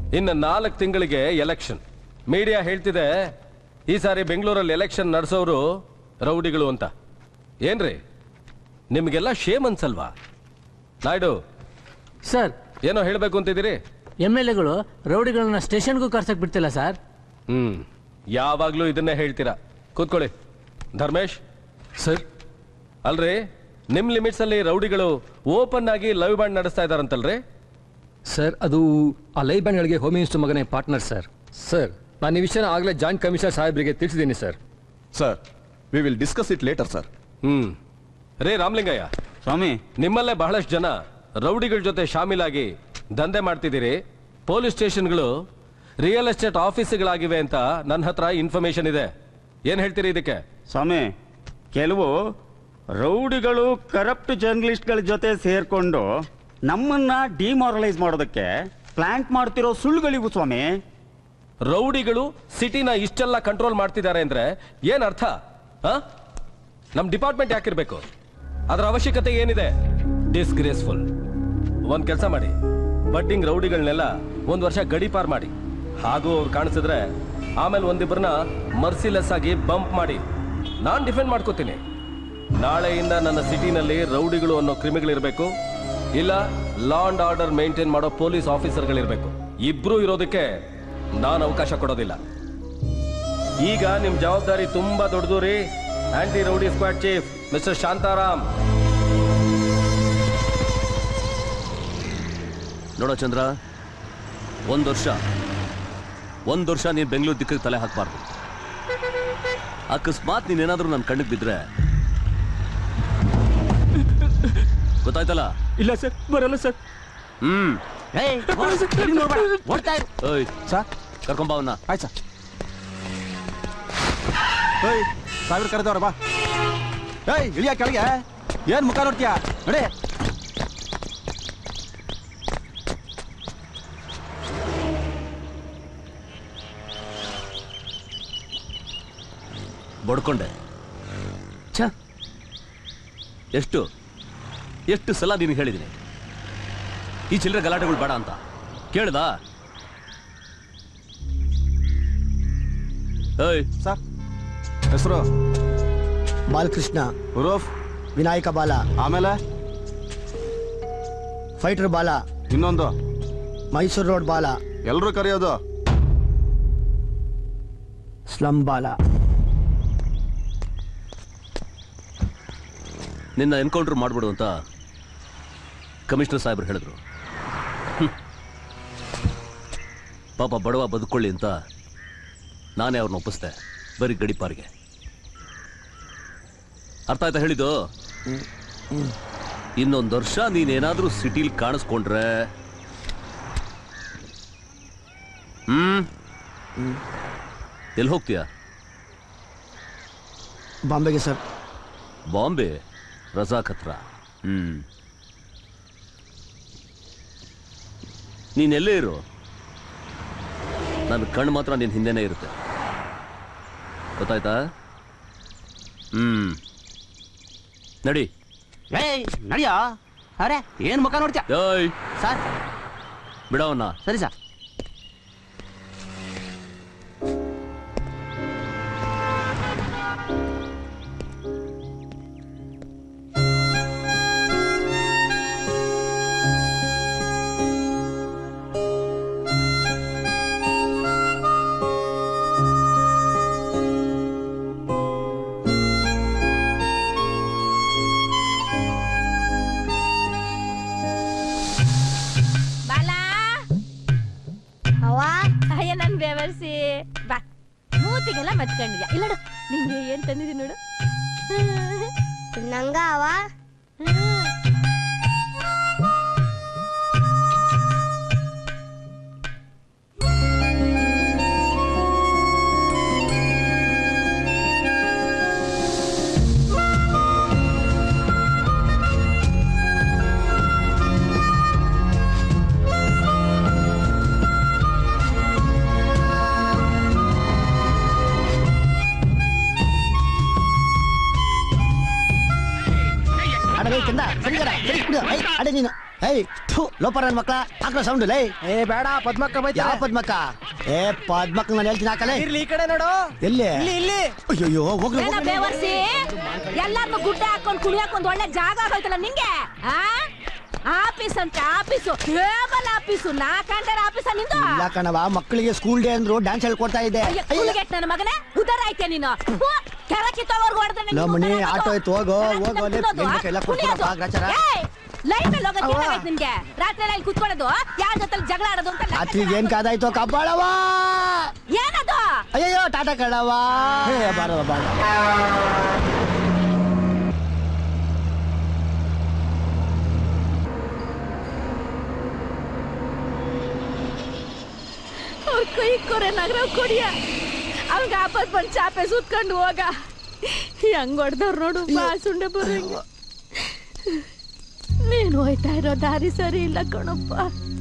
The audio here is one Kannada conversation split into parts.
ಇನ್ನು ನಾಲ್ಕು ತಿಂಗಳಿಗೆ ಎಲೆಕ್ಷನ್ ಮೀಡಿಯಾ ಹೇಳ್ತಿದೆ ಈ ಸಾರಿ ಬೆಂಗಳೂರಲ್ಲಿ ಎಲೆಕ್ಷನ್ ನಡೆಸೋರು ರೌಡಿಗಳು ಅಂತ ಏನ್ರಿ ನಿಮಗೆಲ್ಲ ಶೇಮ್ ಅನ್ಸಲ್ವಾ ನಾಯ್ಡು ಸರ್ ಏನೋ ಹೇಳಬೇಕು ಅಂತಿದ್ದೀರಿ ಎಮ್ ಎಲ್ ಎಗಳು ರೌಡಿಗಳನ್ನ ಸ್ಟೇಷನ್ಗೂ ಕರ್ಸಕ್ ಬಿಡ್ತಿಲ್ಲ ಸರ್ ಹ್ಮ್ ಯಾವಾಗ್ಲೂ ಇದನ್ನೇ ಹೇಳ್ತೀರಾ ಕೂತ್ಕೊಳ್ಳಿ ಧರ್ಮೇಶ್ ಸರ್ ಅಲ್ರಿ ನಿಮ್ ಲಿಮಿಟ್ಸ್ ಅಲ್ಲಿ ರೌಡಿಗಳು ಓಪನ್ ಆಗಿ ಲವ್ ಬ್ಯಾಂಡ್ ನಡೆಸ್ತಾ ಇದಾರಂತಲ್ರಿ ಸರ್ ಅದು ಆ ಲೈ ಬ್ಯಾಂಡ್ಗಳಿಗೆ ಹೋಮ್ ಮಿನಿಸ್ಟರ್ ಮಗನೇ ಪಾರ್ಟ್ನರ್ ಸರ್ ಸರ್ ನಾನು ಈ ವಿಷಯನ ಆಗಲೇ ಜಾಯಿಂಟ್ ಕಮಿಷನರ್ ಸಾಹೇಬ್ರಿಗೆ ತಿಳಿಸಿದ್ದೀನಿ sir sir we will discuss it later sir hmm ರೇ ರಾಮಲಿಂಗಯ್ಯ ಸ್ವಾಮಿ ನಿಮ್ಮಲ್ಲೇ ಬಹಳಷ್ಟು ಜನ ರೌಡಿಗಳ ಜೊತೆ ಶಾಮೀಲಾಗಿ ದಂಧೆ ಮಾಡ್ತಿದ್ದೀರಿ ಪೊಲೀಸ್ ಸ್ಟೇಷನ್ಗಳು ರಿಯಲ್ ಎಸ್ಟೇಟ್ ಆಫೀಸ್ಗಳಾಗಿವೆ ಅಂತ ನನ್ನ ಹತ್ರ ಇನ್ಫಾರ್ಮೇಶನ್ ಇದೆ ಏನ್ ಹೇಳ್ತೀರಿ ಇದಕ್ಕೆ ಸ್ವಾಮಿ ಕೆಲವು ರೌಡಿಗಳು ಕರಪ್ಟ್ ಜರ್ನಲಿಸ್ಟ್ಗಳ ಜೊತೆ ಸೇರ್ಕೊಂಡು ನಮ್ಮನ್ನ ಡಿಮಾರಲೈಸ್ ಮಾಡೋದಕ್ಕೆ ಪ್ಲಾಂಟ್ ಮಾಡ್ತಿರೋ ಸುಳ್ಳುಗಳಿವು ಸ್ವಾಮಿ ರೌಡಿಗಳು ಸಿಟಿನ ಇಷ್ಟೆಲ್ಲ ಕಂಟ್ರೋಲ್ ಮಾಡ್ತಿದ್ದಾರೆ ಅಂದ್ರೆ ಏನ್ ಅರ್ಥ ಆ? ನಮ್ ಡಿಪಾರ್ಟ್ಮೆಂಟ್ ಯಾಕಿರ್ಬೇಕು ಅದರ ಅವಶ್ಯಕತೆ ಏನಿದೆ ಡಿಸ್ಗ್ರೇಸ್ಫುಲ್ ಒಂದ್ ಕೆಲಸ ಮಾಡಿ ಬಡ್ಡಿಂಗ್ ರೌಡಿಗಳನ್ನೆಲ್ಲ ಒಂದ್ ವರ್ಷ ಗಡಿಪಾರ್ ಮಾಡಿ ಹಾಗೂ ಅವ್ರು ಕಾಣಿಸಿದ್ರೆ ಆಮೇಲೆ ಒಂದಿಬ್ಬರನ್ನ ಮರ್ಸಿಲೆಸ್ ಆಗಿ ಬಂಪ್ ಮಾಡಿ ನಾನ್ ಡಿಫೆಂಡ್ ಮಾಡ್ಕೋತೀನಿ ನಾಳೆಯಿಂದ ನನ್ನ ಸಿಟಿನಲ್ಲಿ ರೌಡಿಗಳು ಅನ್ನೋ ಕ್ರಿಮಿಗಳಿರ್ಬೇಕು ಇಲ್ಲ ಲಾ ಅಂಡ್ ಆರ್ಡರ್ ಮೇಂಟೈನ್ ಮಾಡೋ ಪೊಲೀಸ್ ಆಫೀಸರ್ಗಳಿರ್ಬೇಕು ಇಬ್ರು ಇರೋದಕ್ಕೆ ನಾನು ಅವಕಾಶ ಕೊಡೋದಿಲ್ಲ ಈಗ ನಿಮ್ ಜವಾಬ್ದಾರಿ ತುಂಬಾ ದೊಡ್ಡದು ರೀ anti rowdy squad chief mister Shantaram ನೋಡೋ ಚಂದ್ರ ಒಂದು ವರ್ಷ ಒಂದು ವರ್ಷ ನೀನು ಬೆಂಗಳೂರು ದಿಕ್ಕಿಗೆ ತಲೆ ಹಾಕಬಾರ್ದು ಅಕಸ್ಮಾತ್ ನೀನೇನಾದ್ರೂ ನನ್ನ ಕಣ್ಣಿಗೆ ಬಿದ್ರೆ ಗೊತ್ತಾಯ್ತಲ್ಲ ಇಲ್ಲ ಸರ್ ಬರಲ್ಲ ಸರ್ ಹ್ಮ್ ಓಡ್ತಾ ಇರು ಓಯ್ ಸರ್ ಕರ್ಕೊಂಬ ಅವನ್ನ ಆಯ್ತು ಸರ್ ಏಯ್ ಸಾವಿರ ಕರೆದವ್ರ ಬಾ ಏಯ್ ಇಳಿಯ ಕೆಳಗೆ ಏನ್ ಮುಖ ನೋಡ್ತೀಯಾ ನಡಿ ಬಡ್ಕೊಂಡೆ ಛ ಎಷ್ಟು ಎಷ್ಟು ಸಲ ನಿನಗೆ ಹೇಳಿದ್ದೀನಿ ಈ ಚಿಲ್ಲರೆ ಗಲಾಟೆಗಳು ಬೇಡ ಅಂತ ಕೇಳ್ದಾ ಏಯ್ ಸರ್ ಹೆಸರು ಬಾಲಕೃಷ್ಣ ಉರೋಫ್ ವಿನಾಯಕ ಬಾಲ ಆಮೇಲೆ ಫೈಟರ್ ಬಾಲ ಇನ್ನೊಂದು ಮೈಸೂರು ರೋಡ್ ಬಾಲ ಎಲ್ರು ಕರೆಯೋದು ಸ್ಲಮ್ ಬಾಲ ನಿನ್ನ ಎನ್ಕೌಂಟರ್ ಮಾಡ್ಬಿಡು ಅಂತ ಕಮಿಷನರ್ ಸಾಹೇಬ್ರು ಹೇಳಿದ್ರು ಹ್ಮ್. ಪಾಪ ಬಡವ ಬದುಕೊಳ್ಳಿ ಅಂತ ನಾನೇ ಅವ್ರನ್ನ ಒಪ್ಪಿಸ್ದೆ ಬರೀ ಗಡಿಪಾರಿಗೆ ಅರ್ಥ ಆಯ್ತಾ ಹೇಳಿದ್ದು ಇನ್ನೊಂದು ವರ್ಷ ನೀನೇನಾದ್ರೂ ಸಿಟಿಲಿ ಕಾಣಿಸ್ಕೊಂಡ್ರೆ ಹ್ಮ್ ಎಲ್ಲಿ ಹೋಗ್ತೀಯಾ ಬಾಂಬೆಗೆ ಸರ್ ಬಾಂಬೆ ರಜಾಕ್ ಹತ್ರ ಹ್ಮ್ ನೀನೆಲ್ಲೇ ಇರು ನನ್ನ ಕಣ್ಣು ಮಾತ್ರ ನಿನ್ನ ಹಿಂದೆನೇ ಇರುತ್ತೆ ಗೊತ್ತಾಯ್ತಾ ಹ್ಮ್ ನಡಿ ಏಯ್ ನಡಿಯೋ ಅರೆ ಏನ್ ಮುಖ ನೋಡ್ತೀಯ ಏಯ್ ಸರ್ ಬಿಡವನ್ನ ಸರಿ ಸರ್ ಬಾಲ ಅವ ಅಯ್ಯ ನನ್ ಬೆವರ್ಸಿ ಬಾ ಮೂತಿಗೆಲ್ಲ ಮತ್ಕೊಂಡಿದ್ಯಾ ಇಲ್ಲ ನೋಡು ನಿಂಗೆ ಏನ್ ತಂದಿದ್ದೀನಿ ನೋಡು ನಂಗ ಅವ ಅಡಗೈ ಚಂದ ಸರಿಗಡ ಸರಿ ಕುಡಿಯೋ ಐ ಅಡೆ ನೀನು ಏಯ್ ಥು ಲೋಪರ ನನ್ ಮಕ್ಳ ಹಾಕ್ರ ಸೌಂಡ್ ಲೇ ಏ ಬೇಡ ಪದ್ಮಕ್ಕ ಯಾವ ಪದ್ಮಕ್ಕ ಏ ಪದ್ಮಕ್ಕ ನಾನು ಹೇಳ್ತೀನಿ ಹಾಕಲೇ ಇರ್ಲಿ ಈ ಕಡೆ ನೋಡು ಎಲ್ಲಿ ಇಲ್ಲಿ ಇಲ್ಲಿ ಅಯ್ಯೋ ಹೋಗ್ರಿ ಏನ ಹೋಗ್ರಿ. ಬೇವರ್ಸಿ ಎಲ್ಲಾರ್ನು ಗುಡ್ಡೆ ಹಾಕೊಂಡ್ ಕುಣಿಯಕ್ ಒಂದ್ ಒಳ್ಳೆ ಜಾಗ ಆಗೋಯ್ತಲ್ಲ ನಿಂಗೆ ಆ ಆಫೀಸ್ ಅಂತ ಆಫೀಸು ಕೇಬಲ್ ಆಫೀಸು ನಾ ಕಂಡರ ಆಫೀಸ ನಿಂದು ಇಲ್ಲ ಕಣವ ಮಕ್ಕಳಿಗೆ ಸ್ಕೂಲ್ ಡೇ ಅಂದ್ರು ಡ್ಯಾನ್ಸ್ ಹೇಳ್ಕೊಡ್ತಾ ಇದ್ದೆ ಅಯ್ಯ, ಕುಲಿಗೆಟ್ ನನ್ನ ಮಗನೇ ಉದರ ಐತೆ ನೀನು ಹೂ, ಕೆಳ ಕಿತ್ತೋವರ್ಗು ಹೊಡ್ದ್ರೆ ನಿಂಗೆ ನಮ್ಮನೆ ಉದ್ದಾರ ಆಟೋ ಆಗೋದು. ಐತ್ ಹೋಗು, ಕೆಳಗ್ ಹೋಗು, ಅಲ್ಲಿ ತಿನ್ನೋದು, ಹೆಣ್ಮಕ್ಳು ಎಲ್ಲ ಕುಣಿಯೋದು. ಕೊಟ್ಬಿಡಪ್ಪ, ಗ್ರಾಚಾರ. ಏಯ್, ಲೈಫ್ ಅಲ್ಲಿ ಹೋಗೋದು ಅವ್ವ. ಏನಾಗೈತೆ ನಿನ್ಗೆ ರಾತ್ರಿ ಎಲ್ಲ ಇಲ್ಲಿ ಕುತ್ಕೊಳ್ಳೋದು ಯಾರ ಜೊತೆ ಜಗಳ ಆಡೋದು ಅಂತ ರಾತ್ರಿಗೆ ಏನ್ ಕಾದಾಯ್ತು ಕಬ್ಬಾಳವ ಏನದು ಅಯ್ಯಯ್ಯೋ ಟಾಟಾ ಕಣವ ಹೇ ಬಾರವ ಬಾರ ಅವ್ರ ಕೈ ಕೊರೆ ನಗರ ಕೊಡಿಯ ಅವಾಗ ಆಪತ್ ಬಂದ್ ಚಾಪೆ ಸುತ್ಕೊಂಡು ಹೋಗ ಹೆಂಗ್ ಹೊಡ್ದವ್ರು ನೋಡು ಬಾಸುಂಡೆ ಬರಂಗ ನೀನು ಹೋಯ್ತಾ ಇರೋ ದಾರಿ ಸರಿ ಇಲ್ಲ ಕಣಪ್ಪ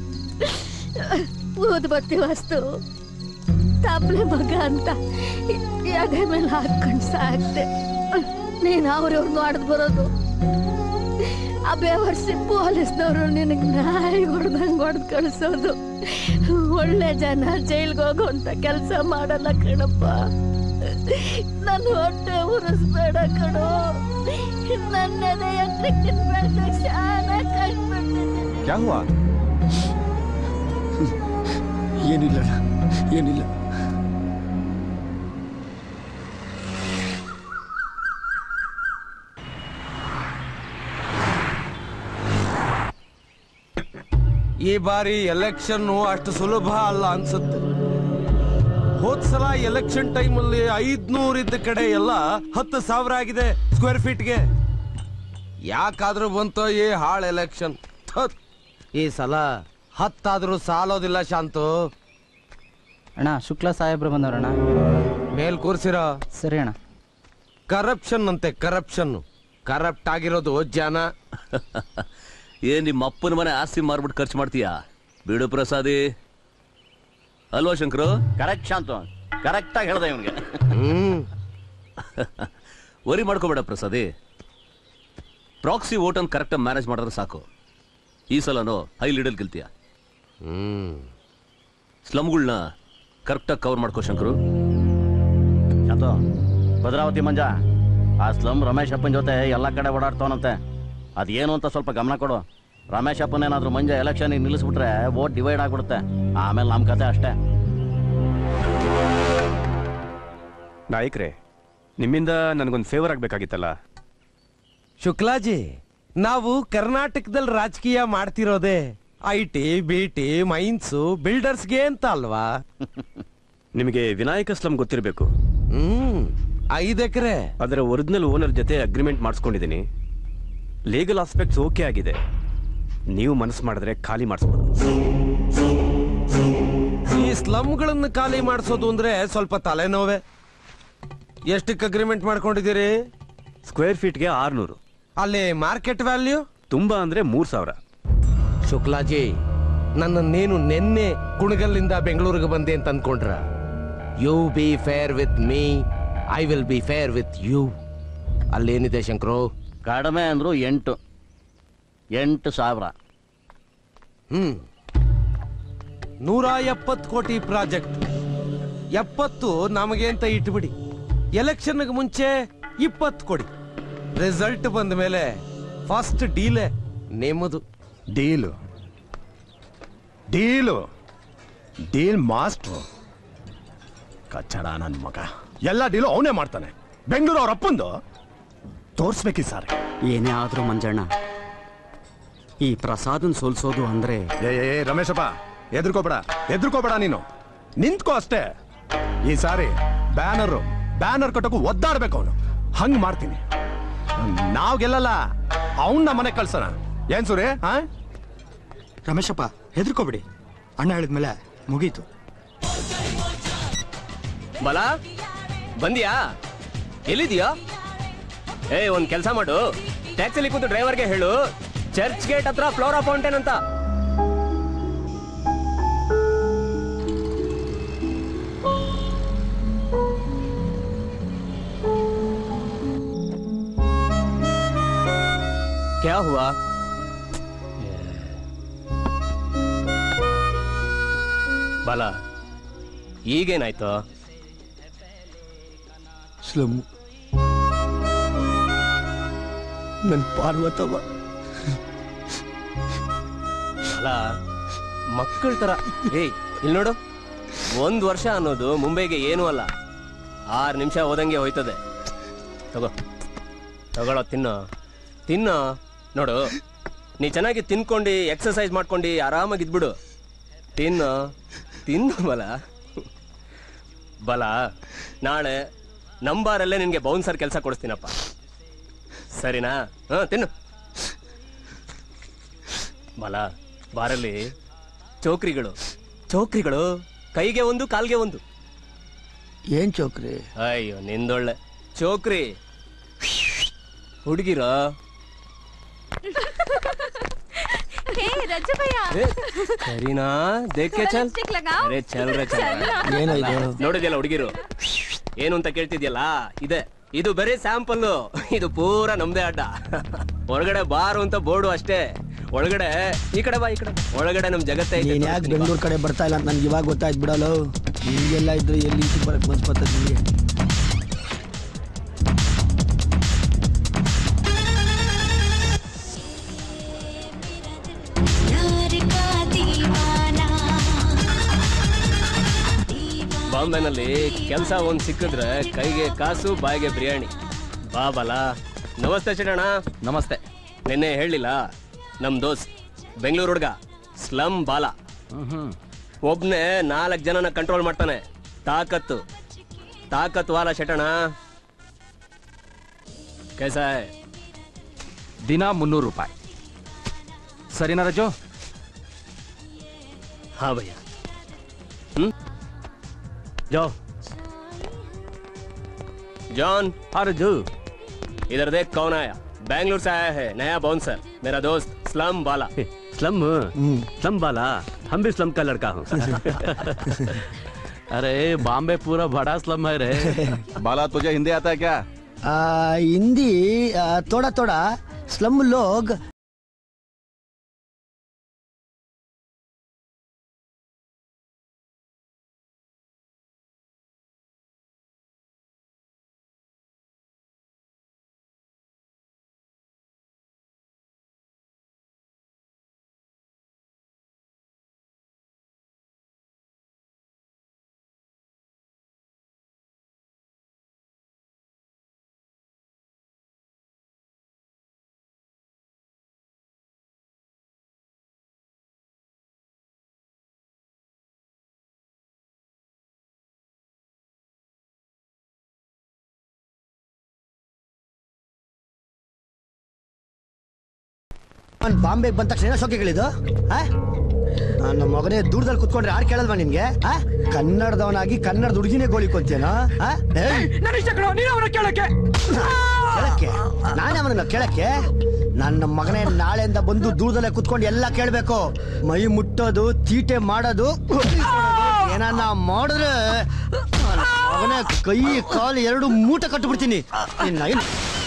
ಊದ್ ಬತ್ತಿ ವಸ್ತು ತಪ್ಲೆ ಮಗ ಅಂತ ಎದೆ ಮೇಲೆ ಹಾಕೊಂಡ್ ಸಾಕ್ತೆ ನೀನ್ ಅವ್ರವ್ರನ್ನ ಹೊಡೆದ್ ಬರೋದು ಆ ಬೇವರ್ಸಿ ಪೊಲೀಸ್ನವರು ನಿನಗೆ ನಾಯಿ ಹೊಡೆದಂಗೆ ಹೊಡೆದು ಕಳಿಸೋದು ಒಳ್ಳೆ ಜನ ಜೈಲ್ಗೆ ಹೋಗುವಂತ ಕೆಲಸ ಮಾಡಲ್ಲ ಕಣಪ್ಪ ನನ್ನ ಹೊಟ್ಟೆ ಉರಿಸ್ಬೇಡ ಕಣೋ ನನ್ನದೇ ಎತ್ತಕ್ಕೆ ಬೆಳೆದ ಶಾನ ಕಳ್ಬಿಟ್ಟಿದ್ದೀನಿ ಕ್ಯಾ ಹುವಾ ಏನಿಲ್ಲ ಅಣ್ಣ, ಏನಿಲ್ಲ ಈ ಬಾರಿ ಎಲೆಕ್ಷನ್ ಅಷ್ಟು ಸುಲಭ ಅಲ್ಲ ಅನ್ಸುತ್ತೆ ಹೋದ್ಸಲ ಎಲೆಕ್ಷನ್ ಟೈಮಲ್ಲಿ ಐದ್ನೂರ್ ಇದ್ದ ಕಡೆ ಎಲ್ಲ ಹತ್ತು ಸಾವಿರ ಆಗಿದೆ ಸ್ಕ್ವೇರ್ ಫೀಟ್ಗೆ ಯಾಕಾದ್ರೂ ಬಂತೋ ಈ ಹಾಳ್ ಎಲೆಕ್ಷನ್ ಈ ಸಲ ಹತ್ತಾದ್ರೂ ಸಾಲೋದಿಲ್ಲ ಶಾಂತು ಅಣ್ಣ ಶುಕ್ಲಾ ಸಾಹೇಬ್ರು ಬಂದವ್ರಣ್ಣ ಮೇಲ್ ಕೂರ್ಸಿರೋ ಸರಿ ಅಣ್ಣ ಕರಪ್ಷನ್ ಅಂತೆ ಕರಪ್ಷನ್ ಕರಪ್ಟ್ ಆಗಿರೋದು ಜನ ಏನ್ ನಿಮ್ಮ ಅಪ್ಪನ ಮನೆ ಆಸ್ತಿ ಮಾರ್ಬಿಟ್ಟು ಖರ್ಚು ಮಾಡ್ತೀಯಾ ಬಿಡು ಪ್ರಸಾದಿ ಅಲ್ವಾ ಶಂಕರು ಕರೆಕ್ಟ್ ಶಾಂತು ಕರೆಕ್ಟ್ ಆಗಿ ಹೇಳ್ದೆ ಇವನ್ಗೆ ಹ್ಮ್ ವರಿ ಮಾಡ್ಕೋಬೇಡ ಪ್ರಸಾದಿ ಪ್ರಾಕ್ಸಿ ವೋಟ್ ಅನ್ನು ಕರೆಕ್ಟಾಗಿ ಮ್ಯಾನೇಜ್ ಮಾಡಿದ್ರೆ ಸಾಕು ಈ ಸಲನೂ ಹೈ ಲೀಡಲ್ ಗೆಲ್ತೀಯ ಹ್ಮ್ ಸ್ಲಮ್ಗಳ್ನ ಕರೆಕ್ಟಾಗಿ ಕವರ್ ಮಾಡ್ಕೋ ಶಂಕರು ಶಾಂತು ಭದ್ರಾವತಿ ಮಂಜ ಆ ಸ್ಲಮ್ ರಮೇಶ್ ಅಪ್ಪನ ಜೊತೆ ಎಲ್ಲ ಕಡೆ ಓಡಾಡ್ತಾವನಂತೆ ಅದೇನು ಅಂತ ಸ್ವಲ್ಪ ಗಮನ ಕೊಡು ರಮೇಶ್ ಅಪ್ಪನ ಏನಾದ್ರು ಮಂಜ ಎಲೆಕ್ಷನ್ ನಿಲ್ಲಿಸ್ಬಿಟ್ರೆ ವೋಟ್ ಡಿವೈಡ್ ಆಗ್ಬಿಡುತ್ತೆ ಆಮೇಲೆ ನಮ್ಮ ಕತೆ ಅಷ್ಟೇ ನಾಯಕ್ರೆ ನಿಮ್ಮಿಂದ ನನಗೊಂದು ಫೇವರ್ ಆಗ್ಬೇಕಾಗಿತ್ತಲ್ಲ ಶುಕ್ಲಾಜಿ ನಾವು ಕರ್ನಾಟಕದಲ್ಲಿ ರಾಜಕೀಯ ಮಾಡ್ತಿರೋದೇ I T B T mines ಬಿಲ್ಡರ್ಸ್ಗೆ ಅಂತ ಅಲ್ವಾ ನಿಮಗೆ ವಿನಾಯಕ ಸ್ಲಮ್ ಗೊತ್ತಿರಬೇಕು ಹ್ಮ್ ಐದ್ ಎಕರೆ ಅದರ ಒರಿಜಿನಲ್ ಓನರ್ ಜೊತೆ ಅಗ್ರಿಮೆಂಟ್ ಮಾಡಿಸ್ಕೊಂಡಿದ್ದೀನಿ ಲೀಗಲ್ ಆಸ್ಪೆಕ್ಟ್ಸ್ ಓಕೆ ಆಗಿದೆ ನೀವು ಮನಸ್ಸು ಮಾಡಿದ್ರೆ ಖಾಲಿ ಮಾಡಿಸ್ಬೋದು ಈ ಸ್ಲಮ್ಗಳನ್ನು ಖಾಲಿ ಮಾಡಿಸೋದು ಅಂದ್ರೆ ಸ್ವಲ್ಪ ತಲೆನೋವೆ ಎಷ್ಟಕ್ಕೆ ಅಗ್ರಿಮೆಂಟ್ ಮಾಡ್ಕೊಂಡಿದ್ದೀರಿ ಸ್ಕ್ವೇರ್ ಫೀಟ್ಗೆ ಆರ್ನೂರು ಅಲ್ಲಿ ಮಾರ್ಕೆಟ್ ವ್ಯಾಲ್ಯೂ ತುಂಬಾ ಅಂದ್ರೆ ಮೂರ್ ಸಾವಿರ ಶುಕ್ಲಾಜಿ ನನ್ನ ನೀನು ನಿನ್ನೆ ಕುಣಗಲ್ಲಿಂದ ಬೆಂಗಳೂರಿಗೆ ಬಂದೆ ಅಂತ ಅನ್ಕೊಂಡ್ರ you be fair with me I will be fair with you ಅಲ್ಲೇನಿದೆ ಶಂಕರು ಕಡಿಮೆ ಅಂದ್ರು ಎಂಟು ಎಂಟು ಸಾವಿರ ಹ್ಮ್ ನೂರ ಎಪ್ಪತ್ತು ಕೋಟಿ ಪ್ರಾಜೆಕ್ಟ್ ಎಪ್ಪತ್ತು ನಮಗೆ ಅಂತ ಇಟ್ಬಿಡಿ ಎಲೆಕ್ಷನ್ಗೆ ಮುಂಚೆ ಇಪ್ಪತ್ತು ಕೊಡಿ ರಿಸಲ್ಟ್ ಬಂದ ಮೇಲೆ ಫಸ್ಟ್ ಡೀಲೆ ನಿಮ್ಮದು ಡೀಲು ಡೀಲು ಡೀಲ್ ಮಾಸ್ಟ್ರು ಕಚ್ಚಡ ನನ್ನ ಮಗ ಎಲ್ಲ ಡೀಲು ಅವನೇ ಮಾಡ್ತಾನೆ ಬೆಂಗಳೂರು ಅವ್ರ ಅಪ್ಪಂದು ತೋರ್ಸ್ಬೇಕಿ ಸರ್ ಏನೇ ಆದ್ರೂ ಮಂಜಣ್ಣ ಈ ಪ್ರಸಾದನ್ ಸೋಲ್ಸೋದು ಅಂದ್ರೆ ಏ ಏ, ಏ ರಮೇಶಪ್ಪ ಎದ್ರುಕೋಬೇಡ ಎದ್ರುಕೋಬೇಡ ನೀನು ನಿಂತ್ಕೋ ಅಷ್ಟೇ ಈ ಸಾರಿ ಬ್ಯಾನರ್ ಬ್ಯಾನರ್ ಕಟ್ಟೋಕು ಒದ್ದಾಡ್ಬೇಕು ಅವನು ಹಂಗ್ ಮಾಡ್ತೀನಿ ನಾವ್ ಗೆಲ್ಲಲ್ಲ ಅವನ್ನ ಮನೆ ಕಳ್ಸೋಣ ಏನ್ ಸುರೇ ಹಾ ರಮೇಶಪ್ಪ ಹೆದರ್ಕೋಬಿಡಿ ಅಣ್ಣ ಹೇಳಿದ್ಮೇಲೆ ಮುಗೀತು ಬಲ ಬಂದಿಯಾ ಎಲ್ಲಿದ್ಯಾ ಏ ಒಂದ್ ಕೆಲಸ ಮಾಡು ಟ್ಯಾಕ್ಸಿಲಿ ಕೂತು ಡ್ರೈವರ್ಗೆ ಹೇಳು ಚರ್ಚ್ ಗೇಟ್ ಹತ್ರ ಫ್ಲೋರಾ ಫೌಂಟೇನ್ ಅಂತ क्या हुआ ಬಾಲ ಈಗೇನಾಯ್ತು ಸ್ಲಮ್ ನನ್ನ ಪಾರ್ವತವ ಅಲ್ಲ ಮಕ್ಕಳ ತರ ಏಯ್ ಇಲ್ಲಿ ನೋಡು ಒಂದ್ ವರ್ಷ ಅನ್ನೋದು ಮುಂಬೈಗೆ ಏನೂ ಅಲ್ಲ ಆರು ನಿಮಿಷ ಹೋದಂಗೆ ಹೋಯ್ತದೆ ತಗೋ ತಗೊಳ್ಳೋ ತಿನ್ನೋ ತಿನ್ನೋ ನೋಡು ನೀ ಚೆನ್ನಾಗಿ ತಿನ್ಕೊಂಡು ಎಕ್ಸರ್ಸೈಸ್ ಮಾಡ್ಕೊಂಡು ಆರಾಮಾಗಿ ಇದ್ಬಿಡು ತಿನ್ನು ತಿನ್ನು ಬಲ ಬಲ ನಾಳೆ ನಂಬಾರಲ್ಲೇ ನಿನಗೆ ಬೌನ್ಸರ್ ಕೆಲಸ ಕೊಡಿಸ್ತೀನಪ್ಪ ಸರಿನಾ ಹಾಂ ತಿನ್ನು ಬಲ ಬಾರಲ್ಲಿ ಚೌಕ್ರಿಗಳು ಚೌಕ್ರಿಗಳು ಕೈಗೆ ಒಂದು ಕಾಲ್ಗೆ ಒಂದು ಏನ್ ಚೌಕ್ರಿ ಅಯ್ಯೋ ನಿಂದೊಳ್ಳೆ ಚೌಕ್ರಿ ಹುಡುಗಿರ हे रज्जू भैया ಸರಿನಾ ದೇಖೆ ಚಲ್ लिपस्टिक लगाओ ಅರೆ ಚಲ್ ರೇ ಚಲ್ ಚಲ್. ಏನೋ ಇದು ನೋಡಿದ್ಯಲ್ಲ ಹುಡುಗಿರು ಏನು ಅಂತ ಕೇಳ್ತಿದ್ಯಲ್ಲ ಇದೆ ಇದು ಬರೀ ಸ್ಯಾಂಪಲ್ ಇದು ಪೂರಾ ನಮ್ದೇ ಅಡ್ಡ ಹೊರಗಡೆ ಬಾರು ಅಂತ ಬೋರ್ಡು ಅಷ್ಟೇ ಒಳಗಡೆ ಈ ಕಡೆ ಬಾ ಈ ಕಡೆ ಒಳಗಡೆ ನಮ್ ಜಗತ್ತೇ ಐತೆ ನೀನ್ ಯಾಕೆ ತೋರಿಸ್ತೀನಿ ಬಾ. ಬೆಂಗಳೂರು ಕಡೆ ಬರ್ತಾ ಇಲ್ಲ ಅಂತ ನನ್ಗೆ ಇವಾಗ ಗೊತ್ತಾಯ್ತು ಬಿಡಲು ಹಿಂಗೆಲ್ಲ ಇದ್ರೆ ಎಲ್ಲಿ ಈಚೆಗೆ ಬರಕ್ ಮನ್ಸ್ ಬರ್ತದೆ ನಿಮಗೆ ಬಾಂಬೆನಲ್ಲಿ ಕೆಲಸ ಒಂದ್ ಸಿಕ್ಕಿದ್ರೆ ಕೈಗೆ ಕಾಸು ಬಾಯಿಗೆ ಬಿರಿಯಾನಿ ಬಾ ಬಲ ನಮಸ್ತೆ ಚಿರಣ ನಮಸ್ತೆ ನಿನ್ನೆ ಹೇಳಿಲ್ಲ ನಮ್ ದೋಸ್ತ್ ಬೆಂಗಳೂರು ಹುಡ್ಗ ಸ್ಲಮ್ ಬಾಲ ಒಬ್ನೇ ನಾಲ್ಕು ಜನನ ಕಂಟ್ರೋಲ್ ಮಾಡ್ತಾನೆ ತಾಕತ್ತು ತಾಕತ್ ವಾಲ ಶಟಣ कैसा है ದಿನ ಮುನ್ನೂರು ರೂಪಾಯಿ ಸರಿನಾ ರಜು हाँ भैया हम्म जाओ जॉन हाँ रजू इधर देख कौन आया बैंगलोर से आया है नया बाउंसर मेरा दोस्त स्लम बाला स्लम स्लम वाला हम भी स्लम का लड़का हूँ अरे बॉम्बे पूरा बड़ा स्लम है रे बाला तुझे हिंदी आता है क्या आ, हिंदी आ, थोड़ा थोड़ा स्लम लोग ನಾನು ಬಾಂಬೆಗೆ ಬಂದ ತಕ್ಷಣ ಏನೋ ಶೋಕಿಗಳಿದು ಆ? ನನ್ನ ಮಗನೇ ದೂರದಲ್ಲಿ ಕುತ್ಕೊಂಡ್ರೆ ಯಾರು ಕೇಳಲ್ವಾ ನಿನ್ಗೆ ಆ? ಕನ್ನಡದವನಾಗಿ ಕನ್ನಡದ ಹುಡುಗಿನೇ ಗೋಳಿಕೊಂತೇನೋ ಕೇಳಕ್ಕೆ ನಾನೇ ಅವನನ್ನ ಕೇಳಕ್ಕೆ ನನ್ನ ಮಗನೇ ನಾಳೆಯಿಂದ ಬಂದು ದೂರದಲ್ಲೇ ಕುತ್ಕೊಂಡು ಎಲ್ಲ ಕೇಳ್ಬೇಕು ಮೈ ಮುಟ್ಟೋದು ತೀಟೆ ಮಾಡೋದು ಏನನ್ನ ಮಾಡಿದ್ರೆ ನನ್ನ ಮಗನೇ ಕೈ ಕಾಲು ಎರಡು ಮೂಟೆ ಕಟ್ಟಿಬಿಡ್ತೀನಿ ನಿನ್ನ ಇನ್ನು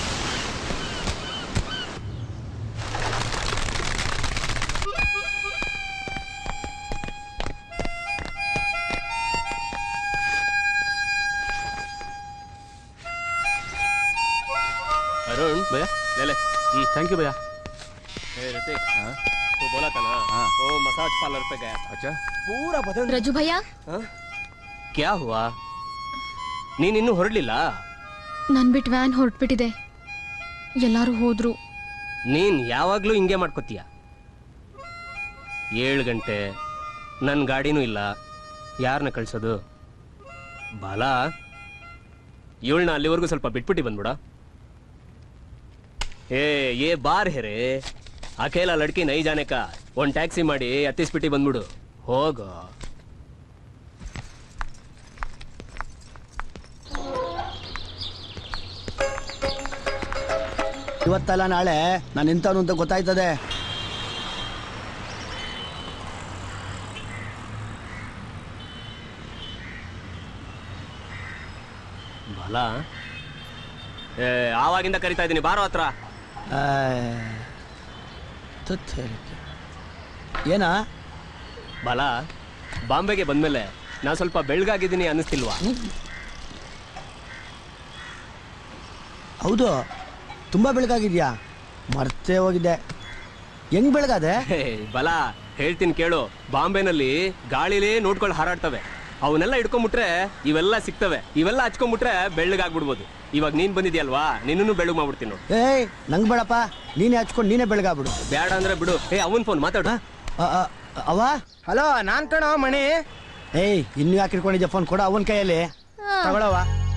अरुण भैया ले ले हम्म, थैंक यू भैया ए, ऋतिक तू बोला था ना वो मसाज पार्लर पे गया था अच्छा पूरा बदन ರಜು ಭಯ್ಯ हाँ? क्या हुआ ನೀನ್ ಇನ್ನೂ ಹೊರಡ್ಲಿಲ್ಲ ನನ್ ಬಿಟ್ ವ್ಯಾನ್ ಹೊರಟ್ಬಿಟ್ಟಿದೆ ಎಲ್ಲಾರು ಹೋದ್ರು ನೀನ್ ಯಾವಾಗ್ಲೂ ಹಿಂಗೆ ಮಾಡ್ಕೋತೀಯ ಏಳು ಗಂಟೆ ನನ್ನ ಗಾಡಿನೂ ಇಲ್ಲ ಯಾರನ್ನ ಕಳ್ಸೋದು ಬಾಲ ಇವಳನ್ನ ಅಲ್ಲಿವರೆಗೂ ಸ್ವಲ್ಪ ಬಿಟ್ಬಿಟ್ಟು ಬಂದ್ಬಿಡ ಏ ಏ ಬಾರ್ ಹೆರೆ ಅಕೇಲ ಲಡ್ಕಿ ನೈ ಜಾನೆ ಕಾ ಒಂದ್ ಟ್ಯಾಕ್ಸಿ ಮಾಡಿ ಹತ್ತಿಸ್ಬಿಟ್ಟು ಬಂದ್ಬಿಡು ಹೋಗೋ ಇವತ್ತಲ್ಲ ನಾಳೆ ನಾನು ಎಂತವನು ಅಂತ ಗೊತ್ತಾಯ್ತದೆ ಬಾಲ ಏ ಆವಾಗಿಂದ ಕರಿತಾ ಇದ್ದೀನಿ ಬಾರೋ ಹತ್ರ ತುತ್ ಹೇಳಕ್ಕೆ. ಏನ ಬಾಲ ಬಾಂಬೆಗೆ ಬಂದ್ಮೇಲೆ ನಾ ಸ್ವಲ್ಪ ಬೆಳ್ಗಾಗಿದ್ದೀನಿ ಅನ್ನಿಸ್ತಿಲ್ವಾ ಹೌದು ತುಂಬಾ ಬೆಳಗಾಗಿದ್ಯಾ ಮರ್ತೇ ಹೋಗಿದ್ದೆ ಹೆಂಗ್ ಬೆಳಗಾದೆ ಹೇ, ಬಲ ಹೇಳ್ತೀನಿ ಕೇಳು ಬಾಂಬೆನಲ್ಲಿ ಗಾಳಿಲೇ ನೋಡ್ಕೊಂಡು ಹಾರಾಡ್ತವೆ ಅವನ್ನೆಲ್ಲ ಹಿಡ್ಕೊಂಡ್ಬಿಟ್ರೆ ಇವೆಲ್ಲ ಸಿಗ್ತವೆ ಇವೆಲ್ಲ ಹಚ್ಕೊಂಡ್ಬಿಟ್ರೆ ಬೆಳ್ಳಗಾಗ್ಬಿಡ್ಬೋದು ಇವಾಗ ನೀನ್ ಬಂದಿದ್ಯಲ್ವಾ ನಿನ್ನೂ ಬೆಳ್ಳಗ್ ಮಾಡ್ಬಿಡ್ತೀನಿ ನೋಡು ಏಯ್ ನಂಗ್ ಬೇಡಪ್ಪ ನೀನೇ ಹಚ್ಕೊಂಡು ನೀನೇ ಬೆಳಗಾಗ್ಬಿಡು ಬೇಡ ಅಂದ್ರೆ ಬಿಡು ಏ ಅವನ್ ಫೋನ್ ಮಾತಾಡ ಅ, ಅ, ಅವ ಹಲೋ ನಾನ್ ಕಣೋ ಮಣಿ ಏಯ್ ಇನ್ನು ಯಾಕೆ ಇಟ್ಕೊಂಡಿದ್ದೆ ಫೋನ್ ಕೊಡ ಅವನ ಕೈಯಲ್ಲಿ ತಗೊಳವ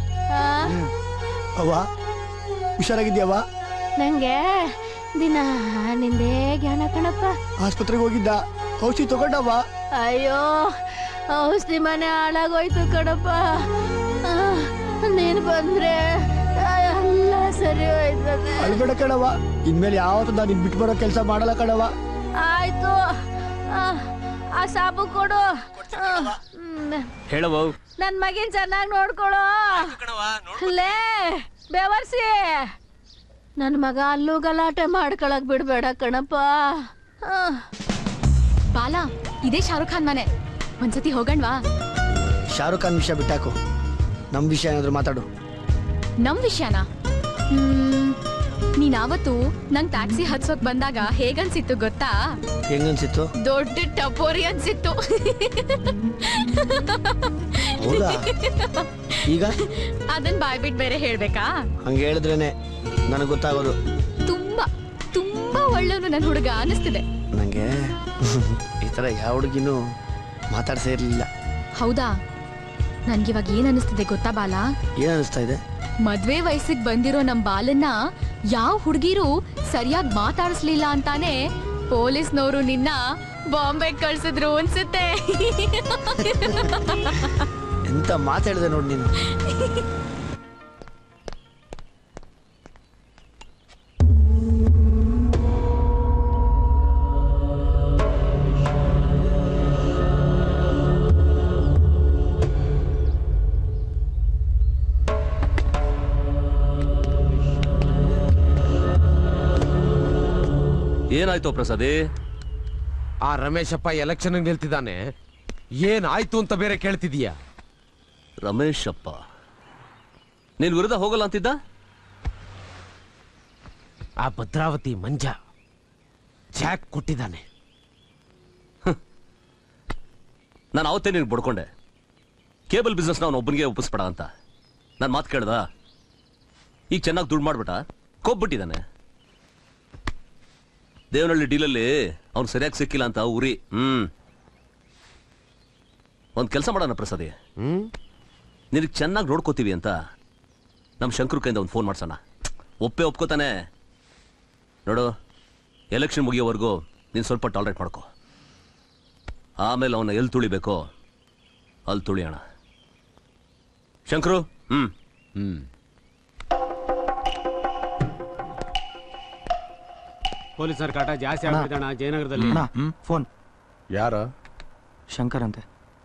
ಅವ್ವ ಹುಷಾರಾಗಿದ್ಯವ್ವ ನಂಗೆ ದಿನ ನಿಂದೇ ಜ್ಞಾನ ಕಣಪ್ಪ ಆಸ್ಪತ್ರೆಗೆ ಹೋಗಿದ್ದ ಔಷಧಿ ತಗೊಂಡವ್ವ ಅಯ್ಯೋ ಔಷಧಿ ಮನೆ ಹಾಳಾಗೋಯ್ತು ಕಣಪ್ಪ ಆ, ನೀನ್ ಬಂದ್ರೆ ಎಲ್ಲ ಸರಿ ಹೋಯ್ತದೆ ಅಳ್ಬೇಡ ಕಣವ ಇನ್ಮೇಲೆ ಯಾವತ್ತೂ ನಾನು ನಿನ್ ಬಿಟ್ಟು ಬರೋ ಕೆಲಸ ಮಾಡಲ್ಲ ಕಣವ ಆಯ್ತು ಆ, ಆ ಸಾಬು ಕೊಡು ಆ, ಹ್ಮ್. ಹೇಳವು ನನ್ ಮಗಿನ್ ಚೆನ್ನಾಗಿ ನೋಡ್ಕೊಳೋ ಲೇ ಬೇವರ್ಸಿ ನನ್ ಮಗ ಅಲ್ಲೂ ಗಲಾಟೆ ಮಾಡ್ಕೊಳಕ್ ಬಿಡ್ಬೇಡ ಕಣಪ್ಪ ಆ. ಬಾಲ ಇದೇ ಶಾರುಖ್ ಖಾನ್ ಮನೆ ಒಂದ್ಸತಿ ಹೋಗಣ್ವಾ ಶಾರುಖ್ ಖಾನ್ ವಿಷಯ ಬಿಟ್ಟಾಕು ನಮ್ ವಿಷಯ ಏನಾದ್ರು ಮಾತಾಡು ನಮ್ ವಿಷಯನ ಹ್ಮ್ ನೀನಾವತ್ತು ನಂಗ್ ಟ್ಯಾಕ್ಸಿ ಹತ್ಸೋಕ್ ಬಂದಾಗ ಹೇಗನ್ಸಿತ್ತು ಗೊತ್ತಾ ಹೆಂಗನ್ಸಿತ್ತು ದೊಡ್ಡ ಟಪೋರಿ ಅನ್ಸಿತ್ತು ಹೌದಾ ಈಗ ಅದನ್ ಬಾಯ್ಬಿಟ್ ಬೇರೆ ಹೇಳ್ಬೇಕಾ ಹಂಗೆ ಹೇಳಿದ್ರೇನೆ ನನಗೆ ಗೊತ್ತಾಗೋದು ತುಂಬಾ ತುಂಬಾ ಒಳ್ಳೆಯವನು ನನ್ ಹುಡುಗ ಅನಿಸ್ತಿದೆ ನಂಗೆ ಈ ತರ ಯಾವ ಹುಡುಗಿನೂ ಮಾತಾಡ್ಸೇ ಇರ್ಲಿಲ್ಲ ಹೌದಾ ನನ್ಗಿವಾಗ ಏನ್ ಅನಿಸ್ತಿದೆ ಗೊತ್ತಾ ಬಾಲ ಏನ್ ಅನಿಸ್ತಾ ಇದೆ ಮದ್ವೆ ವಯಸ್ಸಿಗೆ ಬಂದಿರೋ ನಮ್ ಬಾಲನ್ನ ಯಾವ ಹುಡುಗಿರು ಸರಿಯಾಗಿ ಮಾತಾಡಿಸ್ಲಿಲ್ಲ ಅಂತಾನೆ ಪೊಲೀಸ್ನವರು ನಿನ್ನ ಬಾಂಬೆ ಕಳ್ಸಿದ್ರು ಅನ್ಸುತ್ತೆ ಎಂತ ಮಾತಾಡಿದೆ ನೋಡಿ ನೀನು ಏನಾಯ್ತು ಪ್ರಸಾದಿ ಆ ರಮೇಶಪ್ಪ ಎಲೆಕ್ಷನ್ ನಿಲ್ತಿದ್ದಾನೆ ಏನಾಯ್ತು ಅಂತ ಬೇರೆ ಕೇಳ್ತಿದೀಯ ರಮೇಶ್ ಅಪ್ಪ ನೀನ್ ವಿರುದ್ಧ ಹೋಗಲ್ಲ ಅಂತಿದ್ದ ಆ ಭದ್ರಾವತಿ ಮಂಜ ಜಾಕ್ ಕೊಟ್ಟಿದ್ದಾನೆ ನಾನು ಅವತ್ತೇ ನೀನು ಬಡ್ಕೊಂಡೆ ಕೇಬಲ್ ಬಿಸ್ನೆಸ್ ಅವ್ನು ಒಬ್ಬನಿಗೆ ಒಪ್ಪಿಸ್ಬೇಡ ಅಂತ ನಾನು ಮಾತು ಕೇಳ್ದ ಈಗ ಚೆನ್ನಾಗಿ ದುಡ್ಡು ಮಾಡ್ಬಿಟ್ಟ ಕೊಬ್ಬಿಟ್ಟಿದ್ದಾನೆ ದೇವನಹಳ್ಳಿ ಡೀಲಲ್ಲಿ ಅವ್ನು ಸರಿಯಾಗಿ ಸಿಕ್ಕಿಲ್ಲ ಅಂತ ಉರಿ ಹ್ಮ್ ಒಂದು ಕೆಲಸ ಮಾಡೋಣ ಪ್ರಸಾದಿ ನಿನಗೆ ಚೆನ್ನಾಗಿ ನೋಡ್ಕೋತೀವಿ ಅಂತ ನಮ್ಮ ಶಂಕರು ಕೈಯಿಂದ ಒಂದು ಫೋನ್ ಮಾಡ್ಸೋಣ ಒಪ್ಪೆ ಒಪ್ಕೋತಾನೆ ನೋಡು ಎಲೆಕ್ಷನ್ ಮುಗಿಯೋವರೆಗೂ ನೀನು ಸ್ವಲ್ಪ ಟಾಲರೇಟ್ ಮಾಡ್ಕೋ ಆಮೇಲೆ ಅವನ್ನ ಎಲ್ಲಿ ತುಳಿಬೇಕೋ ಅಲ್ಲಿ ತುಳಿಯೋಣ ಶಂಕರು ಹ್ಮ್ ಹ್ಮ್ ಪೊಲೀಸರ ಕಾಟ ಜಾಸ್ತಿ ಆಗ್ಬಿಡ್ತಣ್ಣ ಜಯನಗರದಲ್ಲಿ ಫೋನ್ ಯಾರು ಶಂಕರ್ ಅಂತೆ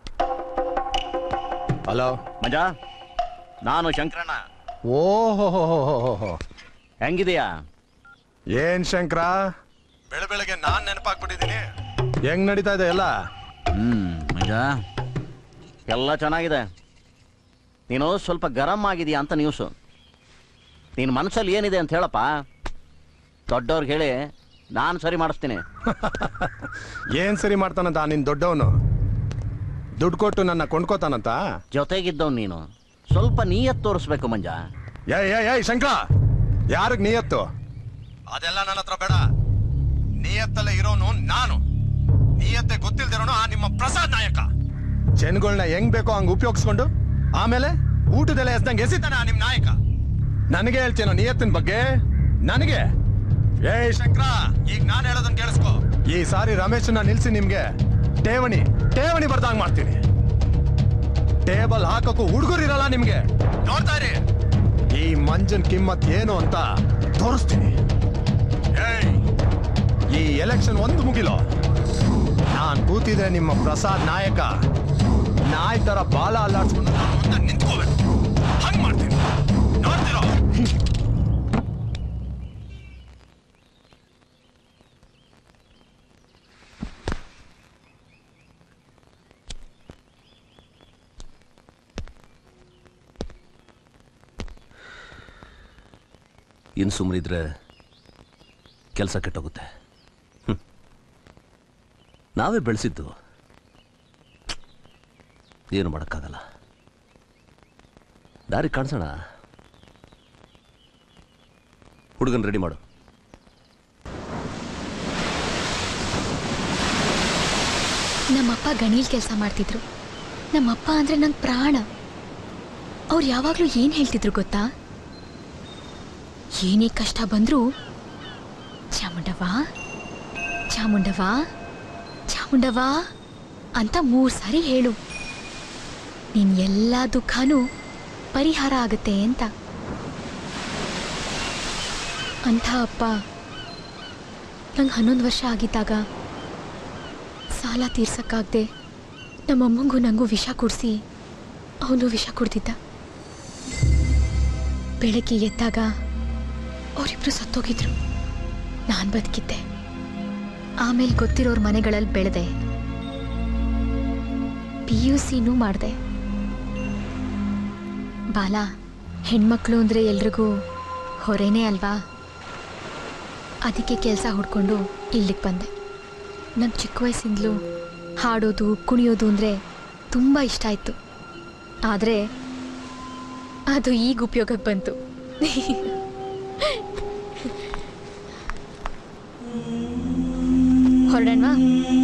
ಹಲೋ ಮಂಜಾ ನಾನು ಶಂಕರಣ್ಣ ಓಹೋ ಹೆಂಗಿದೆಯಾ ಏನ್ ಶಂಕರ ಬೆಳೆ ಬೆಳಗ್ಗೆ ನಾನ್ ನೆನಪಾಗ್ಬಿಟ್ಟಿದ್ದೀನಿ ಹೆಂಗ್ ನಡೀತಾ ಇದೆ ಎಲ್ಲ ಹ್ಮ್ ಮಂಜಾ ಎಲ್ಲ ಚೆನ್ನಾಗಿದೆ ನೀನು ಸ್ವಲ್ಪ ಗರಂ ಆಗಿದೆಯಾ ಅಂತ ನ್ಯೂಸು ನಿನ್ನ ಮನಸ್ಸಲ್ಲಿ ಏನಿದೆ ಅಂತ ಹೇಳಪ್ಪ ದೊಡ್ಡವ್ರಿಗೆ ಹೇಳಿ ನಾನು ಸರಿ ಮಾಡಿಸ್ತೀನಿ ಏನ್ ಸರಿ ಮಾಡ್ತಾನಂತ ನಿನ್ ದೊಡ್ಡವನು ದುಡ್ಡು ಕೊಟ್ಟು ನನ್ನ ಕೊಂಡ್ಕೋತಾನಂತ ಜೊತೆಗಿದ್ದವ್ ನೀನು ಸ್ವಲ್ಪ ನೀಯತ್ ತೋರಿಸ್ಬೇಕು ಮಂಜ ಏಯ್ ಏಯ್ ಏಯ್ ಶಂಕರ ಯಾರಿಗ್ ನಿಯತ್ತು ಅದೆಲ್ಲ ನನ್ನ ಹತ್ರ ಬೇಡ ನಿಯತ್ತಲ್ಲೇ ಇರೋನು ನಾನು ನಿಯತ್ತೆ ಗೊತ್ತಿಲ್ದಿರೋನು ಆ ನಿಮ್ಮ ಪ್ರಸಾದ್ ನಾಯಕ ಜನಗಳನ್ನ ಹೆಂಗ್ ಬೇಕೋ ಹಂಗ್ ಉಪಯೋಗಿಸ್ಕೊಂಡು ಆಮೇಲೆ ಊಟದೆಲ್ಲ ಎಸ್ದಂಗೆ ಎಸಿತಾನೆ ಆ ನಿಮ್ ನಾಯಕ ನನಗೆ ಹೇಳ್ತೇನೋ ನಿಯತ್ತಿನ ಬಗ್ಗೆ ನನಗೆ ಏಯ್ ಶಂಕರ ಈಗ ನಾನು ಹೇಳೋದನ್ನ ಕೇಳಿಸ್ಕೊ ಈ ಸಾರಿ ರಮೇಶನ್ನ ನಿಲ್ಸಿ ನಿಮ್ಗೆ ಠೇವಣಿ ಠೇವಣಿ ಬರ್ದಂಗ್ ಮಾಡ್ತೀನಿ ಟೇಬಲ್ ಹಾಕಕ್ಕೂ ಹುಡುಗರಿರಲ್ಲ ನಿಮ್ಗೆ ನೋಡ್ತಾ ಇರಿ ಈ ಮಂಜನ್ ಕಿಮ್ಮತ್ ಏನು ಅಂತ ತೋರಿಸ್ತೀನಿ ಏಯ್, ಈ ಎಲೆಕ್ಷನ್ ಒಂದು ಮುಗಿಲೋ ನಾನ್ ಕೂತಿದ್ರೆ ನಿಮ್ಮ ಪ್ರಸಾದ್ ನಾಯಕ ನಾಯಿ ತರ ಬಾಲ ಅಲ್ಲಾಡ್ಸ್ಕೊಂಡು ನಾನು ಮುಂದೆ ನಿಂತ್ಕೋಬೇಕು ಹಂಗ್ ಮಾಡ್ತೀನಿ ನೋಡ್ತಿರೋ ಇನ್ನು ಸುಮ್ಮನಿದ್ರೆ ಕೆಲಸ ಕೆಟ್ಟೋಗುತ್ತೆ ಹ್ಮ್. ನಾವೇ ಬೆಳೆಸಿದ್ದು ಏನು ಮಾಡೋಕ್ಕಾಗಲ್ಲ ದಾರಿ ಕಾಣಿಸೋಣ ಹುಡುಗನ್ ರೆಡಿ ಮಾಡು ನಮ್ಮಪ್ಪ ಗಣಿಲ್ ಕೆಲಸ ಮಾಡ್ತಿದ್ರು ನಮ್ಮಪ್ಪ ಅಂದ್ರೆ ನಂಗೆ ಪ್ರಾಣ ಅವ್ರು ಯಾವಾಗಲೂ ಏನು ಹೇಳ್ತಿದ್ರು ಗೊತ್ತಾ ಏನೇ ಕಷ್ಟ ಬಂದರೂ ಚಾಮುಂಡವ್ವ ಚಾಮುಂಡವ್ವ ಚಾಮುಂಡವ್ವ ಅಂತ ಮೂರು ಸಾರಿ ಹೇಳು ನಿನ್ ಎಲ್ಲ ದುಃಖನೂ ಪರಿಹಾರ ಆಗುತ್ತೆ ಅಂತ ಅಂಥ ಅಪ್ಪ ನಂಗೆ ಹನ್ನೊಂದು ವರ್ಷ ಆಗಿದ್ದಾಗ ಸಾಲ ತೀರ್ಸಕ್ಕಾಗ್ದೆ ನಮ್ಮಮ್ಮಂಗೂ ನನಗೂ ವಿಷ ಕುಡಿಸಿ ಅವನು ವಿಷ ಕುಡ್ದಿದ್ದ ಬೆಳಗ್ಗೆ ಎದ್ದಾಗ ಅವರಿಬ್ರು ಸತ್ತೋಗಿದ್ರು ನಾನು ಬದುಕಿದ್ದೆ ಆಮೇಲೆ ಗೊತ್ತಿರೋರ್ ಮನೆಗಳಲ್ಲಿ ಬೆಳೆದೆ ಪಿ ಯು ಸಿನೂ ಮಾಡಿದೆ ಬಾಲ ಹೆಣ್ಮಕ್ಳು ಅಂದರೆ ಎಲ್ರಿಗೂ ಹೊರೆನೇ ಅಲ್ವಾ ಅದಕ್ಕೆ ಕೆಲಸ ಹುಡ್ಕೊಂಡು ಇಲ್ಲಿಗೆ ಬಂದೆ ನಂಗೆ ಚಿಕ್ಕ ವಯಸ್ಸಿಂದಲೂ ಹಾಡೋದು ಕುಣಿಯೋದು ಅಂದರೆ ತುಂಬ ಇಷ್ಟ ಆಯಿತು ಆದರೆ ಅದು ಈಗ ಉಪಯೋಗಕ್ಕೆ ಬಂತು ಹೊರಡೋಣವಾ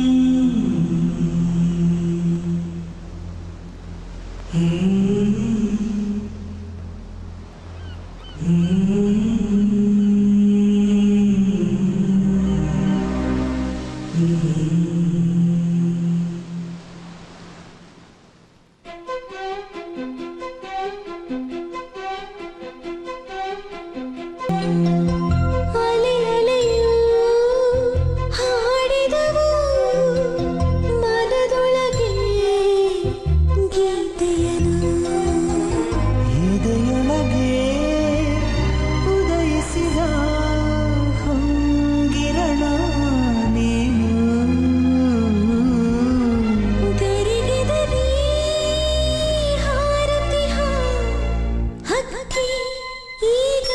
ಅಲೆ ಅಲೆಯು ಹಾಡಿದವು ಮನದೊಳಗೆ ಗೀತೆಯನು ಎದೆಯೊಳಗೆ ಉದಯಿಸಿದ ಹೊಂಗಿರಣ ನೀನು ಗರಿಗೆದರಿ ಹಾರತಿಹ ಹಕ್ಕಿ ಈಗ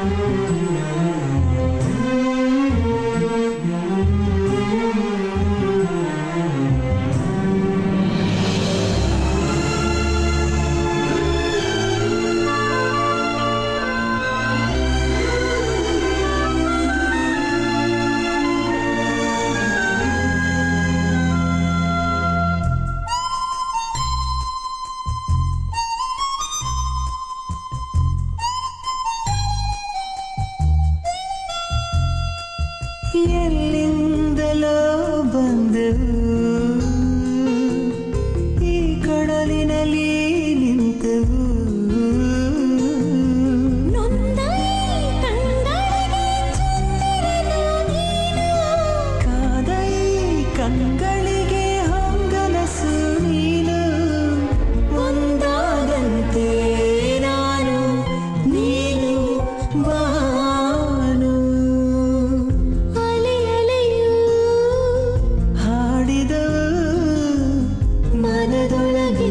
ಎಲ್ಲಿಂದಲೋ ಬಂದೆವು ಈ ಕಡಲಿನಲ್ಲಿ ನಿಂತೆವು ಕಾದೈ ಕಣ್ಗಳಿಗೆ ಹೊಂಗನಸು ನೀನು ಒಂದಾದಂತೆ ನಾನು ನೀನು ಬಾನು ಅಲೆ ಅಲೆಯು ಹಾಡಿದವು ಮನದೊಳಗೆ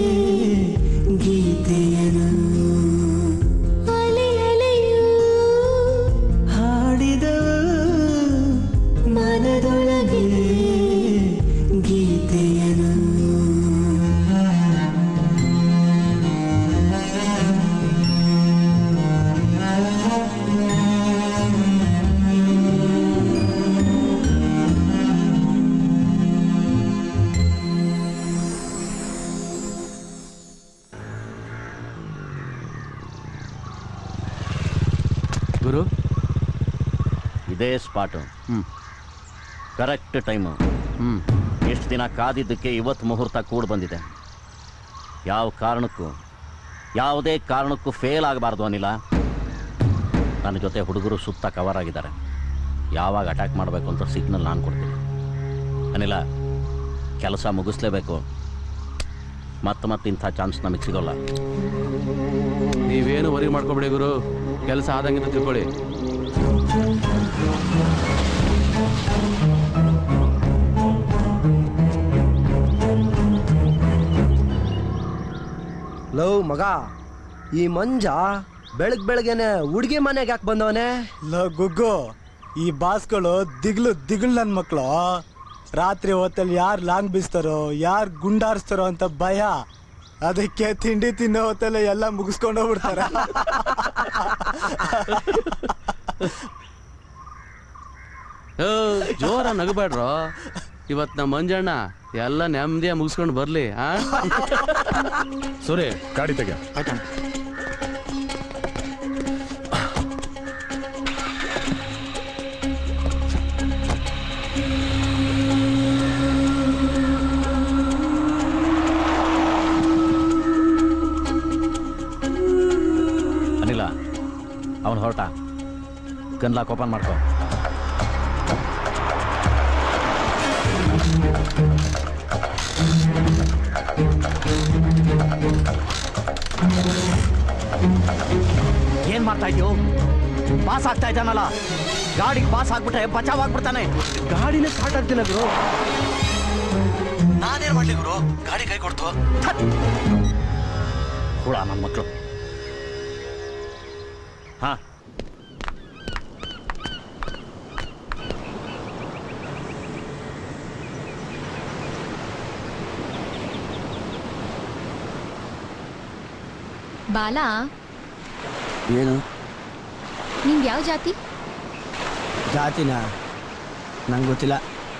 ಗೀತೆಯನು ಅಲೆ ಅಲೆಯು ಹಾಡಿದವು ಮನದೊಳಗೆ ಗೀತೆಯನು ಗುರು ಇದೇ ಸ್ಪಾಟು ಕರೆಕ್ಟ್ ಟೈಮು ಎಷ್ಟು ದಿನ ಕಾದಿದ್ದಕ್ಕೆ ಇವತ್ತು ಮುಹೂರ್ತ ಕೂಡ ಬಂದಿದೆ ಯಾವ ಕಾರಣಕ್ಕೂ ಯಾವುದೇ ಕಾರಣಕ್ಕೂ ಫೇಲ್ ಆಗಬಾರ್ದು ಅನಿಲ ನನ್ನ ಜೊತೆ ಹುಡುಗರು ಸುತ್ತ ಕವರ್ ಆಗಿದ್ದಾರೆ ಯಾವಾಗ ಅಟ್ಯಾಕ್ ಮಾಡಬೇಕು ಅಂತ ಸಿಗ್ನಲ್ ನಾನು ಕೊಡ್ತೀನಿ ಅನಿಲ ಕೆಲಸ ಮುಗಿಸ್ಲೇಬೇಕು ಮತ್ತೆ ಮತ್ತೆ ಇಂಥ ಚಾನ್ಸ್ ನಮಗೆ ಸಿಗೋಲ್ಲ ನೀವೇನು ವರಿ ಮಾಡ್ಕೊಬೇಡಿ ಗುರು ಕೆಲಸ ಆದಂಗಿಂತ ತಿಳ್ಕೊಳ್ಳಿ ಲವ್ ಮಗ ಈ ಮಂಜ ಬೆಳಗ್ ಬೆಳಗ್ಗೆನೆ ಹುಡುಗಿ ಮನೆಗೆ ಯಾಕೆ ಬಂದವನೇ ಲೋ ಗುಗ್ಗು ಈ ಬಾಸ್ಗಳು ದಿಗ್ಲು ದಿಗ್ಲು ನನ್ ಮಕ್ಳು ರಾತ್ರಿ ಹೊತ್ತಲ್ಲಿ ಯಾರು ಲಾಂಗ್ ಬೀಸ್ತಾರೋ ಯಾರು ಗುಂಡಾರಿಸ್ತಾರೋ ಅಂತ ಭಯ ಅದಕ್ಕೆ ತಿಂಡಿ ತಿನ್ನೋ ಹೊತ್ತಲ್ಲ ಎಲ್ಲ ಮುಗಿಸ್ಕೊಂಡು ಹೋಗ್ಬಿಡ್ತಾರ ಏ, ಜೋರ ನಗಬೇಡ್ರೋ ಇವತ್ ನಮ್ಮ ಮಂಜಣ್ಣ ಎಲ್ಲ ನೆಮ್ಮದಿಯ ಮುಗಿಸ್ಕೊಂಡು ಬರ್ಲಿ ಆ ಸುರೇ ಗಾಡಿ ತೆಗೆ ಅನಿಲ ಅವನು ಹೊರಟ ಗನ್ಲಾಕ್ ಓಪನ್ ಮಾಡ್ಕೊ ಏನ್ ಮಾಡ್ತಾ ಇದ್ಯೋ ಪಾಸ್ ಆಗ್ತಾ ಇದ್ದಾನಲ್ಲ ಗಾಡಿಗೆ ಪಾಸ್ ಆಗ್ಬಿಟ್ರೆ ಬಚಾವ್ ಆಗ್ಬಿಡ್ತಾನೆ ಗಾಡಿನೇ ಸ್ಟಾರ್ಟ್ ಆಗ್ತಿಲ್ಲ ಗುರು ನಾನೇನ್ ಮಾಡ್ಲಿ ಗುರು ಗಾಡಿ ಕೈ ಕೊಡ್ತು ಹುಳ ನನ್ನ ಮಕ್ಕಳು ಹಾ ಬಾಲ ಏನು ನಿಂಗೆ ಯಾವ ಜಾತಿ ಜಾತಿನ ನಂಗೆ ಗೊತ್ತಿಲ್ಲ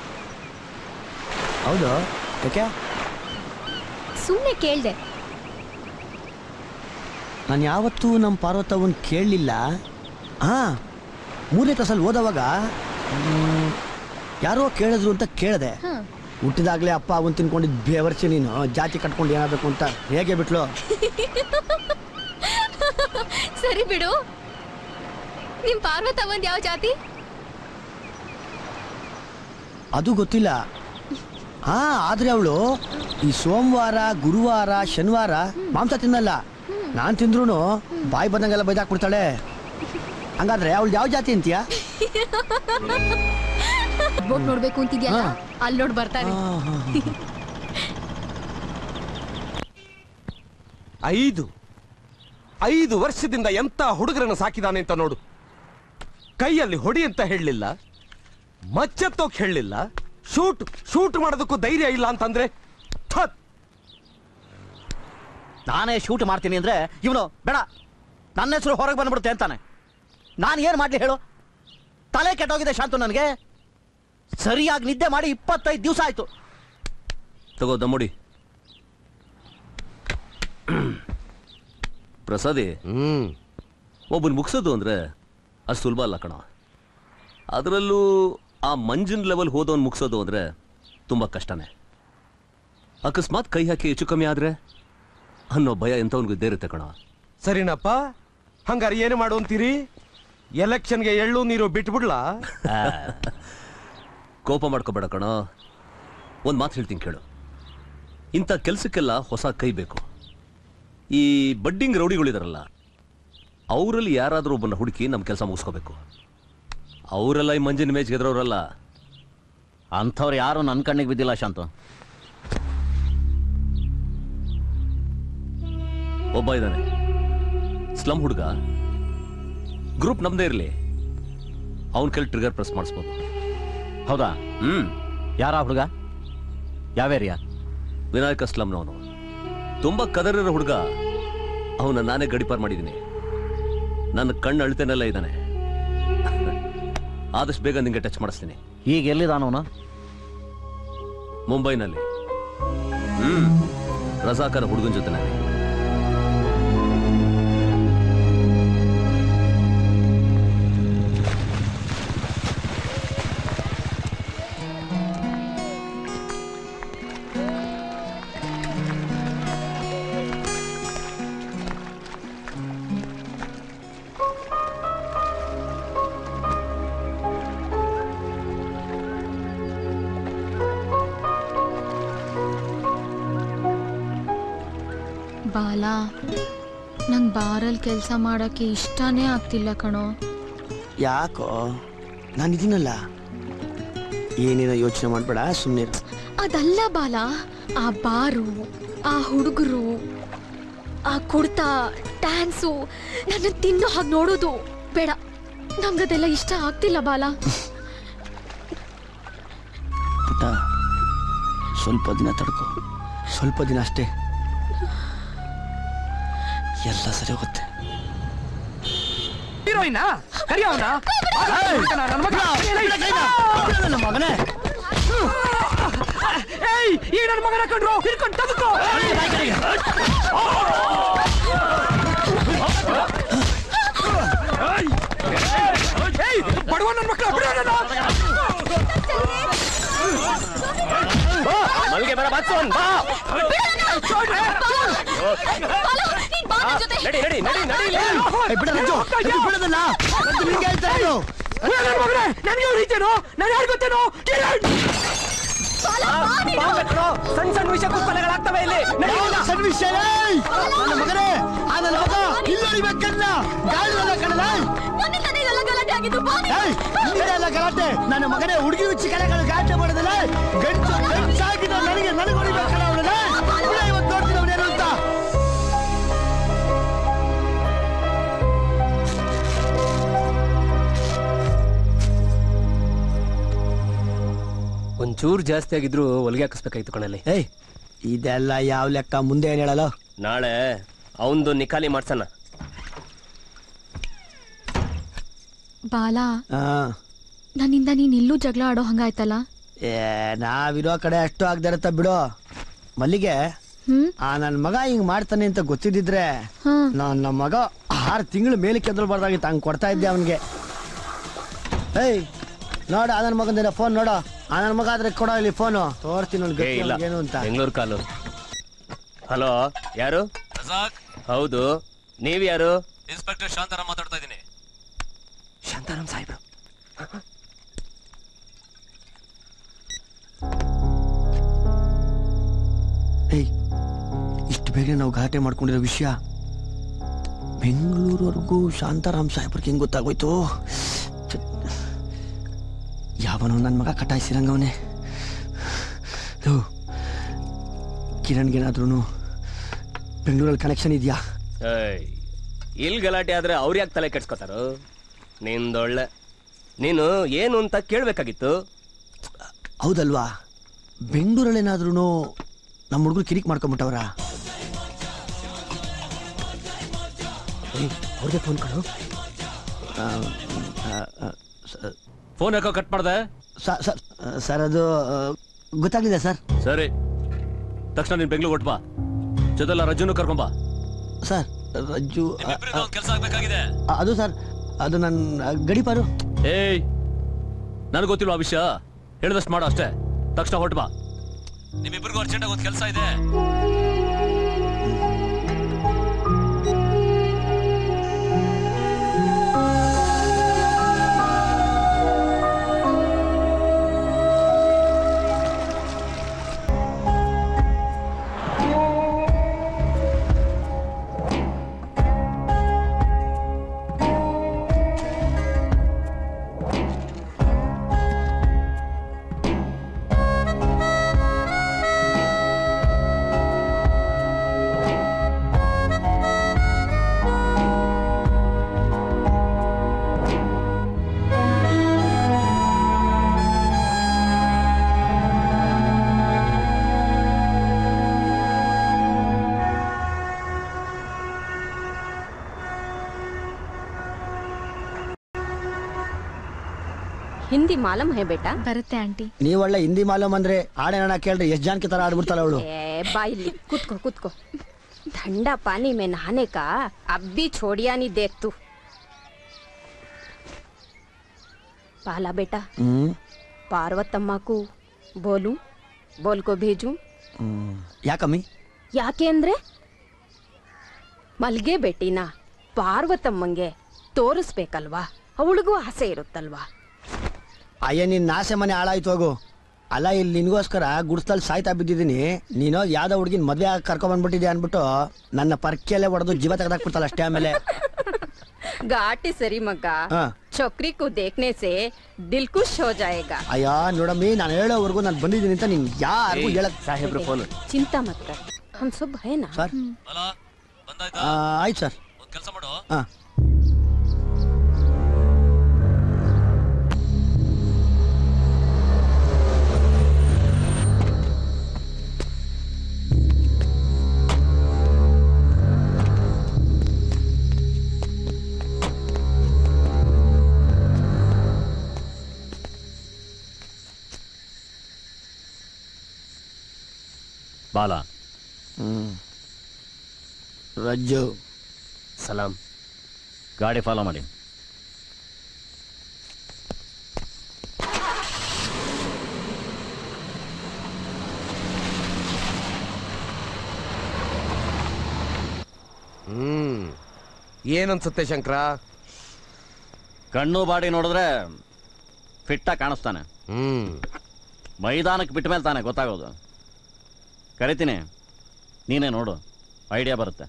ಹೌದು ಯಾಕೆ ಸುಮ್ಮನೆ ಕೇಳ್ದೆ ನಾನು ಯಾವತ್ತೂ ನಮ್ಮ ಪಾರ್ವತವನ್ ಕೇಳಲಿಲ್ಲ ಹಾ ಮೂರನೇ ಕ್ಲಾಸಲ್ಲಿ ಓದೋವಾಗ ಮ್, ಯಾರೋ ಕೇಳಿದ್ರು ಅಂತ ಕೇಳಿದೆ ಹ. ಹುಟ್ಟಿದಾಗಲೇ ಅಪ್ಪ ಅವನ್ ತಿನ್ಕೊಂಡಿದ್ದು ಬೇವರ್ಸಿ ನೀನು ಜಾತಿ ಕಟ್ಕೊಂಡು ಏನಾಗಬೇಕು ಅಂತ ಹೇಗೆ ಬಿಟ್ಲು ಸರಿ ಬಿಡು ನಿಮ್ ಪಾರ್ವತ ಒಂದ್ ಯಾವ ಜಾತಿ ಅದು ಗೊತ್ತಿಲ್ಲ ಹಾ ಆದ್ರೆ ಅವಳು ಈ ಸೋಮವಾರ ಗುರುವಾರ ಶನಿವಾರ ಮಾಂಸ ತಿನ್ನಲ್ಲ ನಾನ್ ತಿಂದ್ರು ಬಾಯಿ ಬಂದಂಗೆಲ್ಲ ಬೈದಾಕ್ಬಿಡ್ತಾಳೆ ಹಂಗಾದ್ರೆ ಅವಳು ಯಾವ ಜಾತಿ ಅಂತೀಯ ಬೋಟ್ ನೋಡ್ಬೇಕು ಅಂತಿದ್ಯಲ್ಲ ಅಲ್ಲಿ ನೋಡ್ ಬರ್ತಾನೆ ಐದು ಐದು ವರ್ಷದಿಂದ ಎಂತ ಹುಡುಗರನ್ನು ಸಾಕಿದಾನೆ ಅಂತ ನೋಡು ಕೈಯಲ್ಲಿ ಹೊಡಿ ಅಂತ ಹೇಳಲಿಲ್ಲ ಮಚ್ಚೆತ್ತೋಕ್ ಹೇಳಲಿಲ್ಲ ಶೂಟ್ ಶೂಟ್ ಮಾಡೋದಕ್ಕೂ ಧೈರ್ಯ ಇಲ್ಲ ಅಂತಂದ್ರೆ ಥತ್ ನಾನೇ ಶೂಟ್ ಮಾಡ್ತೀನಿ ಅಂದ್ರೆ ಇವನು ಬೇಡ ನನ್ನ ಹೆಸರು ಹೊರಗೆ ಬಂದ್ಬಿಡುತ್ತೆ ಅಂತಾನೆ ನಾನು ಏನು ಮಾಡ್ಲಿ ಹೇಳು ತಲೆ ಕೆಟ್ಟೋಗಿದೆ ಶಾಂತು ನನಗೆ ಸರಿಯಾಗಿ ನಿದ್ದೆ ಮಾಡಿ ಇಪ್ಪತ್ತೈದು ದಿವಸ ಆಯ್ತು ತಗೋ ದಮ್ಮಡಿ ಪ್ರಸಾದಿ ಒಬ್ಬನ್ ಮುಗಿಸೋದು ಅಂದ್ರೆ ಅಷ್ಟು ಸುಲಭ ಅಲ್ಲ ಕಣ ಅದರಲ್ಲೂ ಆ ಮಂಜಿನ ಲೆವೆಲ್ ಹೋದವನ್ ಮುಗಿಸೋದು ಅಂದ್ರೆ ತುಂಬಾ ಕಷ್ಟನೇ ಅಕಸ್ಮಾತ್ ಕೈ ಹಾಕಿ ಹೆಚ್ಚು ಕಮ್ಮಿ ಆದ್ರೆ ಅನ್ನೋ ಭಯ ಎಂಥವನ್ಗೂ ಇದ್ದೇ ಇರುತ್ತೆ ಕಣ ಸರಿನಪ್ಪ ಹಂಗಾರೆ ಏನು ಮಾಡು ಅಂತೀರಿ ಎಲೆಕ್ಷನ್ಗೆ ಎಳ್ಳು ನೀರು ಬಿಟ್ಬಿಡ್ಲಾ ಕೋಪ ಮಾಡ್ಕೋಬೇಡ ಕಣ ಒಂದು ಮಾತು ಹೇಳ್ತೀನಿ ಕೇಳು ಇಂಥ ಕೆಲಸಕ್ಕೆಲ್ಲ ಹೊಸ ಕೈ ಬೇಕು ಈ ಬಡ್ಡಿಂಗ್ ರೌಡಿಗಳಿದಾರಲ್ಲ ಅವರಲ್ಲಿ ಯಾರಾದರೂ ಒಬ್ಬನ ಹುಡುಕಿ ನಮ್ಮ ಕೆಲಸ ಮುಗಿಸ್ಕೋಬೇಕು ಅವರೆಲ್ಲ ಈ ಮಂಜಿನ ಮೇಜ್ ಗೆದ್ರವ್ರಲ್ಲ ಅಂಥವ್ರು ಯಾರು ನನ್ನ ಕಣ್ಣಿಗೆ ಬಿದ್ದಿಲ್ಲ ಶಾಂತು ಒಬ್ಬ ಇದ್ದಾನೆ ಸ್ಲಮ್ ಹುಡುಗ ಗ್ರೂಪ್ ನಮ್ದೇ ಇರಲಿ ಅವನ ಕೈಲಿ ಟ್ರಿಗರ್ ಪ್ರೆಸ್ ಮಾಡಿಸ್ಬೋದು ಹೌದಾ ಹ್ಮ್ ಯಾರ ಹುಡುಗ ಯಾವ ಏರಿಯಾ ವಿನಾಯಕ ಸ್ಲಮ್ನವನು ತುಂಬಾ ಕದರಿರೋ ಹುಡುಗ ಅವನ ನಾನೇ ಗಡಿಪಾರ್ ಮಾಡಿದ್ದೀನಿ ನನ್ನ ಕಣ್ಣು ಅಳ್ತೇನೆಲ್ಲ ಇದ್ದಾನೆ ಆದಷ್ಟು ಬೇಗ ನಿಂಗೆ ಟಚ್ ಮಾಡಿಸ್ತೀನಿ ಈಗ ಎಲ್ಲಿದಾನವನು ಮುಂಬೈನಲ್ಲಿ ಹ್ಮ್ ರಜಾಕರ ಹುಡುಗನ ಜೊತೆನಲ್ಲಿ ಬಾಲ ನಂಗೆ ಬಾರಲ್ಲಿ ಕೆಲಸ ಮಾಡಕ್ಕೆ ಇಷ್ಟನೇ ಆಗ್ತಿಲ್ಲ ಕಣೋ ಯಾಕೋ ನಾನಿದ್ದೀನಲ್ಲ ಏನೇನೋ ಯೋಚನೆ ಮಾಡಬೇಡ ಸುಮ್ಮನೆ ಅದಲ್ಲ ಬಾಲ ಆ ಬಾರು ಆ ಹುಡುಗರು ಆ ಕುಡ್ತಾ ಡ್ಯಾನ್ಸು ನನ್ನ ತಿನ್ನೋ ಹಾಗೆ ನೋಡೋದು ಬೇಡ ನಂಗದೆಲ್ಲ ಇಷ್ಟ ಆಗ್ತಿಲ್ಲ ಬಾಲ ಪುಟ್ಟ ಸ್ವಲ್ಪ ದಿನ ತಡ್ಕೊ ಸ್ವಲ್ಪ ದಿನ ಅಷ್ಟೇ ಎಲ್ಲ ಸರಿ ಹೋಗುತ್ತೆ ಹೀರೋಯಿನ ಕರಿಯವನ ನನ್ನ ಮಗನೇ ಏಯ್ ಈ ನನ್ನ ಮಗನ ಕಂಡ್ರು ಹಿಡ್ಕೊಂಡು ತಗೋ ಏಯ್ ಬಡವ ನನ್ನ ಮಕ್ಕಳು ಬಿಡು ಮಲ್ಗೆ ಬರ ಬಾತ್ಸೋನ್ ಬಾ ನಡಿ ನಡಿ ನಡಿ ನಡಿ ಏ, ಬಿಡ ರಜ್ಜು, ರಜ್ಜು, ಬಿಡೋದಲ್ಲ. ರಜ್ಜು, ನಿಂಗೆ ಹೇಳ್ತಾ ಇರೋದು. ನನಗೆ ಹೊಡಿತೇನೋ ನಾನು ಯಾರು ಗೊತ್ತೇನೋ ಸಣ್ಣ ಸಣ್ಣ ವಿಷಯಕ್ಕೂ ಕೊಲೆಗಳಾಗ್ತವೆ ಇಲ್ಲಿ ನಡಿ ಯಾವ ಸಣ್ಣ ವಿಷಯ ಏಯ್? ನನ್ನ ಮಗನೇ ಆ ನನ್ನ ಮಗ ಇಲ್ಲಿ ಹೊಡಿಬೇಕನ್ನ ಗಾಳಿಯಲ್ಲ ಕಣಲ ಎಲ್ಲ ಗಲಾಟೆ ನನ್ನ ಮಗನೇ ಹುಡುಗಿ ಹುಚ್ಚಿ ಕಲೆಗಳು ಗಲಾಟೆ ಮಾಡೋದಿಲ್ಲ ಗಂಟು ಗಂಟಾಗಿದ ನನಗೆ ನನಗೆ ಹೊಡಿಬೇಕಲ್ಲ ಅವಳನ್ನ ಬಿಡ ಇವತ್ತು ನೋಡ್ತೀನಿ ಅವನೇನು ಅಂತ ಒಂಚೂರು ಜಾಸ್ತಿ ಆಗಿದ್ರು ಹೊಲಿಗೆ ಹಾಕಿಸ್ಬೇಕಾಯ್ತು ಕಣಲ್ಲಿ ಏಯ್ ಇದೆಲ್ಲ ಯಾವ ಲೆಕ್ಕ ಮುಂದೆ ಏನ್ ಹೇಳಲ್ಲ ನಾಳೆ ಅವಂದು ನಿಕಾಲಿ ಮಾಡ್ಸಣ ಬಾಲ ಹಾ ನನ್ನಿಂದ ನೀನ್ ಇಲ್ಲೂ ಜಗಳ ಆಡೋ ಹಂಗಾಯ್ತಲ್ಲ ಏ ನಾವಿರೋ ಕಡೆ ಅಷ್ಟು ಆಗದೆ ಇರತ್ತ ಬಿಡು ಮಲ್ಲಿಗೆ ಹ್ಮ್ ಆ ನನ್ನ ಮಗ ಹಿಂಗ್ ಮಾಡ್ತಾನೆ ಅಂತ ಗೊತ್ತಿದ್ದಿದ್ರೆ ಹ್ಮ್. ನನ್ನ ಮಗ ಆರು ತಿಂಗಳು ಮೇಲೆ ಕೆದ್ರಬಾರ್ದಾಗಿತ್ತು ಹಂಗ್ ಕೊಡ್ತಾ ಇದ್ದೆ ಅವನಿಗೆ ಏಯ್ ನೋಡ ಆ ನನ್ನ ಮಗಂದೇನ ಫೋನ್ ನೋಡು ಆ ನನ್ನ ಮಗ ಆದ್ರೆ ಕೊಡೋ ಇಲ್ಲಿ ಫೋನು ತೋರ್ತೀನಿ ಅವ್ನಿಗೆ ಏ, ಇಲ್ಲ ಏನು ಅಂತ ಬೆಂಗಳೂರು ಕಾಲು ಹಲೋ ಯಾರು ಹೌದು ನೀವ್ ಯಾರು ಇನ್ಸ್ಪೆಕ್ಟರ್ ಶಾಂತಾರಾಮ್ ಮಾತಾಡ್ತಾ ಇದ್ದೀನಿ ಶಾಂತಾರಾಮ್ ಸಾಹೇಬ್ರು ಏಯ್ ಇಷ್ಟು ಬೇಗ ನಾವು ಘಾಟೆ ಮಾಡ್ಕೊಂಡಿರೋ ವಿಷಯ ಬೆಂಗಳೂರವರೆಗೂ ಶಾಂತಾರಾಮ್ ಸಾಹೇಬ್ರಿಗೆ ಹೆಂಗ್ ಗೊತ್ತಾಗೋಯ್ತು ಛೆ, ಯಾವನೋ ನನ್ನ ಮಗ ಕಟಾಯಿಸಿರಂಗವನೇ ಕಿರಣ್ಗೇನಾದ್ರೂ ಬೆಂಗಳೂರಲ್ಲಿ ಕನೆಕ್ಷನ್ ಇದೆಯಾ ಏಯ್ ಇಲ್ಲಿ ಗಲಾಟೆ ಆದ್ರೆ ಅವ್ರು ಯಾಕೆ ತಲೆ ಕೆಡ್ಸ್ಕೊತಾರು ನಿಂದೊಳ್ಳೆ ನೀನು ಏನು ಅಂತ ಕೇಳ್ಬೇಕಾಗಿತ್ತು ಹೌದಲ್ವಾ ಬೆಂಗಳೂರಲ್ಲಿ ಏನಾದ್ರೂ ನಮ್ಮ ಹುಡುಗರು ಕಿರಿಕ್ ಮಾಡ್ಕೊಂಬಿಟ್ಟವ್ರ ಅವ್ರಿಗೆ ಫೋನ್ ಕಳು ಫೋನ್ ಯಾಕೋ ಕಟ್ ಮಾಡ್ದೆ ಸರ್ ಅದು ಆ, ಗೊತ್ತಾಗ್ಲಿದೆ ಸರ್ ಸರಿ ತಕ್ಷಣ ನೀನ್ ಬೆಂಗಳೂರು ಹೊಟ್ಬಾ ಜೊತೆಲ್ಲ ರಜ್ಜುನು ಕರ್ಕೊಂಬಾ ಸರ್ ರಜ್ಜು ಆ, ಆ, ಕೆಲಸ ಆಗ್ಬೇಕಾಗಿದೆ ಆ, ಅದು ಸರ್ ಅದು ನನ್ನ ಗಡಿಪಾರು ಏಯ್ ನನಗೆ ಗೊತ್ತಿಲ್ವಾ ಆ ವಿಷಯ ಹೇಳಿದಷ್ಟು ಮಾಡು ಅಷ್ಟೇ ತಕ್ಷಣ ಹೊಟ್ಬಾ ನಿಮ್ಮಿಬ್ಬರಿಗೂ ಅರ್ಜೆಂಟಾಗಿ ಒಂದು ಕೆಲಸ ಇದೆ ಹಿಂದಿ ಮಾಲಮ್ ಹೇ ಬೇಟಾ ಬರುತ್ತೆ ಆಂಟಿ ನೀವ್ ಒಳ್ಳೆ ಹಿಂದಿ ಮಾಲೂಮ್ ಅಂದ್ರೆ ಹಾಡೇನ ಕೇಳ್ರಿ ಎಷ್ಟ್ ಜಾನ್ಕಿ ತರ ಆಡ್ಬಿಡ್ತಾಳ ಅವಳು ए बाइली कुदको कुदको ठंडा पानी में नहाने का अब भी छोड़िया नहीं देख तू पाला बेटा ಹ್ಮ್ ಪಾರ್ವತಮ್ಮ को बोलूं बोल को भेजूं ಹ್ಮ್. ಯಾಕಮ್ಮಿ ಯಾಕೆ ಅಂದ್ರೆ ಮಲ್ಗೆ ಬೆಟ್ಟಿನ ಪಾರ್ವತಮ್ಮಂಗೆ ತೋರಿಸ್ಬೇಕಲ್ವಾ ಅವಳಿಗೂ ಆಸೆ ಇರುತ್ತಲ್ವಾ ಅಯ್ಯ ನಿನ್ ನಾಸೆ ಮನೆ ಹಾಳಾಯ್ತು ಹೋಗು ಅಲ್ಲ ಇಲ್ಲಿ ನಿನ್ಗೋಸ್ಕರ ಗುಡ್ಸ್ತಲ್ ಸಾಯ್ತಾ ಬಿದ್ದಿದ್ದೀನಿ ನೀನು ಯಾವ್ದೋ ಹುಡುಗಿನ ಮದ್ವೆ ಆಗಿ ಕರ್ಕೊಂಡ್ ಬಂದ್ಬಿಟ್ಟಿದ್ಯಾ ಅನ್ಬಿಟ್ಟು ನನ್ನ ಪರ್ಕೆಯಲ್ಲೇ ಹೊಡೆದು ಜೀವ ತೆಗೆದಾಕ್ಬಿಡ್ತಾಳ ಅಷ್ಟೇ ಆಮೇಲೆ ಘಾಟಿ ಸರಿ ಮಗ ಹಾ. छोकरी को देखने से दिल खुश हो जाएगा ಅಯ್ಯ ನೋಡಮ್ಮಿ ನಾನು ಹೇಳೋವರೆಗೂ ನಾನು ಬಂದಿದ್ದೀನಿ ಅಂತ ನಿನ್ ಯಾರಿಗೂ ಹೇಳಕ್ ಚಿಂತಾ ಮತ್ ಕರ್ ಹಮ್ ಸಬ್ ಹೈ ನಾ ಸರ್ ಆ, ಆಯ್ತು ಸರ್ ಕೆಲಸ ಮಾಡು ಹಾ ಬಾಲ ಹ್ಮ್ ರಜ್ಜು ಸಲಾಂ ಗಾಡಿ ಫಾಲೋ ಮಾಡಿ ಹ್ಮ್ ಏನನ್ಸುತ್ತೆ ಶಂಕರ ಕಣ್ಣು ಬಾಡಿ ನೋಡಿದ್ರೆ ಫಿಟ್ಟಾಗಿ ಕಾಣಿಸ್ತಾನೆ ಹ್ಮ್ ಮೈದಾನಕ್ಕೆ ಬಿಟ್ಟ ಮೇಲೆ ತಾನೆ ಗೊತ್ತಾಗೋದು ಕರಿತೀನಿ ನೀನೇ ನೋಡು ಐಡಿಯಾ ಬರುತ್ತೆ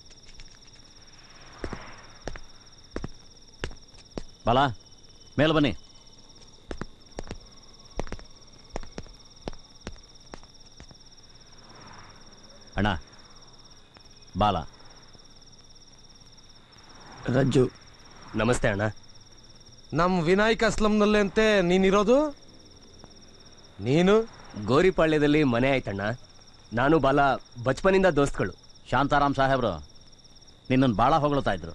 ಬಲ ಮೇಲೆ ಬನ್ನಿ ಅಣ್ಣ ಬಾಲ ರಜ್ಜು ನಮಸ್ತೆ ಅಣ್ಣ ನಮ್ ವಿನಾಯಕ್ ಅಸ್ಲಂನಲ್ಲೇ ಅಂತೆ ನೀನಿರೋದು ನೀನು ಗೋರಿಪಾಳ್ಯದಲ್ಲಿ ಮನೆ ಆಯ್ತಣ್ಣ ನಾನು ಬಾಲ ಬಚ್ಪನಿಂದ ದೋಸ್ತ್ಗಳು ಶಾಂತಾರಾಮ್ ಸಾಹೇಬ್ರು ನಿನ್ನನ್ನು ಭಾಳ ಹೊಗಳ್ತಾ ಇದ್ರು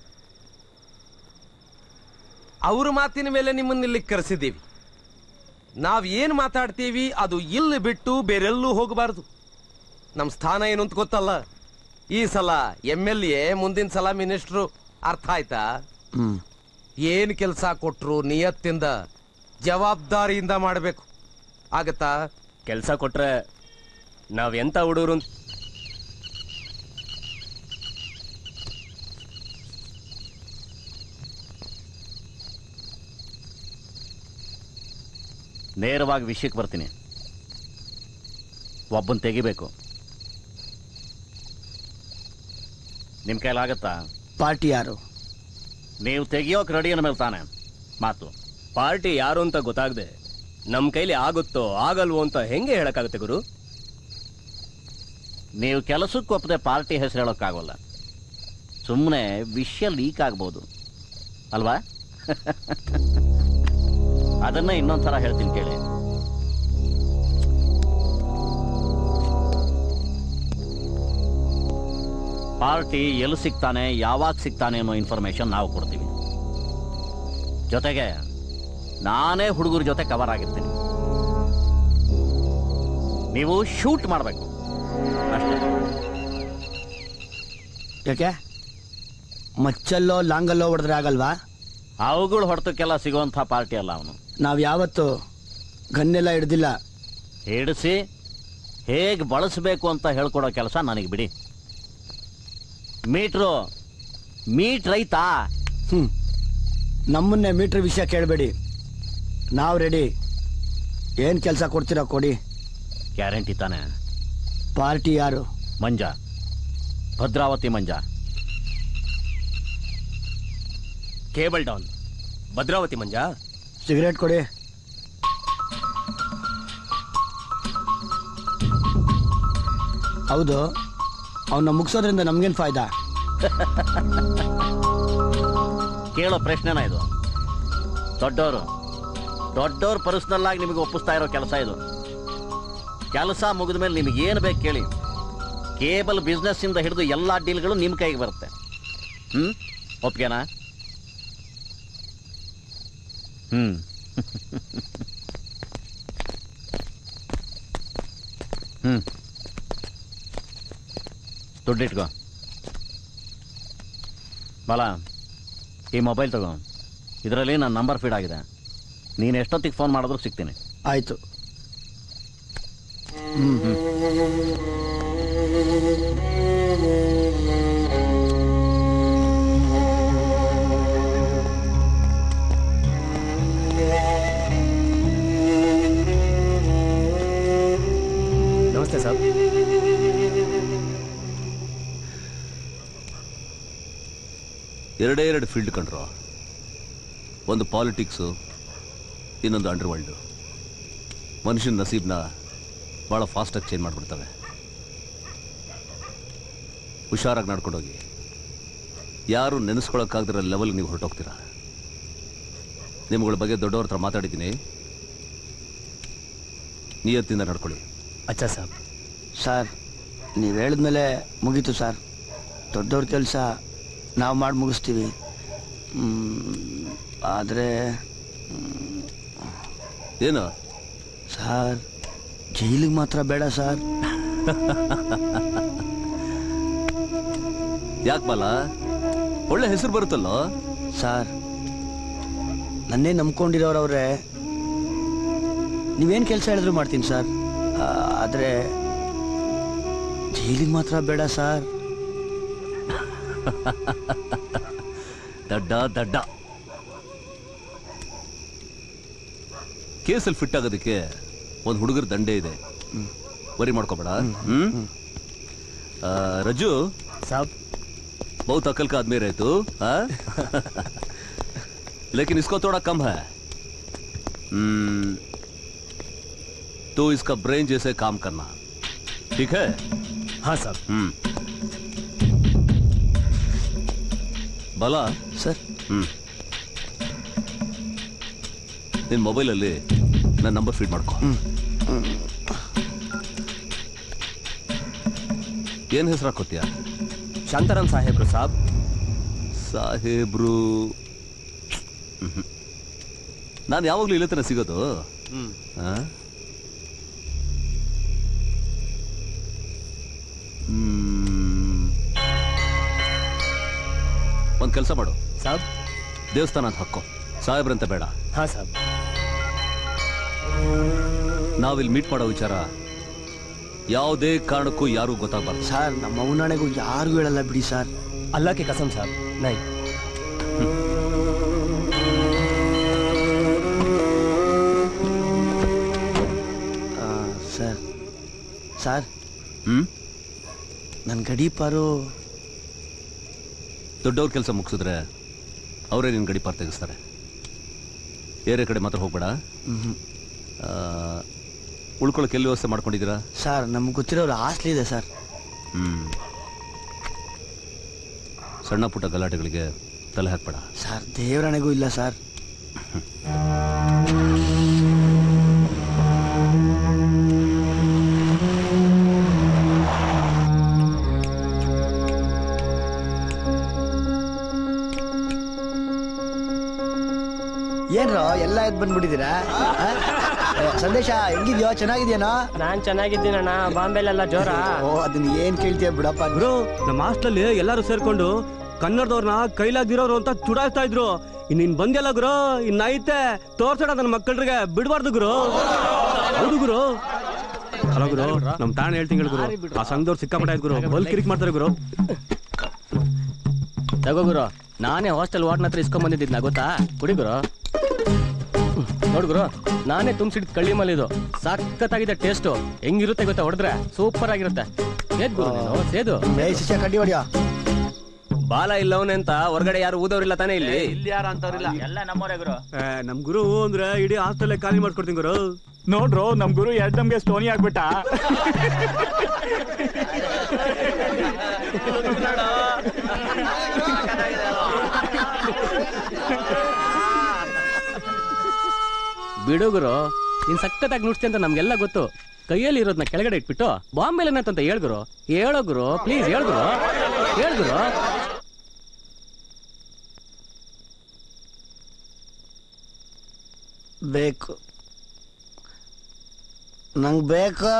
ಅವ್ರ ಮಾತಿನ ಮೇಲೆ ನಿಮ್ಮನ್ನ ಇಲ್ಲಿ ಕರೆಸಿದ್ದೀವಿ ನಾವ್ ಏನ್ ಮಾತಾಡ್ತೀವಿ ಅದು ಇಲ್ಲಿ ಬಿಟ್ಟು ಬೇರೆಲ್ಲೂ ಹೋಗಬಾರದು ನಮ್ ಸ್ಥಾನ ಏನು ಅಂತ ಗೊತ್ತಲ್ಲ ಈ ಸಲ ಎಮ್ ಎಲ್ ಎ ಮುಂದಿನ ಸಲ ಮಿನಿಸ್ಟ್ರು ಅರ್ಥ ಆಯ್ತಾ ಹ್ಮ್ ಏನ್ ಕೆಲಸ ಕೊಟ್ರು ನಿಯತ್ತಿಂದ ಜವಾಬ್ದಾರಿಯಿಂದ ಮಾಡಬೇಕು ಆಗತ್ತಾ ಕೆಲಸ ಕೊಟ್ರೆ ನಾವ್ ಎಂತ ಹುಡುಗರು ಅಂತ ನೇರವಾಗಿ ವಿಷಯಕ್ಕೆ ಬರ್ತೀನಿ ಒಬ್ಬನ್ ತೆಗಿಬೇಕು ನಿಮ್ಮ ಕೈಲಾಗತ್ತಾ ಪಾರ್ಟಿ ಯಾರು ನೀವು ತೆಗಿಯೋಕೆ ರೆಡಿ ಮೇಲೆ ತಾನೆ ಮಾತು ಪಾರ್ಟಿ ಯಾರು ಅಂತ ಗೊತ್ತಾಗದೆ ನಮ್ ಕೈಲಿ ಆಗುತ್ತೋ ಆಗಲ್ವೋ ಅಂತ ಹೆಂಗೆ ಹೇಳಕ್ಕಾಗುತ್ತೆ ಗುರು ನೀವು ಕೆಲಸಕ್ಕೆ ಒಪ್ಪದೆ ಪಾರ್ಟಿ ಹೆಸರು ಹೇಳೋಕ್ಕಾಗೋಲ್ಲ ಸುಮ್ಮನೆ ವಿಷಯ ಲೀಕ್ ಆಗ್ಬೋದು ಅಲ್ವಾ ಅದನ್ನ ಇನ್ನೊಂದ್ಸಲ ಹೇಳ್ತೀನಿ ಕೇಳಿ ಪಾರ್ಟಿ ಎಲ್ಲಿ ಸಿಗ್ತಾನೆ ಯಾವಾಗ ಸಿಗ್ತಾನೆ ಅನ್ನೋ ಇನ್ಫಾರ್ಮೇಶನ್ ನಾವು ಕೊಡ್ತೀವಿ ಜೊತೆಗೆ ನಾನೇ ಹುಡುಗರ ಜೊತೆ ಕವರ್ ಆಗಿರ್ತೀನಿ ನೀವು ಶೂಟ್ ಮಾಡಬೇಕು ಅಷ್ಟೇ ಯಾಕೆ ಮಚ್ಚಲ್ಲೋ ಲಾಂಗಲ್ಲೋ ಹೊಡೆದ್ರೆ ಆಗಲ್ವಾ ಅವುಗಳು ಹೊಡೆತಕ್ಕೆಲ್ಲ ಸಿಗುವಂಥ ಪಾರ್ಟಿ ಅಲ್ಲ ಅವನು ನಾವ್ ಯಾವತ್ತು ಗನ್ನೆಲ್ಲ ಹಿಡ್ದಿಲ್ಲ ಹಿಡಿಸಿ ಹೇಗೆ ಬಳಸಬೇಕು ಅಂತ ಹೇಳ್ಕೊಡೋ ಕೆಲಸ ನನಗೆ ಬಿಡಿ ಮೀಟ್ರು ಮೀಟ್ ರೈತಾ ಹ್ಮ್ ನಮ್ಮನ್ನೇ ಮೀಟರ್ ವಿಷಯ ಕೇಳಬೇಡಿ ನಾವು ರೆಡಿ ಏನ್ ಕೆಲಸ ಕೊಡ್ತೀರಾ ಕೊಡಿ ಗ್ಯಾರಂಟಿ ತಾನೆ ಪಾರ್ಟಿ ಯಾರು Manja Bhadravati Manja cable down Bhadravati Manja cigarette ಕೊಡಿ ಹೌದು ಅವನ್ನ ಮುಗಿಸೋದ್ರಿಂದ ನಮ್ಗೇನ್ ಫಾಯ್ದಾ ಕೇಳೋ ಪ್ರಶ್ನೆನ ಇದು ದೊಡ್ಡವರು ದೊಡ್ಡವ್ರು ಪರ್ಸನಲ್ ಆಗಿ ನಿಮಗೆ ಒಪ್ಪಿಸ್ತಾ ಇರೋ ಕೆಲಸ ಇದು ಕೆಲಸ ಮುಗಿದ ಮೇಲೆ ನಿಮಗೆ ಏನು ಬೇಕು ಕೇಳಿ ಕೇಬಲ್ ಬಿಸ್ನೆಸ್ ಇಂದ ಹಿಡಿದು ಎಲ್ಲ ಡೀಲ್ಗಳು ನಿಮ್ಮ ಕೈಗೆ ಬರುತ್ತೆ ಹ್ಮ್ ಒಪ್ಗೆನಾ ಹ್ಮ್ ಹ್ಮ್ ದುಡ್ಡಿಟ್ಕೋ ಬಾಲ ಈ ಮೊಬೈಲ್ ತಗೋ ಇದರಲ್ಲಿ ನನ್ನ ನಂಬರ್ ಫೀಡ್ ಆಗಿದೆ ನೀನು ಎಷ್ಟೊತ್ತಿಗೆ ಫೋನ್ ಮಾಡಿದ್ರು ಸಿಗ್ತೀನಿ ಆಯ್ತು ಹ್ಮ್ ನಮಸ್ತೆ ಸರ್ ಎರಡೇ ಎರಡು ಫೀಲ್ಡ್ ಕಂಡ್ರು ಒಂದು ಪಾಲಿಟಿಕ್ಸು ಇನ್ನೊಂದು ಅಂಡರ್ ವರ್ಲ್ಡು ಮನುಷ್ಯನ ನಸೀಬ್ನ ಭಾಳ ಫಾಸ್ಟಾಗಿ ಚೇಂಜ್ ಮಾಡಿಬಿಡ್ತವೆ ಹುಷಾರಾಗಿ ನಡ್ಕೊಂಡೋಗಿ ಯಾರು ನೆನೆಸ್ಕೊಳಕ್ಕಾಗದಿರೋ ಲೆವೆಲ್ ನೀವು ಹೊರಟೋಗ್ತೀರಾ ನಿಮ್ಗಳ ಬಗ್ಗೆ ದೊಡ್ಡವ್ರ ಹತ್ರ ಮಾತಾಡಿದ್ದೀನಿ ನಿಯತ್ತಿಂದ ನಡ್ಕೊಳ್ಳಿ ಅಚ್ಚಾ ಸಾಬ್ ಸರ್ ನೀವು ಹೇಳಿದ್ಮೇಲೆ ಮುಗೀತು ಸರ್ ದೊಡ್ಡವ್ರ ಕೆಲಸ ನಾವು ಮಾಡಿ ಮುಗಿಸ್ತೀವಿ ಆದರೆ ಏನು ಸರ್ ಜೈಲಿಗೆ ಮಾತ್ರ ಬೇಡ ಸರ್ ಯಾಕೆ ಬಾಲ ಒಳ್ಳೆ ಹೆಸರು ಬರುತ್ತಲ್ಲೋ ಸರ್ ನನ್ನೇ ನಂಬ್ಕೊಂಡಿರೋರವ್ರೆ ನೀವೇನು ಕೆಲಸ ಹೇಳಿದ್ರು ಮಾಡ್ತೀನಿ ಸರ್ ಆದರೆ ಜೈಲಿಗೆ ಮಾತ್ರ ಬೇಡ ಸರ್ ದಡ್ಡ ದಡ್ಡ ಕೇಸಲ್ಲಿ ಫಿಟ್ ಆಗೋದಕ್ಕೆ ಒಂದು ಹುಡುಗರ ದಂಡೆ ಇದೆ ವರಿ ಮಾಡ್ಕೋಬೇಡ ಹ್ಮ್ ಆ, ರಜು ಸಾಬ್ बहुत अकल का आदमी रहे तू हाँ? लेकिन इसको थोड़ा कम है हम्म, तो इसका ब्रेन जैसे काम करना ठीक है हाँ साहब हम्म ಬಲ ಸರ್ ಹ್ಮ್ ನಿನ್ನ ಮೊಬೈಲಲ್ಲಿ ನನ್ನ ನಂಬರ್ ಫೀಡ್ ಮಾಡ್ಕೊ ಏನ್ ಹೆಸರು ಹಾಕೋತೀಯ ಶಾಂತಾರಾಮ್ ಸಾಹೇಬ್ರು ಸಾಬ್ ಸಾಹೇಬ್ರು ನಾನು ಯಾವಾಗ್ಲೂ ಇಲ್ಲೇ ತನ ಸಿಗೋದು ಆ? ಹ್ಮ್. ಒಂದ್ ಕೆಲಸ ಮಾಡು ಸಾಬ್ ದೇವಸ್ಥಾನ ಅಂತ ಹಾಕೋ ಸಾಹೇಬ್ರಂತ ಬೇಡ ಹಾ ಸಾಬ್ ನಾವಿಲ್ಲಿ ಮೀಟ್ ಮಾಡೋ ವಿಚಾರ ಯಾವುದೇ ಕಾರಣಕ್ಕೂ ಯಾರಿಗೂ ಗೊತ್ತಾಗಬಾರ್ದು ಸರ್ ನಮ್ಮ ಅವನಾಣೆಗೂ ಯಾರಿಗೂ ಹೇಳಲ್ಲ ಬಿಡಿ ಸರ್ ಅಲ್ಲಾಕೆ ಕಸಂ ಸಾಬ್ ನೈ ಆ, ಸರ್ ಸರ್ ಹ್ಮ್ ನನ್ನ ಗಡೀಪಾರು ದೊಡ್ಡವ್ರ ಕೆಲಸ ಮುಗಿಸಿದ್ರೆ ಅವರೇ ನಿನ್ನ ಗಡಿ ಪಾರ್ ತೆಗಿಸ್ತಾರೆ ಬೇರೆ ಕಡೆ ಮಾತ್ರ ಹೋಗ್ಬೇಡ ಮ್ಹೂ. ಆ, ಉಳ್ಕೊಳಕ್ಕೆ ಎಲ್ಲಿ ವ್ಯವಸ್ಥೆ ಮಾಡ್ಕೊಂಡಿದ್ದೀರಾ ಸರ್ ನಮ್ಗೆ ಗೊತ್ತಿರೋರು ಹಾಸ್ಟ್ಲ್ ಇದೆ ಸರ್ ಹ್ಮ್ ಸಣ್ಣ ಪುಟ್ಟ ಗಲಾಟೆಗಳಿಗೆ ತಲೆ ಹಾಕ್ಬೇಡ ಸರ್ ದೇವರಣೆಗೂ ಇಲ್ಲ ಸರ್ ಏನ್ರೋ ಎಲ್ಲ ಎದ್ ಬಂದ್ಬಿಟ್ಟಿದ್ದೀರಾ ಆ? ಏ, ಸಂದೇಶ ಹೆಂಗಿದ್ಯೋ ಚೆನ್ನಾಗಿದ್ಯಾನೋ ನಾನ್ ಚೆನ್ನಾಗಿದ್ದೀನಣ್ಣ ಬಾಂಬೆಲೆಲ್ಲ ಜೋರ ಓ ಅದನ್ನ ಏನ್ ಕೇಳ್ತೀಯ ಬಿಡಪ್ಪ ಬ್ರೋ ನಮ್ಮ ಹಾಸ್ಟೆಲ್ ಎಲ್ಲರೂ ಸೇರ್ಕೊಂಡು ಕನ್ನಡದವ್ರನ್ನ ಕೈಲಾಗ್ದಿರೋರು ಅಂತ ಚುಡಾಯಿಸ್ತಾ ಇದ್ರು ಇನ್ನಿನ್ ಬಂದೆಲ್ಲ ಗುರು ಇನ್ನ ಐತೆ ತೋರ್ಸೋಣ ನನ್ನ ಮಕ್ಕಳಿಗೆ ಬಿಡಬಾರ್ದು ಗುರು ಹೌದು ಗುರು ಅಲ್ಲ ಗುರು ನಮ್ ತಾಣ ಹೇಳ್ತೀನಿ ಗುರು ಆ ಸಂಘದವ್ರು ಸಿಕ್ಕಾಪಟ್ಟೆ ಆಯ್ತು ಗುರು ಬಲ್ ಕಿರಿಕ್ ಮಾಡ್ತಾರೆ ಗುರು ತಗೋ ಗುರು ನಾನೇ ಹಾಸ್ಟೆಲ್ ವಾರ್ಡ್ನ ಹತ್ರ ಇಸ್ಕೊಂಡ್ ಬಂದಿದ್ದ ಗೊತ್ತಾ ಕುಡಿ ಗುರು ಹ್ಮ್, ನೋಡು ಗುರು ನಾನೇ ತುಂಬಿಸಿಡ್ ಕಳ್ಳಿ ಮಲ್ ಇದು ಸಖತ್ತಾಗಿದೆ ಟೇಸ್ಟ್ ಹೆಂಗಿರುತ್ತೆ ಗೊತ್ತಾ ಹೊಡೆದ್ರೆ ಸೂಪರ್ ಆಗಿರುತ್ತೆ ಸೇದ್ ಗುರು ನೀನು ಸೇದು ಏ ಶಿಷ್ಯ ಕಡ್ಡಿ ಹೊಡಿಯೋ ಬಾಲ ಇಲ್ಲವನೇ ಅಂತ ಹೊರಗಡೆ ಯಾರು ಊದವ್ರಿಲ್ಲ ತಾನೇ ಇಲ್ಲಿ ಇಲ್ಲಿ ಯಾರು ಅಂತವ್ರಿಲ್ಲ ಎಲ್ಲ ನಮ್ಮವರೇ ಗುರು ನಮ್ ಗುರು ಅಂದ್ರೆ ಇಡೀ ಹಾಸ್ಟೆಲ್ ಖಾಲಿ ಮಾಡ್ಕೊಡ್ತೀನಿ ಗುರು ನೋಡ್ರು ನಮ್ ಗುರು ಎರಡ್ ನಮ್ಗೆ ಸ್ಟೋನಿ ಆಗ್ಬಿಟ್ಟ ಬಿಡು ಗುರು ನೀನ್ ಸಖತ್ತಾಗಿ ನುಡ್ಸ್ತಿ ಅಂತ ನಮ್ಗೆಲ್ಲ ಗೊತ್ತು ಕೈಯಲ್ಲಿ ಇರೋದನ್ನ ಕೆಳಗಡೆ ಇಟ್ಬಿಟ್ಟು ಬಾಂಬೆಲ್ ಏನಂತ ಹೇಳ್ಗುರು ಹೇಳೋ ಗುರು ಪ್ಲೀಸ್ ಹೇಳ್ಗುರು ಹೇಳ್ಗುರು ಬೇಕು ನಂಗೆ ಬೇಕು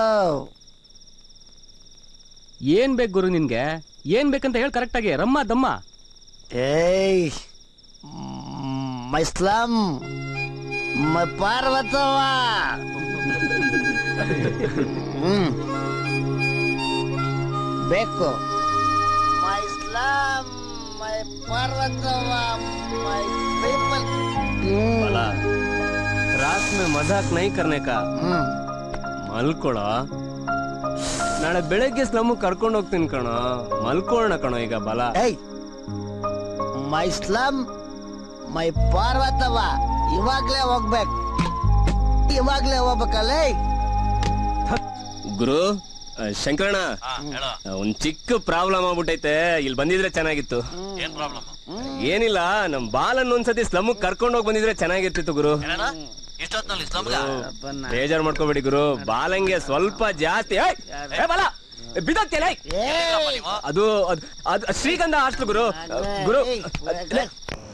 ಏನ್ ಬೇಕು ಗುರು ನಿನ್ಗೆ ಏನ್ ಬೇಕಂತ ಹೇಳಿ ಕರೆಕ್ಟಾಗಿ ರಮ್ಮ ದಮ್ಮ ಏಯ್ ಮೈ ಸ್ಲಮ್ ಮೈ ಪಾರ್ವತವ ಹ್ಮ್ ಬೇಕು ಮೈ ಸ್ಲಮ್ ಮೈ ಪಾರ್ವತವ ಮೈ ಪೀಪಲ್ ಬಲ रात में मजाक नहीं करने का ಮಲ್ಕೊಳ ನಾಳೆ ಬೆಳಗ್ಗೆ ಸ್ಲಮ್ ಕರ್ಕೊಂಡು ಹೋಗ್ತೀನಿ ಕಣ ಮಲ್ಕೊಳ್ಳೋಣ ಕಣೋ ಈಗ ಬಲ ಏಯ್ ಮೈ ಸ್ಲಮ್ ಮೈ ಪಾರ್ವತವ ಇವಾಗ್ಲೇ ಹೋಗ್ಬೇಕು ಇವಾಗ್ಲೇ ಹೋಗ್ಬೇಕಲ್ಲ ಏಯ್ ಗುರು ಶಂಕರಣ್ಣ ಒಂದ್ ಚಿಕ್ಕ ಪ್ರಾಬ್ಲಮ್ ಆಗ್ಬಿಟ್ಟೈತೆ ಇಲ್ಲಿ ಬಂದಿದ್ರೆ ಚೆನ್ನಾಗಿತ್ತು ಏನ್ ಪ್ರಾಬ್ಲಮ್ ಏನಿಲ್ಲ ನಮ್ ಬಾಲನ್ ಒಂದ್ಸತಿ ಸ್ಲಮ್ ಕರ್ಕೊಂಡ್ ಹೋಗಿ ಬಂದಿದ್ರೆ ಚೆನ್ನಾಗಿರ್ತಿತ್ತು ಗುರು ಇಷ್ಟೊತ್ನಲ್ಲಿ ಸ್ಲಮ್ಗ ಬೇಜಾರ್ ಮಾಡ್ಕೋಬೇಡಿ ಗುರು ಬಾಲಂಗೆ ಸ್ವಲ್ಪ ಜಾಸ್ತಿ ಏಯ್! ಏ ಬಾಲ ಬಿದ್ದೋಗ್ತಿಯಲ್ಲ, ಏಯ್! ಅದು ಅದು ಅದು ಶ್ರೀಗಂಧ ಹಾಸ್ಟೆಲ್ ಗುರು ಗುರು ಲೇ,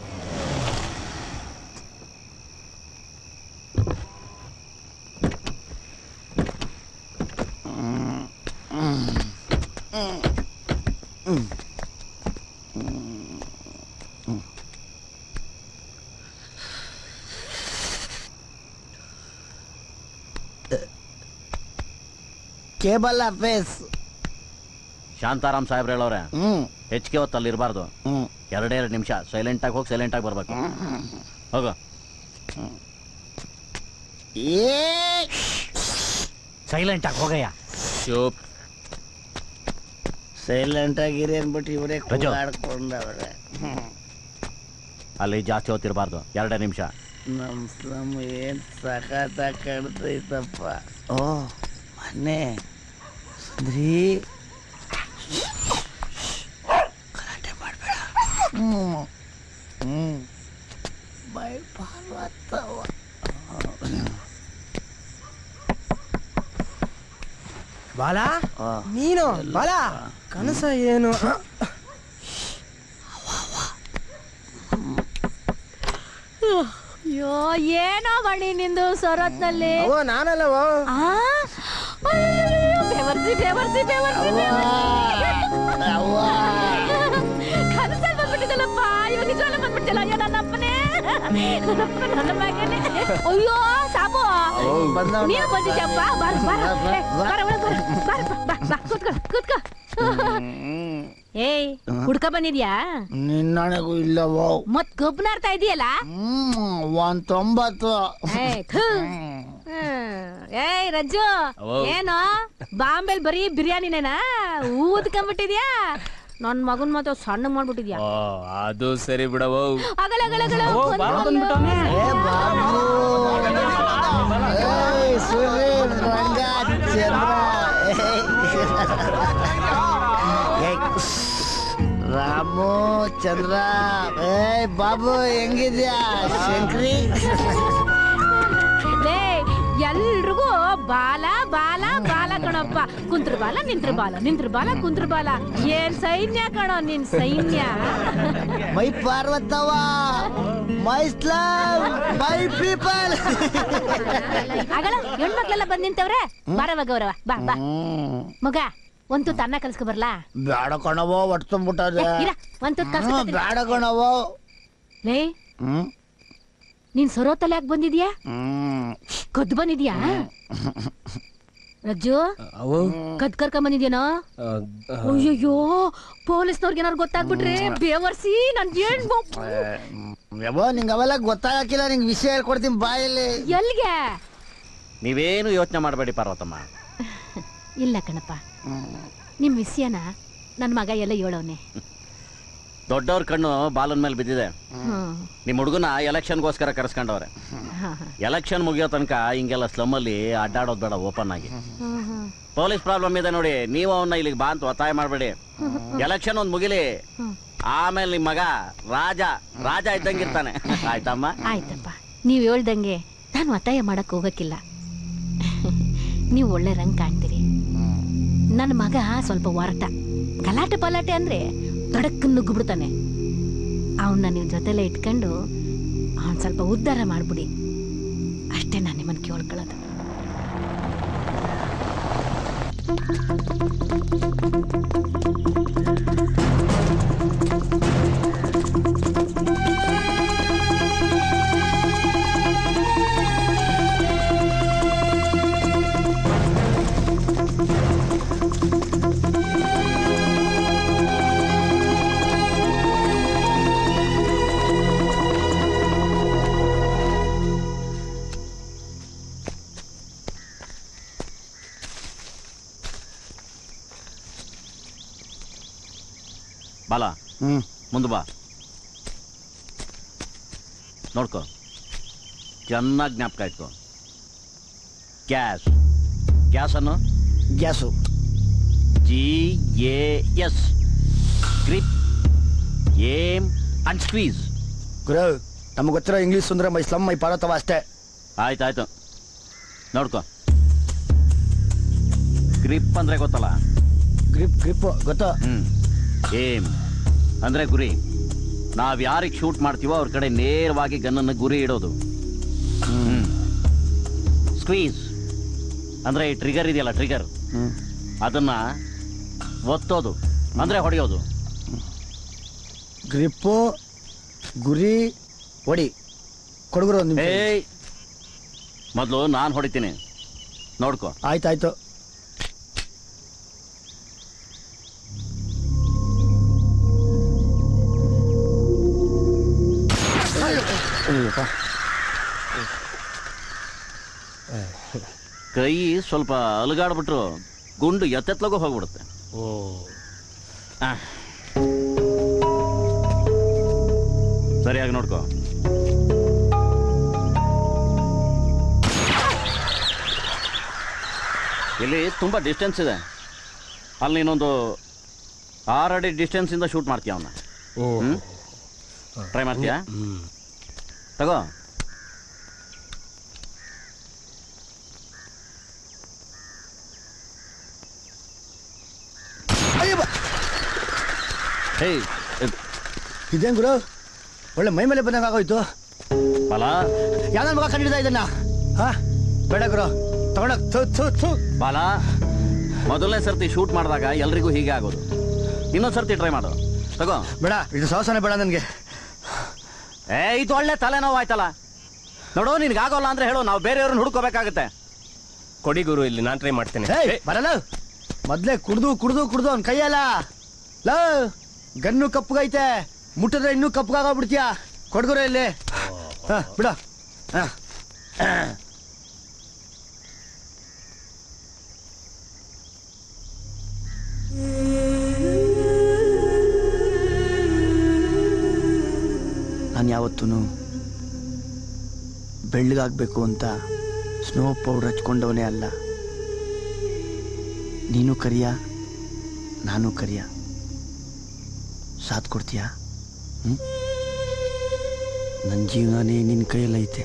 ಕೇಬಲ್ ಆಫೀಸ್ ಶಾಂತಾರಾಮ್ ಸಾಹೇಬ್ರು ಹೇಳೋರೆ ಹ್ಮ್ ಹೆಚ್ಚಿಗೆ ಹೊತ್ತು ಅಲ್ಲಿ ಇರಬಾರ್ದು ಎರಡೇ ಎರಡು ನಿಮಿಷ ಸೈಲೆಂಟ್ ಆಗಿ ಹೋಗಿ ಸೈಲೆಂಟ್ ಆಗಿ ಬರ್ಬೇಕು ಹೋಗು ಸೈಲೆಂಟ್ ಆಗಿ ಹೋಗಯ್ಯ ಶೋಪ್ ಸೈಲೆಂಟ್ ಆಗಿರಿ ಅನ್ಬಿಟ್ಟು ಇವರೇ ರಜು. ಕೂಗಾಡ್ಕೊಂಡವ್ರೆ ಅಲ್ಲಿ ಜಾಸ್ತಿ ಹೊತ್ತಿರಬಾರ್ದು ಎರಡೇ ನಿಮಿಷ ನಮ್ ಸ್ಲಮ್ ಏನ್ ಸಖತ್ ಕಾಣ್ತೈತಪ್ಪ ಓ ಮೊನ್ನೆ ಸುಂದ್ರಿ ಗಲಾಟೆ ಮಾಡ್ಬೇಡ ಹ್ಮ್ ಹ್ಮ್ ಬೈ ಪಾರ್ವತವ್ವ ಬಾಲ ನೀನು ಬಾಲ ಕನಸ ಏನು ಅಯ್ಯೋ ಏನೋ ಮಣಿ ನಿಂದು ಸೊರತ್ನಲ್ಲಿ ಓ ನಾನಲ್ಲವೋ ಆ? ಅಯ್ಯಯ್ಯೋ, ಬೆವರ್ಸಿ ಬೆವರ್ಸಿ ಬೆವರ್ಸಿ ಕನಸಲ್ಲಿ ಬಂದ್ಬಿಟ್ಟಿದ್ದಲ್ಲಪ್ಪ ಇವಾಗ ನಿಜವಾಗ್ಲೂ ಬಂದ್ಬಿಟ್ಟಿಲ್ಲ ಅಯ್ಯೋ ನನ್ನಪ್ಪನೇ ನನ್ನಪ್ಪ ನನ್ನ ಮಗನೇ ಅಯ್ಯೋ ಸಾಬು ನೀನು ಬಂದಿದ್ಯಪ್ಪ ಬಾರ ಬಾರ ಏ, ಬಾರ ಒಳಗ್ ಬಾರ ಬಾರ ಬಾ ಬಾ ಕೂತ್ಕೋ ಕೂತ್ಕೋ ಏಯ್ ಹುಡ್ಕ ಬಂದಿದ್ಯಾ ನಿನ್ನಣೆಗೂ ಇಲ್ಲವೋ ಮತ್ ಗಬ್ನಾರ್ತಾ ಇದೆಯಲ್ಲ ಹ್ಮ್ ಒಂದ್ ತೊಂಬತ್ತು ಏಯ್, ಥು. ಹ್ಮ್. ಏಯ್ ರಜ್ಜು ಅವ್ವ. ಏನು ಬಾಂಬೆಲ್ ಬರೀ ಬಿರಿಯಾನಿನೇನಾ ಊದ್ಕೊಂಡ್ಬಿಟ್ಟಿದ್ಯಾ ನನ್ ಮಗನ್ ಮಾತ್ರ ಸಣ್ಣ ಮಾಡ್ಬಿಟ್ಟಿದ್ಯಾ ಓ, ಅದು ಸರಿ ಬಿಡವೋ ಅಗಲ ಅಗಲ ಅಗಲ ಓ, ಒಂದ್ ಬಾಳ ಒಂದು. ಏ ಬಾಬು ಏಯ್ ಸುರಿ ರಂಗ ಚಂದ್ರ ಏಯ್. ರಾಮು ಚಂದ್ರ ಏಯ್ ಬಾಬು ಹೆಂಗಿದ್ಯಾ ಶಂಕ್ರಿ ಲೇ ಎಲ್ರಿಗೂ ಬಾಲ ಬಾಲ ಬಾಲ ಕಣಪ್ಪ ಕುಂತ್ರ ಬಾಲ ನಿಂತ್ರ ಬಾಲ ನಿಂತ್ರ ಬಾಲ ಕುಂತ್ರ ಬಾಲ ಏನ್ ಸೈನ್ಯ ಕಣೋ ನಿನ್ ಸೈನ್ಯ ಮೈ ಪಾರ್ವತವ್ವ ಮೈ ಸ್ಲಮ್ ಮೈ ಪೀಪಲ್ ಅಗಳ ಹೆಣ್ಮಕ್ಳೆಲ್ಲ ಬಂದ್ ನಿಂತವ್ರೆ ಬಾರವ ಗೌರವ ಬಾ ಬಾ ಮಗ ಒಂದ್ ತುತ್ತು ಅನ್ನ ಕಲ್ಸ್ಕೊ ಬರ್ಲಾ ಬೇಡ ಕಣವೋ ಒಟ್ಟು ತುಂಬಿಟ್ಟದೆ ಏ, ಇರ, ಒಂದ್ ತುತ್ತು ಕಲ್ಸ್ಕೊ ಬರ್ತೀನಿ. ಬೇಡ ಕಣವೋ ಲೇ ಹ್ಮ್ ನೀನ್ ಸರೋತಲ್ಲಿ ಯಾಕೆ ಬಂದಿದ್ಯಾ ಹ್ಮ್ ಕದ್ ಬಂದಿದ್ಯಾ ರಜ್ಜು ಅವು ಕದ್ ಕರ್ಕೊಂಡ್ ಬಂದಿದ್ಯಾನೋ ಅಯ್ಯಯ್ಯೋ ಪೊಲೀಸ್ನವ್ರಿಗೆ ಏನಾರು ಗೊತ್ತಾಗ್ಬಿಟ್ರೆ ಬೇವರ್ಸಿ ನನ್ ಏನ್ ಯವ್ವ ನಿಂಗೆ ಅವೆಲ್ಲ ಗೊತ್ತಾಗಕ್ಕಿಲ್ಲ ನಿಂಗೆ ವಿಷಯ ಹೇಳ್ಕೊಡ್ತೀನಿ ಬಾಯಲ್ಲಿ ಎಲ್ಗೆ ನೀವೇನು ಯೋಚನೆ ಮಾಡಬೇಡಿ ಪಾರ್ವತಮ್ಮ ಇಲ್ಲ ಕಣಪ್ಪ ನಿಮ್ ವಿಷಯನ ನನ್ ಮಗ ಎಲ್ಲ ಹೇಳವ್ನೆ ದೊಡ್ಡವ್ರ ಕಣ್ಣು ಬಾಲನ್ ಮೇಲೆ ಬಿದ್ದಿದೆ ಹ್ಮ್ ನಿಮ್ಮ ಹುಡುಗನ ಎಲೆಕ್ಷನ್ಗೋಸ್ಕರ ಕರೆಸ್ಕೊಂಡವ್ರೆ ಹಾ, ಹಾ. ಎಲೆಕ್ಷನ್ ಮುಗಿಯೋ ತನಕ ಹಿಂಗೆಲ್ಲ ಸ್ಲಮ್ಮಲ್ಲಿ ಅಡ್ಡಾಡೋದು ಬೇಡ ಓಪನ್ ಆಗಿ ಹ್ಮ್, ಹ್ಮ್. ಪೊಲೀಸ್ ಪ್ರಾಬ್ಲಮ್ ಇದೆ ನೋಡಿ ನೀವು ಅವನ್ನ ಇಲ್ಲಿಗೆ ಬಾ ಅಂತ ಒತ್ತಾಯ ಮಾಡಬೇಡಿ ಎಲೆಕ್ಷನ್ ಒಂದು ಮುಗಿಲಿ ಆಮೇಲೆ ನಿಮ್ಮ ಮಗ ರಾಜ ರಾಜ ಇದ್ದಂಗಿರ್ತಾನೆ ಆಯ್ತಮ್ಮ ಆಯ್ತಪ್ಪ ನೀವ್ ಹೇಳ್ದಂಗೆ ನಾನು ಒತ್ತಾಯ ಮಾಡಕ್ ಹೋಗಕ್ಕಿಲ್ಲ ನೀವು ಒಳ್ಳೆ ರಂಗ್ ಕಾಣ್ತೀರಿ ನನ್ನ ಮಗ ಸ್ವಲ್ಪ ಹೊರಟ ಗಲಾಟೆ ಪಲಾಟೆ ಅಂದ್ರೆ ತೊಡಕ್ ನುಗ್ಗ್ಬಿಡ್ತಾನೆ ಅವನ್ನ ನೀವು ಜೊತೆಲೆ ಇಟ್ಕೊಂಡು ಅವನ್ ಸ್ವಲ್ಪ ಉದ್ಧಾರ ಮಾಡ್ಬಿಡಿ ಅಷ್ಟೇ ನಾನು ನಿಮ್ಮನ್ನ ಕೇಳ್ಕೊಳ್ಳೋದು ಬಾಲ ಹ್ಮ್ ಮುಂದೆ ಬಾ ನೋಡ್ಕೊ ಚೆನ್ನಾಗಿ ಜ್ಞಾಪಕ ಇಟ್ಕೊ ಗ್ಯಾಸ್ ಗ್ಯಾಸ್ ಅನ್ನು gas G A S grip aim and squeeze ಗುರು ನಮ್ಗೆ ಗೊತ್ತಿರೋ ಇಂಗ್ಲೀಷ್ ಅಂದ್ರೆ ಮೈ ಸ್ಲಮ್ ಮೈ ಪಾರತವ ಅಷ್ಟೇ ಆಯ್ತಾಯ್ತು ನೋಡ್ಕೊ ಗ್ರಿಪ್ ಅಂದ್ರೆ ಗೊತ್ತಲ್ಲ ಗ್ರಿಪ್ ಗ್ರಿಪ್ ಗೊತ್ತಾ ಹ್ಮ್ ಏಮ್ ಅಂದ್ರೆ ಗುರಿ ನಾವ್ ಯಾರಿಗೆ ಶೂಟ್ ಮಾಡ್ತೀವೋ ಅವ್ರ ಕಡೆ ನೇರವಾಗಿ ಗನ್ನನ್ನು ಗುರಿ ಇಡೋದು ಹ್ಮ್ ಸ್ಕ್ವೀಸ್ ಅಂದ್ರೆ ಈ ಟ್ರಿಗರ್ ಇದೆಯಲ್ಲ ಟ್ರಿಗರ್ ಅದನ್ನ ಒತ್ತೋದು ಅಂದ್ರೆ ಹೊಡೆಯೋದು ಗ್ರಿಪ್ಪು ಗುರಿ ಹೊಡಿ ಕೊಡುಗರು ಒಂದು ನಿಮಿಷ ಏಯ್ ಮೊದಲು ನಾನು ಹೊಡಿತೀನಿ ನೋಡ್ಕೊ ಆಯ್ತಾಯ್ತು ಅಯ್ಯಪ್ಪ. ಕೈ ಸ್ವಲ್ಪ ಅಲುಗಾಡ್ಬಿಟ್ರು ಗುಂಡು ಎತ್ತೆತ್ಲಗೂ ಹೋಗ್ಬಿಡುತ್ತೆ ಓ ಆ. ಸರಿಯಾಗಿ ನೋಡ್ಕೋ ಇಲ್ಲಿ ತುಂಬಾ ಡಿಸ್ಟೆನ್ಸ್ ಇದೆ ಅಲ್ಲಿ ಇನ್ನೊಂದು ಆರು ಅಡಿ ಡಿಸ್ಟೆನ್ಸ್ ಇಂದ ಶೂಟ್ ಮಾಡ್ತೀಯ ಅವನ್ನ ಟ್ರೈ ಮಾಡ್ತೀಯಾ ತಗೋ ಹೇಯ್ ಇದೇನ್ ಗುರು ಒಳ್ಳೆ ಮೈ ಮೇಲೆ ಬಂದಂಗ ಆಗೋಯ್ತು ಬಲ ಯಾವ್ದನ್ ಮಗ ಕಂಡಿಡ್ದ ಇದನ್ನ ಹಾ ಬೇಡ ಗುರು ತಗೊಳಕ್ ಥು ಥು ಥು ಬಾಲ ಮೊದಲನೇ ಸರ್ತಿ ಶೂಟ್ ಮಾಡಿದಾಗ ಎಲ್ರಿಗೂ ಹೀಗೆ ಆಗೋದು ಇನ್ನೊಂದು ಸರ್ತಿ ಟ್ರೈ ಮಾಡು ತಗೋ ಬೇಡ ಇದು ಸಾಹಸನೇ ಬೇಡ ನನಗೆ ಏ ಇದು ಒಳ್ಳೆ ತಲೆನೋವು ಆಯ್ತಲ್ಲ ನೋಡು ನಿನ್ಗೆ ಆಗೋಲ್ಲ ಅಂದ್ರೆ ಹೇಳು ನಾವು ಬೇರೆಯವ್ರನ್ನ ಹುಡ್ಕೋಬೇಕಾಗತ್ತೆ ಕೊಡಿ ಗುರು ಇಲ್ಲಿ ನಾನ್ ಟ್ರೈ ಮಾಡ್ತೇನೆ ಏಯ್ ಬರಲ್ಲ ಮೊದ್ಲೇ ಕುಡ್ದು ಕುಡ್ದು ಕುಡ್ದು ಅವ್ನ ಕೈಯಲ್ಲ ಲ ಗನ್ನು ಕಪ್ಪಗೈತೆ ಮುಟ್ಟಿದ್ರೆ ಇನ್ನೂ ಕಪ್ಪಗಾಗೋಗ್ಬಿಡ್ತೀಯ ಕೊಡ್ಗುರ ಇಲ್ಲಿ ಹಾ ಬಿಡ ಹಾ ನಾನು ಯಾವತ್ತೂ ಬೆಳ್ಳಗಾಗಬೇಕು ಅಂತ ಸ್ನೋ ಪೌಡರ್ ಹಚ್ಕೊಂಡವನೇ ಅಲ್ಲ ನೀನು ಕರಿಯ ನಾನು ಕರಿಯ ಸಾಥ್ ಕೊಡ್ತೀಯಾ ಹ್ಮ್ ನನ್ನ ಜೀವನನೇ ನಿನ್ನ ಕೈಯಲ್ಲೈತೆ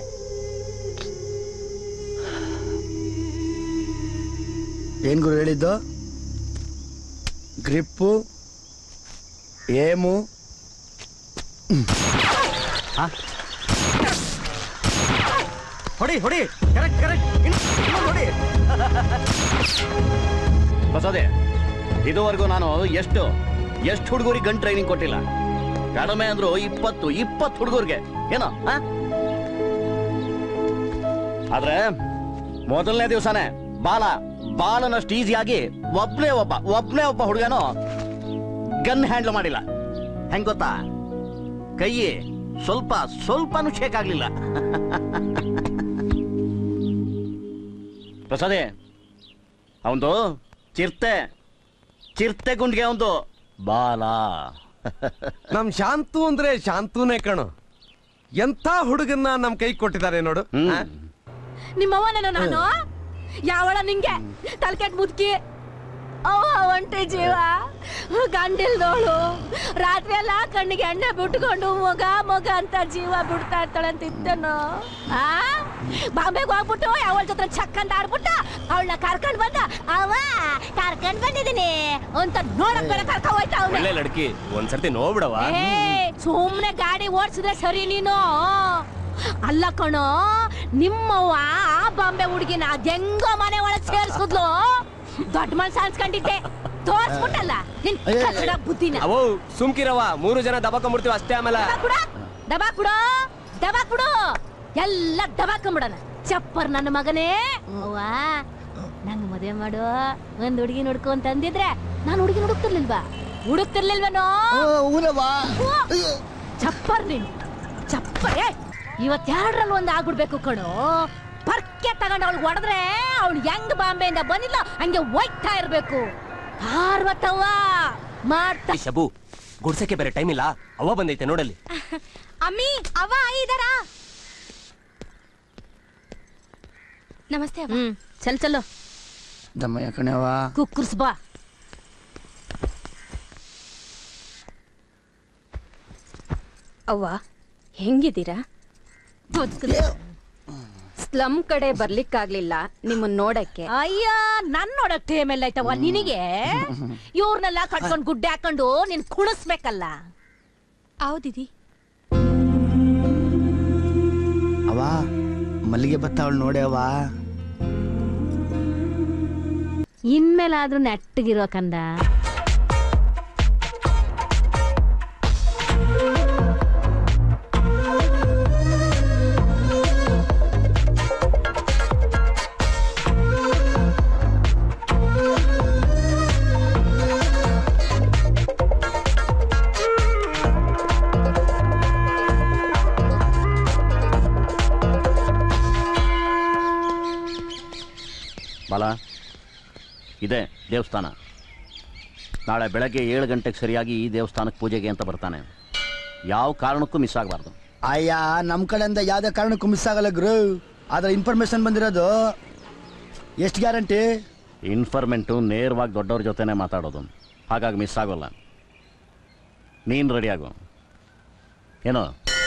ಏನ್ ಗುರು ಹೇಳಿದ್ದು ಗ್ರಿಪ್ಪು ಏಮು ಹೊಡಿ ಹೊಡಿ ಕರೆಕ್ಟ್ ಕರೆಕ್ಟ್ ಹೊಡಿ ಬಸೋದೆ ಇದುವರೆಗೂ ನಾನು ಎಷ್ಟು ಎಷ್ಟು ಹುಡುಗರಿಗೆ ಗನ್ ಟ್ರೈನಿಂಗ್ ಕೊಟ್ಟಿಲ್ಲ ಕಡಿಮೆ ಅಂದ್ರು ಇಪ್ಪತ್ತು ಇಪ್ಪತ್ತು ಹುಡುಗರಿಗೆ ಏನೋ ಆ? ಆದ್ರೆ ಮೊದಲನೇ ದಿವಸನೇ ಬಾಲ ಬಾಲನಷ್ಟು ಈಸಿಯಾಗಿ ಒಬ್ನೇ ಒಬ್ಬ ಒಬ್ನೇ ಒಬ್ಬ ಹುಡುಗನು ಗನ್ ಹ್ಯಾಂಡಲ್ ಮಾಡಿಲ್ಲ ಹೆಂಗ್ ಗೊತ್ತಾ ಕೈ ಸ್ವಲ್ಪ ಸ್ವಲ್ಪನೂ ಶೇಕ್ ಆಗ್ಲಿಲ್ಲ ಪ್ರಸಾದೆ ಅವಂದು ಚಿರ್ತೆ ಚಿರ್ತೆ ಗುಂಡ್ಗೆ ಅವಂದು ಬಾಲ ನಮ್ ಶಾಂತು ಅಂದ್ರೆ ಶಾಂತುನೇ ಕಣು ಎಂಥ ಹುಡುಗನ್ನ ನಮ್ ಕೈ ಕೊಟ್ಟಿದ್ದಾರೆ ನೋಡು ಆ? ನಿಮ್ಮವ್ವನ ನಾನು ಯಾವಳ ನಿಂಗೆ ತಲ್ಕೆಟ್ ಮುದ್ಕಿ ಅವ ಒಂಟೆ ಜೀವ ಗಂಡಿಲ್ದೋಳು ರಾತ್ರಿ ಎಲ್ಲ ಕಣ್ಣಿಗೆ ಎಣ್ಣೆ ಬಿಟ್ಕೊಂಡು ಮೊಗ ಮೊಗ ಅಂತ ಜೀವ ಬಿಡ್ತಾ ಇರ್ತಾಳೆ ಅಂತ ಇದ್ದನು ಆ ಬಾಂಬೆಗೆ ಹೋಗ್ಬಿಟ್ಟು ಅವಳ ಜೊತೆ ಚಕ್ಕಂತ ಆಡ್ಬಿಟ್ಟು ಅವಳನ್ನ ಕರ್ಕೊಂಡ್ ಬಂದ ಅವ ಕರ್ಕೊಂಡ್ ಬಂದಿದ್ದೀನಿ ಅಂತ ನೋಡಕ್ ಬೇರೆ ಕರ್ಕ ಹೋಯ್ತಾ ಅವ್ನ ಒಳ್ಳೆ ಲಡ್ಕಿ ಒಂದ್ಸರ್ತಿ ನೋಡ್ಬಿಡವ ಏ ಸುಮ್ನೆ ಗಾಡಿ ಓಡ್ಸಿದ್ರೆ ಸರಿ ನೀನು ಅಲ್ಲ ಕಣೋ ನಿಮ್ಮವ್ವ ಆ ಬಾಂಬೆ ಹುಡುಗಿನ ಅದೆಂಗೋ ಮನೆ ಒಳಗ್ ಸೇರ್ಸುದ್ಲು ದೊಡ್ಡ ಮನ್ಸ ಅನ್ಸ್ಕೊಂಡಿದ್ದೆ ತೋರ್ಸ್ಬಿಟ್ಟಲ್ಲ ನಿನ್ ಕಚ್ಚಡ ಬುದ್ಧಿನ ಅವೋ ಸುಮ್ಕಿರವ ಮೂರು ಜನ ದಬಕೊಂಡ್ಬಿಡ್ತೀವಿ ಅಷ್ಟೇ ಆಮೇಲೆ ದಬಾ ಕುಡೋ ದಬಾ ಕುಡು ಎಲ್ಲ ದಬಾಕೊಂಬಿಡಣ ಚಪ್ಪರ್ ನನ್ನ ಮಗನೇ ಅವ್ವ ನಂಗ್ ಮದುವೆ ಮಾಡು ಒಂದ್ ಹುಡುಗಿ ನೋಡ್ಕೊ ಅಂತ ಅಂದಿದ್ರೆ ನಾನು ಹುಡುಗಿ ಹುಡುಕ್ತಿರ್ಲಿಲ್ವಾ ಹುಡುಕ್ತಿರ್ಲಿಲ್ವೇನೋ ಚಪ್ಪರ್ ನೀನು ಚಪ್ಪರ್ ಏ ಇವತ್ ಎರಡ್ರಲ್ಲಿ ಒಂದ್ ಆಗ್ಬಿಡ್ಬೇಕು ಕಣೋ ಪರ್ಕೆ ತಗೊಂಡು ಅವಳು ಹೊಡೆದ್ರೆ ಅವಳು ಹೆಂಗ್ ಬಾಂಬೆಯಿಂದ ಬಂದಿಲ್ಲ ಹಂಗೆ ಒಯ್ತಾ ಇರ್ಬೇಕು ಪಾರ್ವತವ್ವ ಮಾಡ್ತಾ ಈ ಶಬು ಗುಡ್ಸಕ್ಕೆ ಬೇರೆ ಟೈಮ್ ಇಲ್ಲ ಅವ ಬಂದೈತೆ ನೋಡಲ್ಲಿ ಅಮ್ಮಿ ಅವ ಇದಾರ ನಮಸ್ತೆ ಅವ್ವ ಹ್ಮ್ ಚಲ್ ಚಲೋ ದಮ್ಮಯ್ಯ ಕಣವ ಕುಕ್ಕರ್ಸ್ ಬಾ ಅವ್ವ ಹೆಂಗಿದ್ದೀರಾ ಸ್ಲಮ್ ಕಡೆ ಬರ್ಲಿಕ್ಕಾಗ್ಲಿಲ್ಲ ನಿಮ್ಮನ್ ನೋಡಕ್ಕೆ ಅಯ್ಯ ನನ್ ನೋಡಕ್ ಟೈಮ್ ಎಲ್ಲ ಆಯ್ತವ ನಿನಗೆ ಇವ್ರನ್ನೆಲ್ಲ ಕಟ್ಕೊಂಡ್ ಗುಡ್ಡೆ ಹಾಕೊಂಡು ನೀನ್ ಕುಣಿಸ್ಬೇಕಲ್ಲ ಹೌದಿದಿ ಅವ ಮಲ್ಲಿಗೆ ಭತ್ತ ಅವಳು ನೋಡ್ಯವ ಇನ್ಮೇಲಾದ್ರೂ ನೆಟ್ಟಗಿರೋ ಕಂದ ಬಾಲ ಇದೆ ದೇವಸ್ಥಾನ ನಾಳೆ ಬೆಳಗ್ಗೆ ಏಳು ಗಂಟೆಗೆ ಸರಿಯಾಗಿ ಈ ದೇವಸ್ಥಾನಕ್ಕೆ ಪೂಜೆಗೆ ಅಂತ ಬರ್ತಾನೆ ಯಾವ ಕಾರಣಕ್ಕೂ ಮಿಸ್ ಆಗಬಾರ್ದು ಅಯ್ಯ ನಮ್ ಕಡೆಯಿಂದ ಯಾವ್ದೇ ಕಾರಣಕ್ಕೂ ಮಿಸ್ ಆಗಲ್ಲ ಗುರು ಆದ್ರೆ ಇನ್ಫಾರ್ಮೇಶನ್ ಬಂದಿರೋದು ಎಷ್ಟು ಗ್ಯಾರಂಟಿ ಇನ್ಫಾರ್ಮೆಂಟು ನೇರವಾಗಿ ದೊಡ್ಡವ್ರ ಜೊತೆನೇ ಮಾತಾಡೋದು ಹಾಗಾಗಿ ಮಿಸ್ ಆಗೋಲ್ಲ ನೀನು ರೆಡಿಯಾಗು ಏನೋ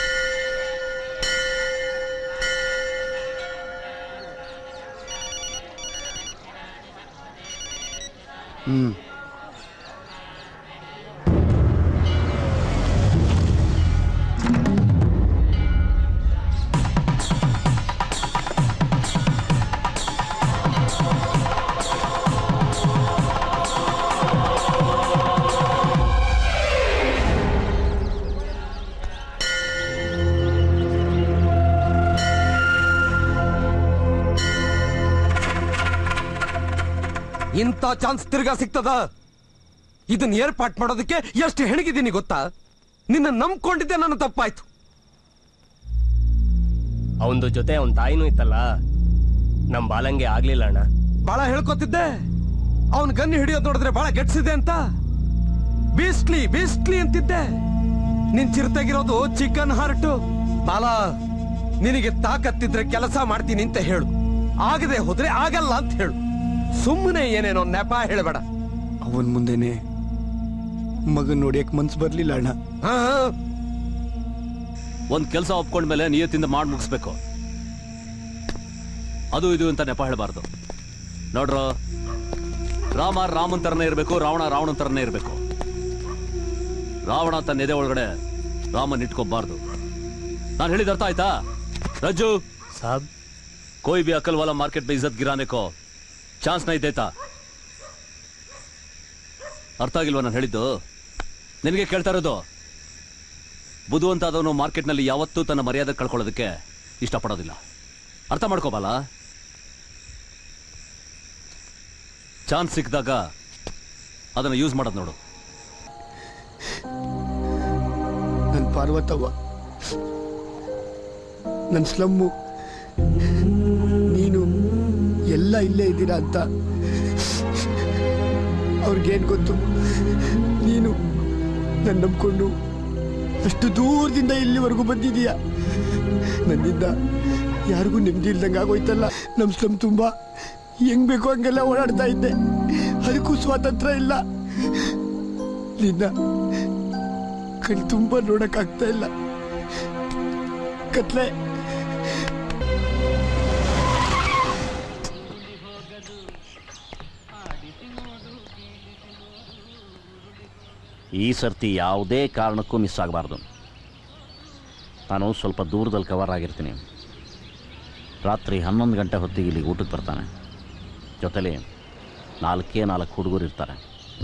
ಹ್ಮ್ ಇಂಥ ಚಾನ್ಸ್ ತಿರ್ಗಾ ಸಿಗ್ತದ ಇದನ್ನ ಏರ್ಪಾಟ್ ಮಾಡೋದಕ್ಕೆ ಎಷ್ಟು ಹೆಣಗಿದ್ದೀನಿ ಗೊತ್ತಾ ನಿನ್ನ ನಂಬ್ಕೊಂಡಿದ್ದೆ ನನ್ನ ತಪ್ಪಾಯ್ತು ಅವನದು ಜೊತೆ ಅವನ ತಾಯಿನೂ ಇತ್ತಲ್ಲ ನಮ್ ಬಾಲಂಗೆ ಆಗ್ಲಿಲ್ಲ ಅಣ್ಣ ಬಹಳ ಹೇಳ್ಕೊತಿದ್ದೆ ಅವನ್ ಗನ್ ಹಿಡಿಯೋದ್ ನೋಡಿದ್ರೆ ಬಹಳ ಗೆಟ್ಸಿದೆ ಅಂತ ಬೀಸ್ಟ್ಲಿ ಬೀಸ್ಟ್ಲಿ ಅಂತಿದ್ದೆ ನಿನ್ ಚಿರತೆಗಿರೋದು ಚಿಕನ್ ಹಾರ್ಟ್ ಬಾಲ ನಿನಗೆ ತಾಕತ್ತಿದ್ರೆ ಕೆಲಸ ಮಾಡ್ತೀನಿ ಅಂತ ಹೇಳು ಆಗದೆ ಹೋದ್ರೆ ಆಗಲ್ಲ ಅಂತ ಹೇಳು ಸುಮ್ಮನೆ ಏನೇನೋ ನೆಪ ಹೇಳಬೇಡ ಅವನ್ ಮುಂದೆನೆ ಮಗನ್ ನೋಡಿಯಕ್ ಮನ್ಸ್ ಬರ್ಲಿಲ್ಲ ಅಣ್ಣ ಒಂದ್ ಕೆಲಸ ಒಪ್ಕೊಂಡ್ಮೇಲೆ ನಿಯತ್ತಿಂದ ಮಾಡಿ ಮುಗಿಸ್ಬೇಕು ಅದು ಇದು ಅಂತ ನೆಪ ಹೇಳಬಾರ್ದು ನೋಡ್ರು ರಾಮ ರಾಮನ್ ತರನೇ ಇರಬೇಕು ರಾವಣ ರಾವಣನ್ ತರನೇ ಇರಬೇಕು ರಾವಣ ತನ್ನ ಎದೆ ಒಳಗಡೆ ರಾಮನ್ ಇಟ್ಕೋಬಾರ್ದು ನಾನು ಹೇಳಿದ ಅರ್ಥ ಆಯ್ತಾ ರಜ್ಜು ಸಾಬ್ कोई भी अकल वाला मार्केट में इज्जत गिराने को ಚಾನ್ಸ್ ನೈ ದೇತಾ ಅರ್ಥ ಆಗಿಲ್ವಾ ನಾನು ಹೇಳಿದ್ದು ನಿನಗೆ ಕೇಳ್ತಾ ಇರೋದು ಬುದ್ಧಿವಂತಾದವನು ಮಾರ್ಕೆಟ್ನಲ್ಲಿ ಯಾವತ್ತೂ ತನ್ನ ಮರ್ಯಾದೆ ಕಳ್ಕೊಳ್ಳೋದಕ್ಕೆ ಇಷ್ಟಪಡೋದಿಲ್ಲ ಅರ್ಥ ಮಾಡ್ಕೋಬಲ್ಲ ಚಾನ್ಸ್ ಸಿಕ್ಕಿದಾಗ ಅದನ್ನು ಯೂಸ್ ಮಾಡೋದು ನೋಡು ನನ್ ಪಾರ್ವತವ್ವ ನನ್ ಸ್ಲಮ್ಮು ನೀನು ಎಲ್ಲ ಇಲ್ಲೇ ಇದ್ದೀರಾ ಅಂತ ಅವ್ರಿಗೇನ್ ಗೊತ್ತು ನೀನು ನನ್ನ ನಂಬ್ಕೊಂಡು ಅಷ್ಟು ದೂರದಿಂದ ಇಲ್ಲಿವರೆಗೂ ಬಂದಿದೀಯ ನನ್ನಿಂದ ಯಾರಿಗೂ ನೆಮ್ಮದಿ ಇಲ್ದಂಗೆ ಆಗೋಯ್ತಲ್ಲ ನಮ್ಮ ಸ್ಲಮ್ ತುಂಬಾ ಹೆಂಗ್ ಬೇಕೋ ಹಂಗೆಲ್ಲ ಓಡಾಡ್ತಾ ಇದ್ದೆ ಅದಕ್ಕೂ ಸ್ವಾತಂತ್ರ್ಯ ಇಲ್ಲ ನಿನ್ನ ಕಣ್ ತುಂಬ ನೋಡಕ್ಕಾಗ್ತಾ ಇಲ್ಲ ಕತ್ಲೆ ಈ ಸರ್ತಿ ಯಾವುದೇ ಕಾರಣಕ್ಕೂ ಮಿಸ್ ಆಗಬಾರ್ದು ನಾನು ಸ್ವಲ್ಪ ದೂರದಲ್ಲಿ ಕವರ್ ಆಗಿರ್ತೀನಿ ರಾತ್ರಿ ಹನ್ನೊಂದು ಗಂಟೆ ಹೊತ್ತಿಗೆ ಇಲ್ಲಿಗೆ ಊಟಕ್ಕೆ ಬರ್ತಾನೆ ಜೊತೆಲಿ ನಾಲ್ಕೇ ನಾಲ್ಕು ಹುಡುಗರು ಇರ್ತಾರೆ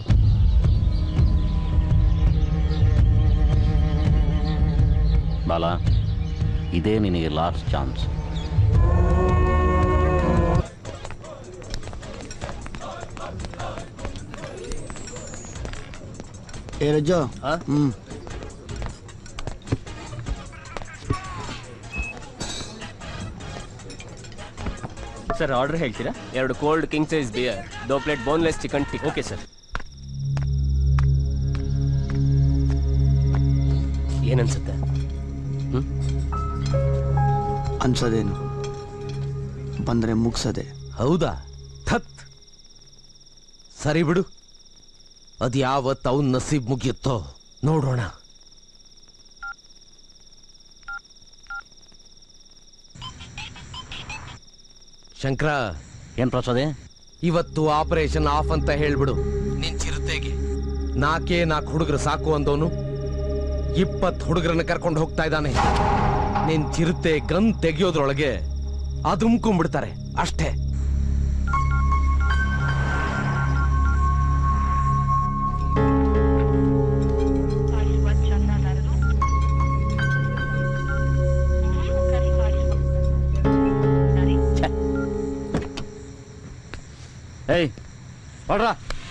ಬಾಲ ಇದೇ ನಿನಗೆ ಲಾಸ್ಟ್ ಚಾನ್ಸ್ ಏ ರಜ್ಜು ಹ್ಮ್ ಸರ್ ಆರ್ಡರ್ ಹೇಳ್ತೀರಾ ಎರಡು ಕೋಲ್ಡ್ ಕಿಂಗ್ ಸೈಜ್ ಬಿಯರ್ ದೋ plate boneless chicken tikka okay sir ಏನನ್ಸುತ್ತೆ ಅನ್ಸೋದೇನು ಬಂದ್ರೆ ಮುಗ್ಸದೆ ಹೌದಾ ಥತ್ ಸರಿ ಬಿಡು ಅದ್ ಯಾವತ್ತು ಅವನ್ ನಸೀಬ್ ಮುಗಿಯುತ್ತೋ ನೋಡೋಣ ಶಂಕರ ಏನ್ ಪ್ರಸಾದೆ ಇವತ್ತು ಆಪರೇಷನ್ ಆಫ್ ಅಂತ ಹೇಳ್ಬಿಡು ನಿನ್ ಚಿರತೆಗೆ ನಾಲ್ಕೇ ನಾಲ್ಕು ಹುಡುಗರು ಸಾಕು ಅಂದವನು ಇಪ್ಪತ್ತು ಹುಡುಗರನ್ನ ಕರ್ಕೊಂಡು ಹೋಗ್ತಾ ಇದ್ದಾನೆ ನಿನ್ ಚಿರತೆ ಗನ್ ತೆಗಿಯೋದ್ರೊಳಗೆ ಅದುಮ್ಕೊಂಡ್ಬಿಡ್ತಾರೆ ಅಷ್ಟೇ ಏಯ್ ಹೊಡ್ರ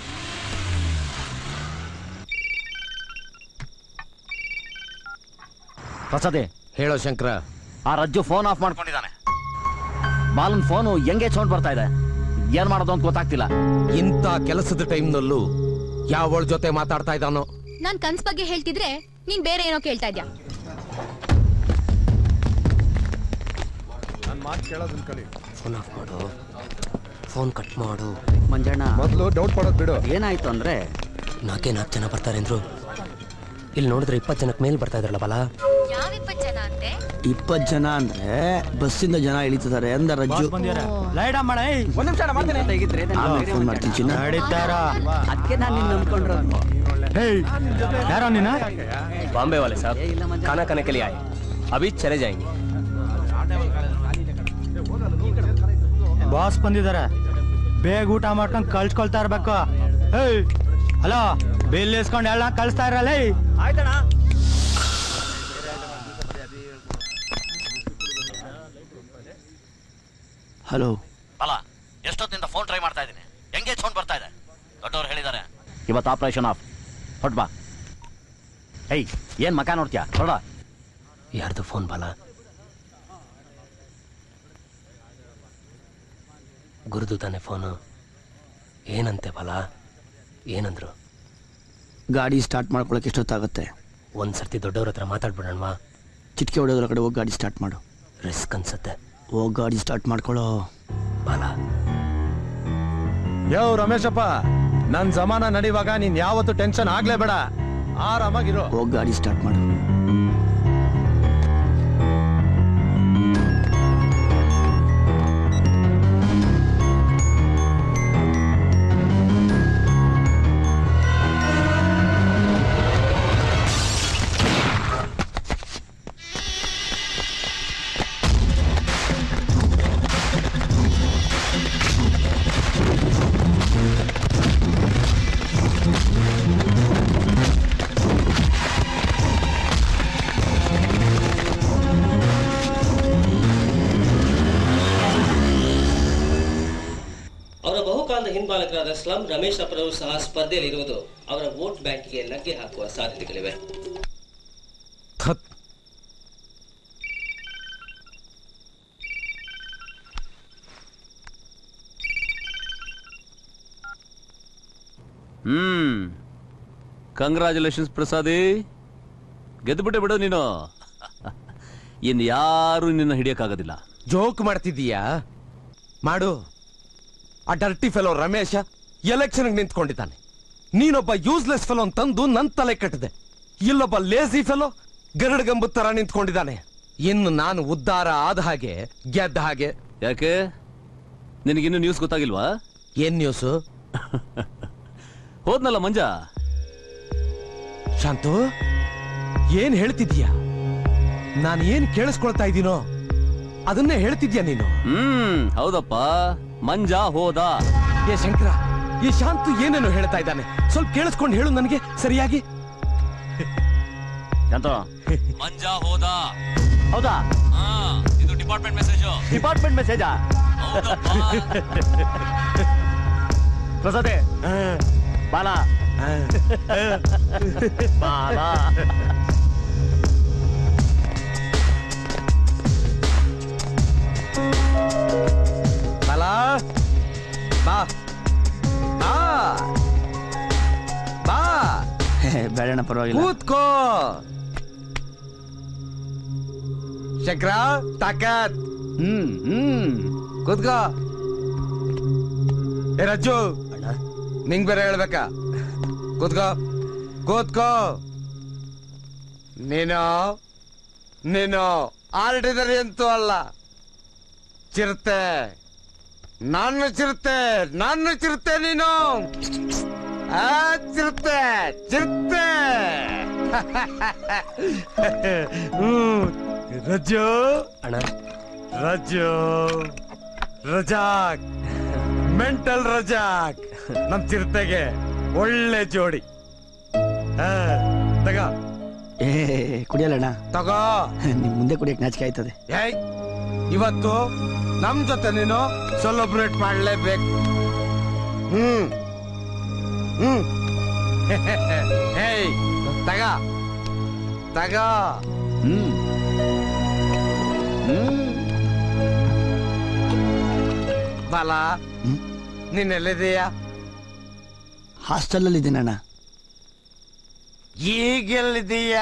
ಪ್ರಸಾದೆ ಹೇಳೋ ಶಂಕರ ಆ ರಜ್ಜು ಫೋನ್ ಆಫ್ ಮಾಡ್ಕೊಂಡಿದ್ದಾನೆ ಬಾಲನ್ ಫೋನು ಹೆಂಗೆ ಸೌಂಡ್ ಬರ್ತಾ ಇದೆ ಏನ್ ಮಾಡೋದು ಅಂತ ಗೊತ್ತಾಗ್ತಿಲ್ಲ ಇಂಥ ಕೆಲಸದ ಟೈಮ್ನಲ್ಲೂ ಯಾವಳ ಜೊತೆ ಮಾತಾಡ್ತಾ ಇದ್ದಾನೋ ನಾನ್ ಕನ್ಸ್ ಬಗ್ಗೆ ಹೇಳ್ತಿದ್ರೆ ನೀನ್ ಬೇರೆ ಏನೋ ಕೇಳ್ತಾ ಇದ್ಯಾ ನನ್ನ ಮಾತು ಕೇಳೋದನ್ನ ಕಲಿ ಫೋನ್ ಆಫ್ ಮಾಡು ಫೋನ್ ಕಟ್ ಮಾಡು ಮಂಜಣ್ಣ ಮೊದಲು ಡೌಟ್ ಪಡೋದು ಬಿಡು ಏನಾಯ್ತು ಅಂದ್ರೆ ನಾಲ್ಕೇ ನಾಲ್ಕು ಜನ ಬರ್ತಾರೆ ಅಂದ್ರು ಇಲ್ಲಿ ನೋಡಿದ್ರೆ ಇಪ್ಪತ್ತು ಜನಕ್ಕೆ ಮೇಲ್ ಬರ್ತಾ ಇದ್ರಲ್ಲ ಬಲ ಯಾವ ಇಪ್ಪತ್ ಜನ ಅಂತೆ ಇಪ್ಪತ್ ಜನ ಅಂದ್ರೆ ಬಸ್ಸಿಂದ ಜನ ಇಳಿತಿದ್ದಾರೆ ಅಂದ ರಜ್ಜು ಫೋನ್ ಮಾಡ್ತೀನಿ ಚಿನ್ನ ಅದಕ್ಕೆ ನಾನು ನಿನ್ನ ನಂಬ್ಕೊಂಡ್ರು ಯಾರೋ ನೀನ बॉम्बे वाले साहब खाना खाने के लिए आए अभी चले जाएंगे ಬಾಸ್ ಬಂದಿದ್ದಾರೆ ಬೇಗ ಊಟ ಮಾಡ್ಕೊಂಡು ಕಳ್ಸ್ಕೊಳ್ತಾ ಇರ್ಬೇಕು ಹೇಯ್ ಹಲೋ ಬಿಲ್ ಇಸ್ಕೊಂಡು ಎಲ್ಲ ಕಳಿಸ್ತಾ ಇರಲ್ಲ ಆಯ್ತಣ್ಣ ಹಲೋ ಅಲ್ಲ ಎಷ್ಟೊತ್ತಿನಿಂದ ಫೋನ್ ಟ್ರೈ ಮಾಡ್ತಾ ಇದ್ದೀನಿ ಹೆಂಗೆ ಸೌಂಡ್ ಬರ್ತಾ ಇದೆ ದೊಡ್ಡವ್ರು ಹೇಳಿದ್ದಾರೆ ಇವತ್ತು ಆಪರೇಷನ್ ಆಫ್ ಹೊಟ್ ಬಾ ಏಯ್ ಏನ್ ಮಕ ನೋಡ್ತೀಯಾ ಹೊಡ ಯಾರ್ದು ಫೋನ್ ಬಾಲ ಗುರುದು ತಾನೆ ಫೋನು ಏನಂತೆ ಬಾಲ ಏನಂದ್ರು ಗಾಡಿ ಸ್ಟಾರ್ಟ್ ಮಾಡ್ಕೊಳಕ್ಕೆ ಎಷ್ಟೊತ್ತಾಗುತ್ತೆ ಒಂದ್ ಸರ್ತಿ ದೊಡ್ಡವ್ರ ಹತ್ರ ಮಾತಾಡ್ಬಿಡೋಣವಾ ಚಿಟ್ಕೆ ಹೊಡೆಯೋದ್ರ ಕಡೆ ಹೋಗಿ ಗಾಡಿ ಸ್ಟಾರ್ಟ್ ಮಾಡು ರಿಸ್ಕ್ ಅನ್ಸತ್ತೆ ಹೋಗಿ ಗಾಡಿ ಸ್ಟಾರ್ಟ್ ಮಾಡ್ಕೊಳ್ಳೋ ಬಾಲ ಯೋ ರಮೇಶಪ್ಪ ನನ್ ಸಮಾನ ನಡಿವಾಗ ನೀನ್ ಯಾವತ್ತು ಟೆನ್ಷನ್ ಆಗ್ಲೇಬೇಡ ಆರಾಮಾಗಿರೋ ಹೋಗಿ ಗಾಡಿ ಸ್ಟಾರ್ಟ್ ಮಾಡು ಅವರ ಬಹುಕಾಲದ ಹಿಂಬಾಲಕರಾದ ಸ್ಲಂ ರಮೇಶ್ ಅಪ್ಪರವರು ಸಹ ಸ್ಪರ್ಧೆಯಲ್ಲಿರುವುದು ಅವರ ವೋಟ್ ಬ್ಯಾಂಕ್ಗೆ ಲಗ್ಗೆ ಹಾಕುವ ಸಾಧ್ಯತೆಗಳಿವೆ ಹ್ಮ್ ಕಂಗ್ರಾಚುಲೇಷನ್ಸ್ ಪ್ರಸಾದಿ ಗೆದ್ದುಬಿಟ್ಟೆ ಬಿಡು ನೀನು ಇನ್ ಯಾರು ನಿನ್ನ ಹಿಡಿಯಕ್ಕಾಗೋದಿಲ್ಲ ಜೋಕ್ ಮಾಡ್ತಿದ್ದೀಯಾ ಮಾಡು ಆ ಡರ್ಟಿ ಫೆಲೋ ರಮೇಶ ಎಲೆಕ್ಷನ್ ನಿಂತ್ಕೊಂಡಿದ್ದಾನೆ ನೀನೊಬ್ಬ ಯೂಸ್ಲೆಸ್ ಫೆಲೋ ತಂದು ನನ್ ತಲೆ ಕಟ್ಟಿದೆ ಇಲ್ಲೊಬ್ಬ ಲೇಸಿ ಫೆಲೋ ಗರುಡಗಂಬು ತರ ನಿಂತ್ಕೊಂಡಿದ್ದಾನೆ ಇನ್ನು ನಾನು ಉದ್ಧಾರ ಆದ ಹಾಗೆ ಗೆದ್ದ ಹಾಗೆ ಯಾಕೆ ನಿನಗಿನ್ನು ನ್ಯೂಸ್ ಗೊತ್ತಾಗಿಲ್ವಾ ಏನ್ ನ್ಯೂಸು ಹೋದ್ನಲ್ಲ ಮಂಜ ಶಾಂತು ಏನ್ ಹೇಳ್ತಿದ್ಯಾ ನಾನು ಏನ್ ಕೇಳಿಸ್ಕೊಳ್ತಾ ಇದ್ದೀನೋ ಅದನ್ನೇ ಹೇಳ್ತಿದ್ಯಾ ನೀನು ಹ್ಮ್ ಹೌದಪ್ಪ ಮಂಜ ಹೋದ ಏ ಶಂಕರ ಈ ಶಾಂತು ಏನೇನು ಹೇಳ್ತಾ ಇದ್ದಾನೆ ಸ್ವಲ್ಪ ಕೇಳಿಸ್ಕೊಂಡು ಹೇಳು ನನಗೆ ಸರಿಯಾಗಿ ಎಂತ ಮಂಜ ಹೋದ ಹೌದಾ ಹಾ ಇದು ಡಿಪಾರ್ಟ್ಮೆಂಟ್ ಮೆಸೇಜು ಡಿಪಾರ್ಟ್ಮೆಂಟ್ ಮೆಸೇಜಾ ಪ್ರಸಾದೆ ಬಾಲ ಬಾಲ ಬಲ ಬಾ ಬಾ ಬಾ ಬೇಡಣ್ಣ ಪರವಾಗಿಲ್ಲ ಕೂತ್ಕೋ ಶಂಕರ ತಾಕತ್ ಹ್ಮ್ ಹ್ಮ್ ಕೂತ್ಕೋ ಏ ರಜ್ಜು ನಿಂಗ್ ಬೇರೆ ಹೇಳ್ಬೇಕಾ ಕೂತ್ಕೋ ಕೂತ್ಕೋ ನೀನು ನೀನು ಆರ್ಡಿನರಿ ಅಂತೂ ಅಲ್ಲ ಚಿರತೆ ನನ್ನ ಚಿರತೆ ನನ್ನ ಚಿರತೆ ನೀನು ಆ ಚಿರತೆ ಚಿರತೆ ಹ್ಮ್. ರಜು ಅಣ್ಣ ರಜು ರಜಾಕ್ ಮೆಂಟಲ್ ರಜಾಕ್ ನಮ್ ಚಿರತೆಗೆ ಒಳ್ಳೆ ಜೋಡಿ ಆ, ತಗ ಏ ಕುಡಿಯಲ್ಲಣ್ಣ ತಗೋ ನಿಮ್ ಮುಂದೆ ಕುಡಿಯಕ್ ನಾಚಿಕೆ ಆಯ್ತದೆ ಏಯ್ ಇವತ್ತು ನಮ್ ಜೊತೆ ನೀನು ಸೆಲೆಬ್ರೇಟ್ ಮಾಡ್ಲೇಬೇಕು ಹ್ಮ್ ಹ್ಮ್ ಏಯ್ ತಗ ತಗ ಹ್ಮ್ ಬಾಲ ನೀನ್ ಎಲ್ಲಿದೀಯ ಹಾಸ್ಟೆಲ್ ಇದ್ದೀನಣ್ಣ ಈಗೆಲ್ಲಿದೀಯ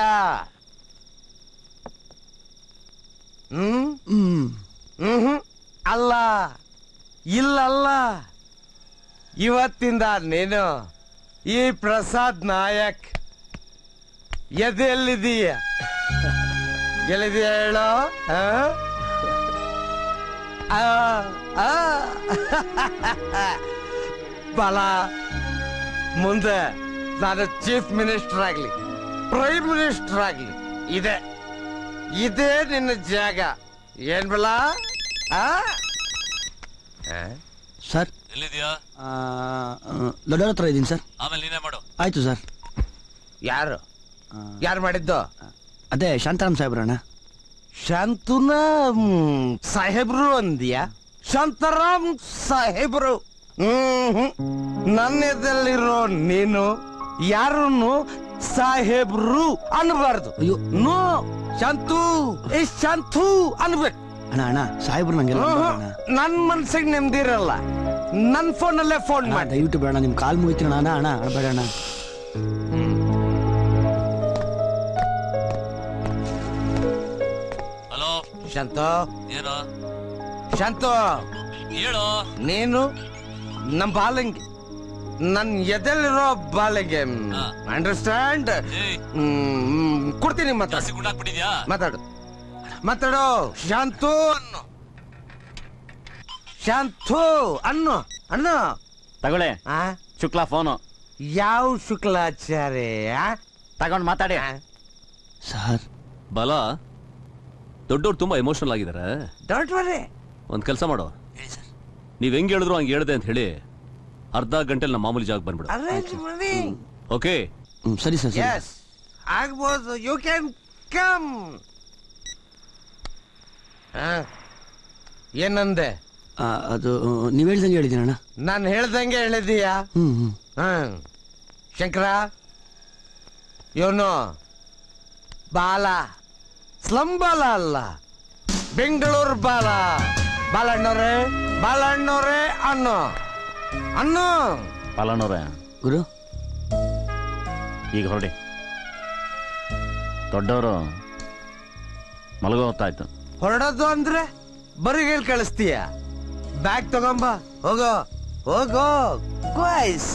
ಹ್ಮ್ ಹ್ಮ್ ಹ್ಮ್ ಅಲ್ಲ ಇಲ್ಲಲ್ಲ ಇವತ್ತಿಂದ ನೀನು ಈ ಪ್ರಸಾದ್ ನಾಯಕ್ ಎದೆಯಲ್ಲಿದೀಯ ಎಲ್ಲಿದೀಯ ಹೇಳೋ ಆ? ಆ, ಆ. ಬಲ ಮುಂದೆ ನಾನು ಚೀಫ್ ಮಿನಿಸ್ಟರ್ ಆಗ್ಲಿ ಪ್ರೈಮ್ ಮಿನಿಸ್ಟರ್ ಆಗ್ಲಿ ಇದೆ ಇದೇ ನಿನ್ನ ಜಾಗ ಏನ್ ಬಲ ಆ ಆ? ಸರ್ ಎಲ್ಲಿದ್ಯಾ ದೊಡ್ಡವ್ರ ಹತ್ರ ಇದ್ದೀನಿ ಸರ್ ಆಮೇಲೆ ನೀನೇ ಮಾಡು ಆಯ್ತು ಸರ್ ಯಾರು ಯಾರು ಮಾಡಿದ್ದು ಅದೇ ಶಾಂತಾರಾಮ್ ಸಾಹೇಬ್ರಣ್ಣ ಶಾಂತುನ ಮ್, ಸಾಹೇಬ್ರು ಅಂದ್ಯಾ ಶಾಂತಾರಾಮ್ ಸಾಹೇಬ್ರು ಹ್ಮ್ ಹ್ಮ್. ನನ್ನ ಎದೆಲ್ಲಿರೋ ನೀನು ಯಾರನ್ನು ಸಾಹೇಬ್ರು ಅನ್ಬಾರ್ದು ನೋ ಶಾಂತು ಏ ಶಾಂತು ಅನ್ಬೇಕು ಅಣ್ಣ ಅಣ್ಣ ಸಾಹೇಬ್ರು ನಂಗೆಲ್ಲ ಹ್ಮ್, ಹ್ಮ್. ನನ್ ಮನ್ಸಿಗೆ ನೆಮ್ಮದಿರಲ್ಲ ನನ್ ಫೋನಲ್ಲೇ ಫೋನ್ ಅಣ್ಣ, ಮಾಡಿ ದಯವಿಟ್ಟು ಬೇಡ ನಿಮ್ ಕಾಲ್ ಮುಗಿತೀನಿ ಅಣ್ಣ ಅಣ್ಣ ಬೇಡ ಅಣ್ಣ ಹಲೋ ಶಾಂತ ಏನೋ ಶಾಂತು ಹೇಳೋ ನೀನು ನಮ್ ಬಾಲಂಗಿ ನನ್ ಎದೆಲಿರೋ ಬಾಲಂಗೆ ಅಂಡರ್ಸ್ಟ್ಯಾಂಡ್ ಕೊಡ್ತೀನಿ ಮಾತಾಡು ಗುಂಡಾಕ್ಬಿಟ್ಟಿದ್ಯಾ ಮಾತಾಡು ಮಾತಾಡು ಶಾಂತು ಅನ್ನು ಶಾಂತು ಅನ್ನು ಅನ್ನು ತಗೊಳ್ಳಿ ಶುಕ್ಲಾ ಫೋನು ಯಾವ ಶುಕ್ಲಾಚಾರ್ಯ ತಗೊಂಡ್ ಮಾತಾಡಿ ಸರ್ ಬಲ ದೊಡ್ಡವ್ರು ತುಂಬಾ ಎಮೋಷನಲ್ ಆಗಿದ್ದಾರೆ ಡೋಂಟ್ ವರಿ ಒಂದ್ ಕೆಲಸ ಮಾಡು ನೀವ್ ಹೆಂಗ್ ಹೇಳಿದ್ರು ಹಂಗೆ ಹೇಳ್ದೆ ಅಂತ ಹೇಳಿ ಅರ್ಧ ಗಂಟೆಲಿ ನಮ್ಮ ಮಾಮೂಲಿ ಜಾಗ ಬಂದ್ಬಿಡು ಅರೇಂಜ್ ಮಾಡಿ ಓಕೆ ಸರಿ ಸರ್ ಎಸ್ ಆಗ್ಬೋದು ಯು ಕ್ಯಾನ್ ಕಮ್ ಏನಂದೆ ಅದು ನೀವ್ ಹೇಳ್ದಂಗೆ ಹೇಳಿದ್ದೀನಿ ಅಣ್ಣ ನಾನು ಹೇಳ್ದಂಗೆ ಹೇಳಿದೀಯಾ ಹ್ಮ್ ಹ್ಮ್ ಹ್ಮ್ ಶಂಕರ ಇವನು ಬಾಲ ಸ್ಲಂ ಬಾಲ ಅಲ್ಲ ಬೆಂಗಳೂರು ಬಾಲ ಬಾಲಣ್ಣವ್ರೆ ಬಾಲಣ್ಣವ್ರೆ ಅನ್ನು ಅನ್ನು ಪಾಲನವ್ರೆ ಗುರು ಈಗ ಹೊರಡಿ ದೊಡ್ಡವರು ಮಲಗೋ ಹೊತ್ತಾಯ್ತು ಹೊರಡೋದು ಅಂದ್ರೆ ಬರಿಗೇಲ್ ಕಳಿಸ್ತೀಯ ಬ್ಯಾಗ್ ತಗೊಂಬ ಹೋಗೋ ಹೋಗೋ ಕ್ವಾಯ್ಸ್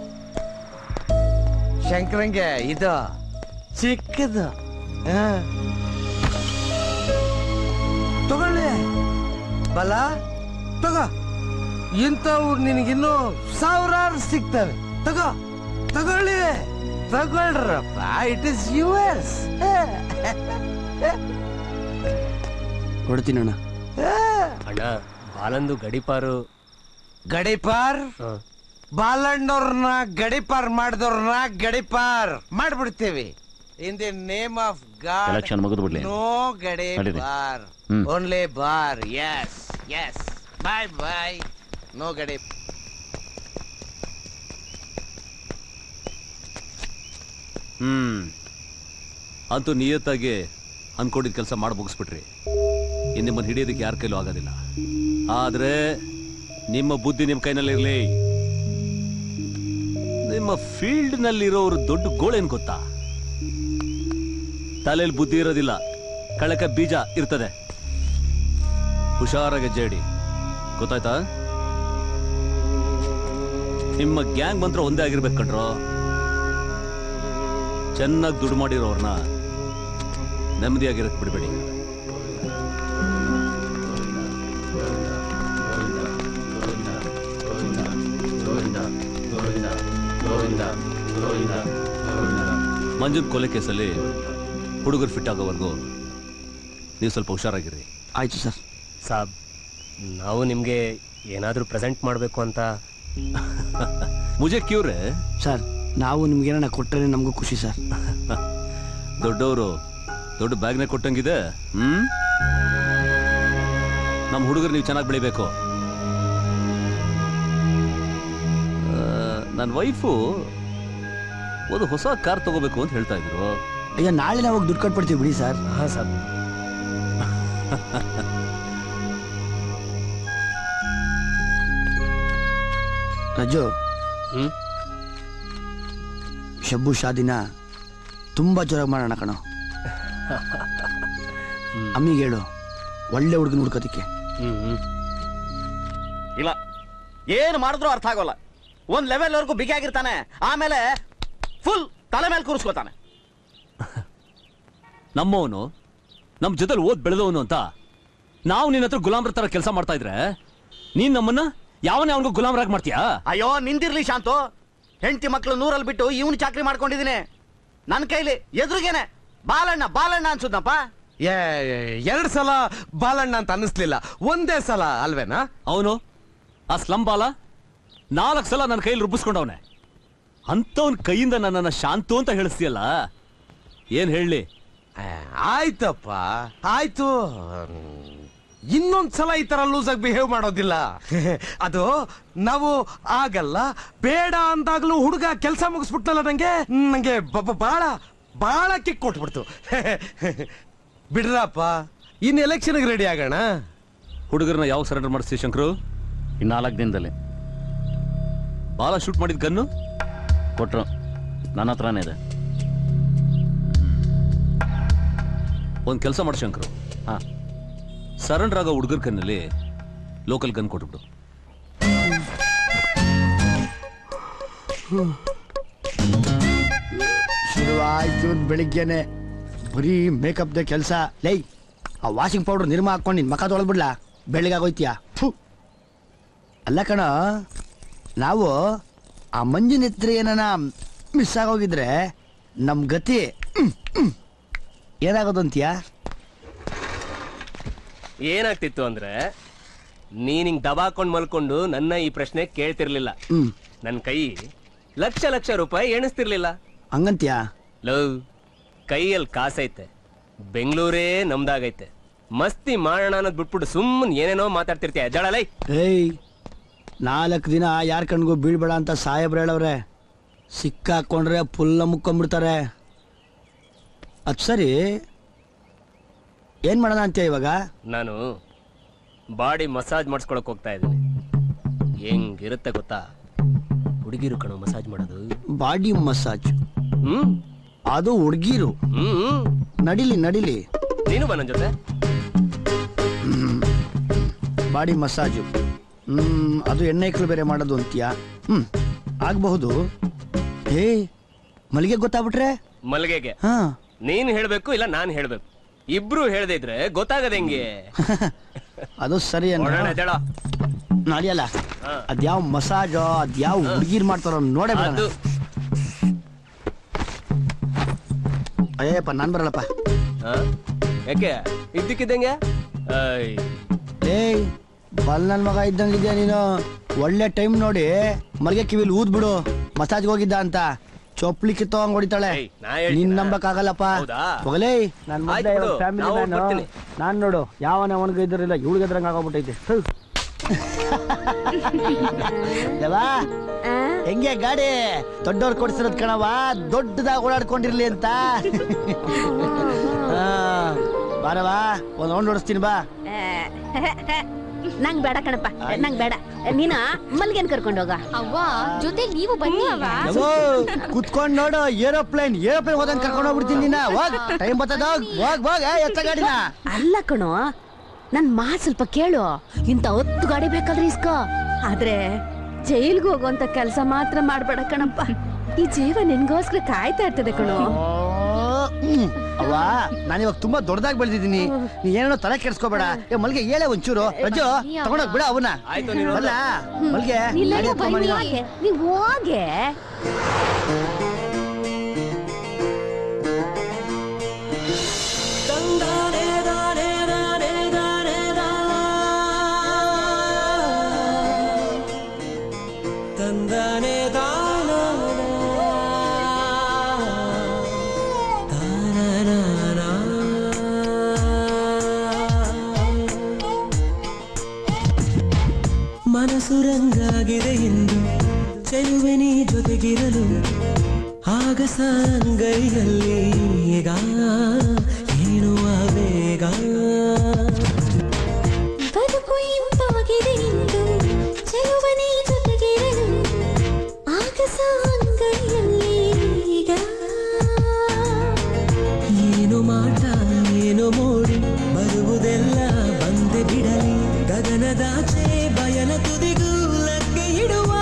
ಶಂಕರಂಗೆ ಇದು ಚಿಕ್ಕದು ಆ. ತಗೊಳ್ಳಿ ಬಲ ತಗೋ ಇಂಥವು ನಿನಗಿನ್ನೂ ಸಾವಿರಾರು ಸಿಗ್ತವೆ ತಗೋ ತಗೊಳ್ಳಿ ತಗೊಳ್ರಪ್ಪ ಇಟ್ ಇಸ್ ಯುವರ್ಸ್ ಹೊಡ್ತೀನಿ ಅಣ್ಣ ಅಣ್ಣ ಬಾಲಂದು ಗಡಿಪಾರು ಗಡಿಪಾರ್ ಬಾಲಣ್ಣವ್ರನ್ನ ಗಡಿಪಾರ್ ಮಾಡಿದವ್ರನ್ನ ಗಡಿಪಾರ್ ಮಾಡ್ಬಿಡ್ತೀವಿ in the name of God Election ಮುಗಿದು ಬಿಡ್ಲಿ. ನೋ ಗಡಿ ನಡೀರಿ. Bar hmm. Only bar yes yes bye bye no ಗಡಿ ಹ್ಮ್ ಅಂತೂ ನಿಯತ್ತಾಗಿ ಅನ್ಕೊಂಡಿದ್ ಕೆಲಸ ಮಾಡಿ ಮುಗಿಸ್ಬಿಟ್ರಿ ಇನ್ನು ನಿಮ್ಮನ್ನು ಹಿಡಿಯೋದಕ್ಕೆ ಯಾರ ಕೈಲೂ ಆಗೋದಿಲ್ಲ ಆದ್ರೆ ನಿಮ್ಮ ಬುದ್ಧಿ ನಿಮ್ಮ ಕೈನಲ್ಲಿರಲಿ ನಿಮ್ಮ ಫೀಲ್ಡ್ ನಲ್ಲಿರೋರು ದೊಡ್ಡ ಗೋಳೇನ್ ಗೊತ್ತಾ ತಲೆಯಲ್ಲಿ ಬುದ್ಧಿ ಇರೋದಿಲ್ಲ ಕಳಕ ಬೀಜ ಇರ್ತದೆ ಹುಷಾರಾಗಿ ಜೇಡಿ ಗೊತ್ತಾಯ್ತಾ ನಿಮ್ಮ ಗ್ಯಾಂಗ್ ಮಂತ್ರ ಒಂದೇ ಆಗಿರ್ಬೇಕು ಕಣ್ರೋ ಚೆನ್ನಾಗಿ ದುಡ್ಡು ಮಾಡಿರೋರ್ನ ನೆಮ್ಮದಿಯಾಗಿರಕ್ ಬಿಡಬೇಡಿ ಮಂಜುನ್ ಕೊಲೆ ಕೇಸಲ್ಲಿ ಹುಡುಗರು ಫಿಟ್ ಆಗೋವರೆಗೂ ನೀವು ಸ್ವಲ್ಪ ಹುಷಾರಾಗಿರಿ ಆಯ್ತು ಸರ್ ಸಾಬ್ ನಾವು ನಿಮ್ಗೆ ಏನಾದ್ರೂ ಪ್ರೆಸೆಂಟ್ ಮಾಡ್ಬೇಕು ಅಂತ ಮುಜೆ ಕ್ಯೂರೆ ಸರ್ ನಾವು ನಿಮ್ಗೆ ಏನಾರ ಕೊಟ್ಟರೆ ನಮಗೂ ಖುಷಿ ಸರ್ ದೊಡ್ಡವರು ದೊಡ್ಡ ಬ್ಯಾಗ್ನೇ ಕೊಟ್ಟಂಗಿದೆ ಹ್ಮ್ ನಮ್ಮ ಹುಡುಗರು ನೀವು ಚೆನ್ನಾಗಿ ಬೆಳಿಬೇಕು ನನ್ನ ವೈಫು ಒಂದು ಹೊಸ ಕಾರ್ ತಗೋಬೇಕು ಅಂತ ಹೇಳ್ತಾ ಇದ್ರು ಅಯ್ಯೋ ನಾಳೆ ನಾವು ದುಡ್ಡು ಕೊಟ್ಬಿಡ್ತೀವಿ ಬಿಡಿ ಸರ್ ಹಾ ಸರ್ ರಜು ಶಬ್ಬು ಶಾದಿನ ತುಂಬಾ ಜೋರಾಗಿ ಮಾಡೋಣ ಕಣೋ ಅಮ್ಮಿಗೆ ಹೇಳು ಒಳ್ಳೆ ಹುಡುಗನ ಹುಡ್ಕೋದಿಕ್ಕೆ ಇಲ್ಲ ಏನು ಮಾಡಿದ್ರು ಅರ್ಥ ಆಗೋಲ್ಲ ಒಂದ್ ಲೆವೆಲ್ ವರ್ಗು ಬಿಗಿಯಾಗಿರ್ತಾನೆ ಆಮೇಲೆ ಫುಲ್ ತಲೆ ಮೇಲೆ ಕೂರಿಸ್ಕೋತಾನೆ ನಮ್ಮವನು ನಮ್ಮ ಜೊತೆಲಿ ಓದ್ ಬೆಳೆದವನು ಅಂತ ನಾವು ನಿನ್ನ ಹತ್ರ ಗುಲಾಮ್ರ ತರ ಕೆಲಸ ಮಾಡ್ತಾ ಇದ್ರೆ ನೀನ್ ನಮ್ಮನ್ನ ಯಾವನೇ ಅವನಿಗೂ ಗುಲಾಮ್ರಾಗಿ ಮಾಡ್ತೀಯಾ ಅಯ್ಯೋ ನಿಂತಿರ್ಲಿ ಶಾಂತು ಹೆಂಡತಿ ಮಕ್ಕಳು ನೂರಲ್ಲಿ ಬಿಟ್ಟು ಇವನು ಚಾಕ್ರಿ ಮಾಡ್ಕೊಂಡಿದ್ದೀನಿ ನನ್ನ ಕೈಲಿ ಎದುರಿಗೇನೆ ಬಾಲಣ್ಣ ಬಾಲಣ್ಣ ಅನ್ಸುದಪ್ಪ ಏ ಎರಡು ಸಲ ಬಾಲಣ್ಣ ಅಂತ ಅನ್ನಿಸ್ಲಿಲ್ಲ ಒಂದೇ ಸಲ ಅಲ್ವೇನಾ ಅವನು ಆ ಸ್ಲಂ ಬಾಲ ನಾಲ್ಕು ಸಲ ನನ್ನ ಕೈಯಲ್ಲಿ ರುಬ್ಬಿಸ್ಕೊಂಡವನೆ ಅಂಥವನ್ ಕೈಯಿಂದ ನನ್ನನ್ನ ಶಾಂತು ಅಂತ ಹೇಳಿಸ್ತೀಯಲ್ಲ ಏನ್ ಹೇಳಿ ಆಯ್ತಪ್ಪ ಆಯ್ತು ಇನ್ನೊಂದ್ಸಲ ಈ ತರ ಲೂಸ್ ಆಗಿ ಬಿಹೇವ್ ಮಾಡೋದಿಲ್ಲ ಅದು ನಾವು ಆಗಲ್ಲ ಬೇಡ ಅಂದಾಗ್ಲೂ ಹುಡುಗ ಕೆಲಸ ಮುಗಿಸ್ಬಿಟ್ನಲ್ಲ ನಂಗೆ ನಂಗೆ ಬ- ಬ- ಬಾಳ ಬಾಳ ಕಿಕ್ ಕೊಟ್ಬಿಡ್ತು ಬಿಡ್ರಪ್ಪ ಇನ್ ಎಲೆಕ್ಷನ್ಗೆ ರೆಡಿ ಆಗೋಣ ಹುಡುಗರನ್ನ ಯಾವ ಸರೆಂಡರ್ ಮಾಡಿಸ್ತೀವಿ ಶಂಕರು ನಾಲ್ಕು ದಿನದಲ್ಲಿ ಬಾಲ ಶೂಟ್ ಮಾಡಿದ ಗನ್ನು ಕೊಟ್ರು ನನ್ನ ಹತ್ರನೇ ಇದೆ ಒಂದ್ ಕೆಲಸ ಮಾಡಿ ಶಂಕರು ಹಾ ಸರೆಂಡರ್ ಆಗೋ ಹುಡುಗರ ಕನ್ನಲ್ಲಿ ಲೋಕಲ್ ಗನ್ ಕೊಟ್ಬಿಡು ಶುರುವಾಯ್ತು ಬೆಳಿಗ್ಗೆನೆ ಬರೀ ಮೇಕಪ್ದ ಕೆಲಸ ಲೈ ಆ ವಾಷಿಂಗ್ ಪೌಡರ್ ನಿರ್ಮ ಹಾಕೊಂಡು ನಿನ್ ಮಕ ತೊಳೆದ್ಬಿಡ್ಲಾ ಬೆಳಿಗಾಗೋಯ್ತೀಯಾ ಥು ಅಲ್ಲ ಕಣ ನಾವು ಆ ಮಂಜಿನ ಹತ್ರ ಏನಾನ ಮಿಸ್ ಆಗೋಗಿದ್ರೆ ನಮ್ ಗತಿ ಹ್ಮ್, ಹ್ಮ್. ಏನಾಗೋದು ಅಂತೀಯಾ ಏನಾಗ್ತಿತ್ತು ಅಂದ್ರೆ ನೀನ್ ಹಿಂಗ್ ದಬಾಕೊಂಡ್ ಮಲ್ಕೊಂಡು ನನ್ನ ಈ ಪ್ರಶ್ನೆ ಕೇಳ್ತಿರ್ಲಿಲ್ಲ ಹ್ಮ್ ನನ್ ಕೈ ಲಕ್ಷ ಲಕ್ಷ ರೂಪಾಯಿ ಎಣಿಸ್ತಿರ್ಲಿಲ್ಲ ಹಂಗಂತ್ಯಾ ಲವ್ ಕೈಯಲ್ಲಿ ಕಾಸೈತೆ ಬೆಂಗಳೂರೇ ನಮ್ದಾಗೈತೆ ಮಸ್ತಿ ಮಾಡೋಣ ಅನ್ನೋದ್ ಬಿಟ್ಬಿಟ್ಟು ಸುಮ್ಮನೆ ಏನೇನೋ ಮಾತಾಡ್ತಿರ್ತೀಯ ಎದ್ದಾಳಲೈ ಏಯ್ ನಾಲ್ಕು ದಿನ ಯಾರ ಕಣ್ಗೂ ಬೀಳ್ಬೇಡ ಅಂತ ಸಾಹೇಬ್ರು ಹೇಳವ್ರೆ ಸಿಕ್ಕಾಕೊಂಡ್ರೆ ಫುಲ್ಲ ಮುಕ್ಕೊಂಬಿಡ್ತಾರೆ ಅದು ಸರಿ ಏನ್ ಮಾಡೋಣ ಅಂತೀಯ ಇವಾಗ ನಾನು ಬಾಡಿ ಮಸಾಜ್ ಮಾಡಿಸ್ಕೊಳಕ್ ಹೋಗ್ತಾ ಇದ್ದೀನಿ ಹೆಂಗಿರುತ್ತೆ ಗೊತ್ತಾ ಹುಡುಗಿರು ಕಣೋ ಮಸಾಜ್ ಮಾಡೋದು ಬಾಡಿ ಮಸಾಜ್ ಹ್ಮ್ ಅದು ಹುಡ್ಗೀರು ಹ್ಮ್ ನಡಿಲಿ ನಡಿಲಿ ನೀನು ಬಾ ನನ್ ಜೊತೆ ಬಾಡಿ ಮಸಾಜು ಹ್ಮ್ ಅದು ಎಣ್ಣೆಕ್ಳು ಬೇರೆ ಮಾಡೋದು ಅಂತೀಯ ಹ್ಮ್ ಆಗಬಹುದು ಏ ಮಲ್ಲಿಗೆ ಗೊತ್ತಾಗ್ಬಿಟ್ರೆ ಮಲ್ಗೆಗೆ ಹಾ ನೀನ್ ಹೇಳ್ಬೇಕು ಇಲ್ಲ ನಾನ್ ಹೇಳ್ಬೇಕು ಇಬ್ರು ಹೇಳ್ದೆ ಇದ್ರೆ ಗೊತ್ತಾಗದ ಹೆಂಗೆ ಅದು ಸರಿ ನೋಡೋಣ ಎದ್ದೇಳ. ನಡಿಯಲ್ಲ ಅದ್ಯಾವ ಮಸಾಜ್ ಅದ್ಯಾವ ಹುಡುಗಿರ್ ಮಾಡ್ತಾರೋ ನೋಡೇ ಬಿಡೋಣ. ಅದು ಅಯ್ಯಪ್ಪ ನಾನ್ ಬರಲ್ಲಪ್ಪ ಆ? ಯಾಕೆ ಇದ್ದಕ್ಕಿದ್ದಂಗೆ ಐ ಏಯ್ ಬಲ್ ನನ್ ಮಗ ಇದ್ದಂಗಿದ್ಯಾ ನೀನು ಒಳ್ಳೆ ಟೈಮ್ ನೋಡಿ ಮಲ್ಗೆ ಕಿವಿಲ್ ಊದ್ ಬಿಡು ಮಸಾಜ್ಗೆ ಹೋಗಿದ್ದ ಅಂತ ಚೊಪ್ಲಿ ಕಿತ್ತೋಂಗ್ ಹೊಡಿತಾಳೆ ನಾ ಹೇಳ್ತೀನಾ? ನಿನ್ ನಂಬಕ್ ಆಗಲ್ಲಪ್ಪ ಹೌದಾ? ಹೋಗಲೇ ನನ್ ಆಯ್ತು ಬಿಡು, ಫ್ಯಾಮಿಲಿ ನಾವು ಮ್ಯಾನ್ ಬರ್ತೀನಿ. ನಾನ್ ನೋಡು ಯಾವನ ಅವನಿಗೆ ಇದ್ರಿಲ್ಲ ಇವಳಿಗೆ ಇದ್ರಂಗ ಆಗೋಗ್ಬಿಟ್ಟೈತೆ ಥು. ಯವ್ವಾ, ಹೆಂಗೆ ಗಾಡಿ ದೊಡ್ಡವ್ರು ಕೊಡ್ಸಿರೋದ್ ಕಣವ ದೊಡ್ಡದಾಗಿ ಓಡಾಡ್ಕೊಂಡಿರ್ಲಿ ಅಂತ ಹಾ, ಬಾರವಾ ಒಂದ್ ರೌಂಡ್ ಓಡಿಸ್ತೀನಿ ಬಾ ನಂಗ್ ಬೇಡ ಕಣಪ್ಪ ನಂಗ್ ಬೇಡ ನೀನ ಮಲ್ಗೆನ್ ಕರ್ಕೊಂಡು ಹೋಗ ಅವ್ವ ಜೊತೆ ನೀವು ಬನ್ನಿ ಯವ್ವೋ, ಕುತ್ಕೊಂಡ್ ನೋಡು ಏರೋಪ್ಲೇನ್ ಏರೋಪ್ಲೇನ್ ಹೋದಂಗ್ ಕರ್ಕೊಂಡು ಹೋಗ್ಬಿಡ್ತೀನಿ ನಿನ್ನ ಹೋಗ್ ಟೈಮ್ ಬರ್ತದ ಹೋಗ್ ಹೋಗ್ ಹೋಗ್ ಏ, ಎತ್ತ ಗಾಡಿನ ಅಲ್ಲ ಕಣೋ ನನ್ ಮಾತ್ ಸ್ವಲ್ಪ ಕೇಳು ಇಂತ ಹತ್ತು ಗಾಡಿ ಬೇಕಾದ್ರೆ ಇಸ್ಕೋ ಆದ್ರೆ ಜೈಲ್ಗೆ ಹೋಗುವಂತ ಕೆಲಸ ಮಾತ್ರ ಮಾಡ್ಬೇಡ ಕಣಪ್ಪ ಈ ಜೀವ ನಿನ್ಗೋಸ್ಕರ ಕಾಯ್ತಾ ಇರ್ತದೆ ಕಣೋ ಓ, ಹ್ಮ್. ಅವ್ವ ನಾನು ಇವಾಗ ತುಂಬಾ ದೊಡ್ಡದಾಗಿ ಬೆಳೆದಿದ್ದೀನಿ ನೀ ಏನೋ ತಲೆ ಕೆಡ್ಸ್ಕೋಬೇಡ ಏ ಮಲ್ಗೆ ಹೇಳೆ ಒಂಚೂರು ರಜ್ಜು ತಗೊಂಡೋಗ್ ಬಿಡ ಅವನ್ನ ಆಯ್ತು, ನೀನು ಬಲ್ಲ ಮಲ್ಗೆ ಇಲ್ಲ ಗಾಡಿ ಎತ್ಕೊಂಡ್ ಬಾ ನೀನು. ನೀವ್ ಹೋಗೆ ತಂದಾನೆ ದಾನ ಮನಸ್ಸು ರಂಗಾಗಿದೆ ಎಂದು ಚೆಲುವೆ ನೀ ಜೊತೆಗಿರಲು ಆಗಸ ಅಂಗೈಯಲ್ಲಿ ಈಗ ಏನು ಆವೇಗ ಬದುಕು ಇಂಪಾಗಿದೆ ಇಂದು ಚೆಲುವನೇ ಜೊತೆಗಿರಲು ಆಗಸ ಅಂಗೈಯಲ್ಲಿ ಈಗ ಏನು ಮಾಟ ಏನು ಮೋಡಿ ಬರುವುದೆಲ್ಲ ಬಂದೆ ಬಿಡಲಿ ಗಗನದಾಚೆ ಬಯಲ ತುದಿಗೂ ಲಗ್ಗೆ ಇಡುವ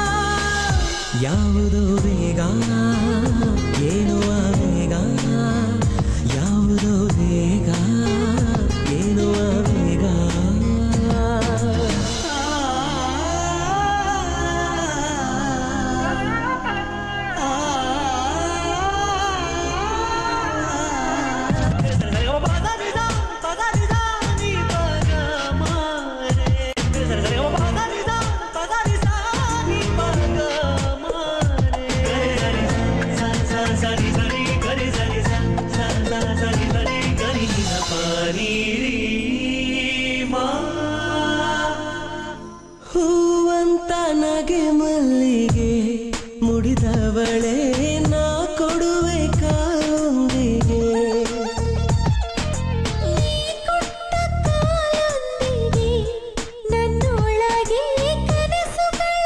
ಯಾವುದೋ ಬೇಗ ಏನು ಆವೇಗ ಯಾವುದೋ ಬೇಗ ಏನು ಆವೇಗ ಹೂವಂತ ನಗೆ ಮಲ್ಲಿಗೆ ಮುಡಿದವಳೆ ನಾ ಕೊಡುವೆ ಕಾಲೊಂದಿಗೆ ನನ್ನೊಳಗೆ ಕನಸುಗಳ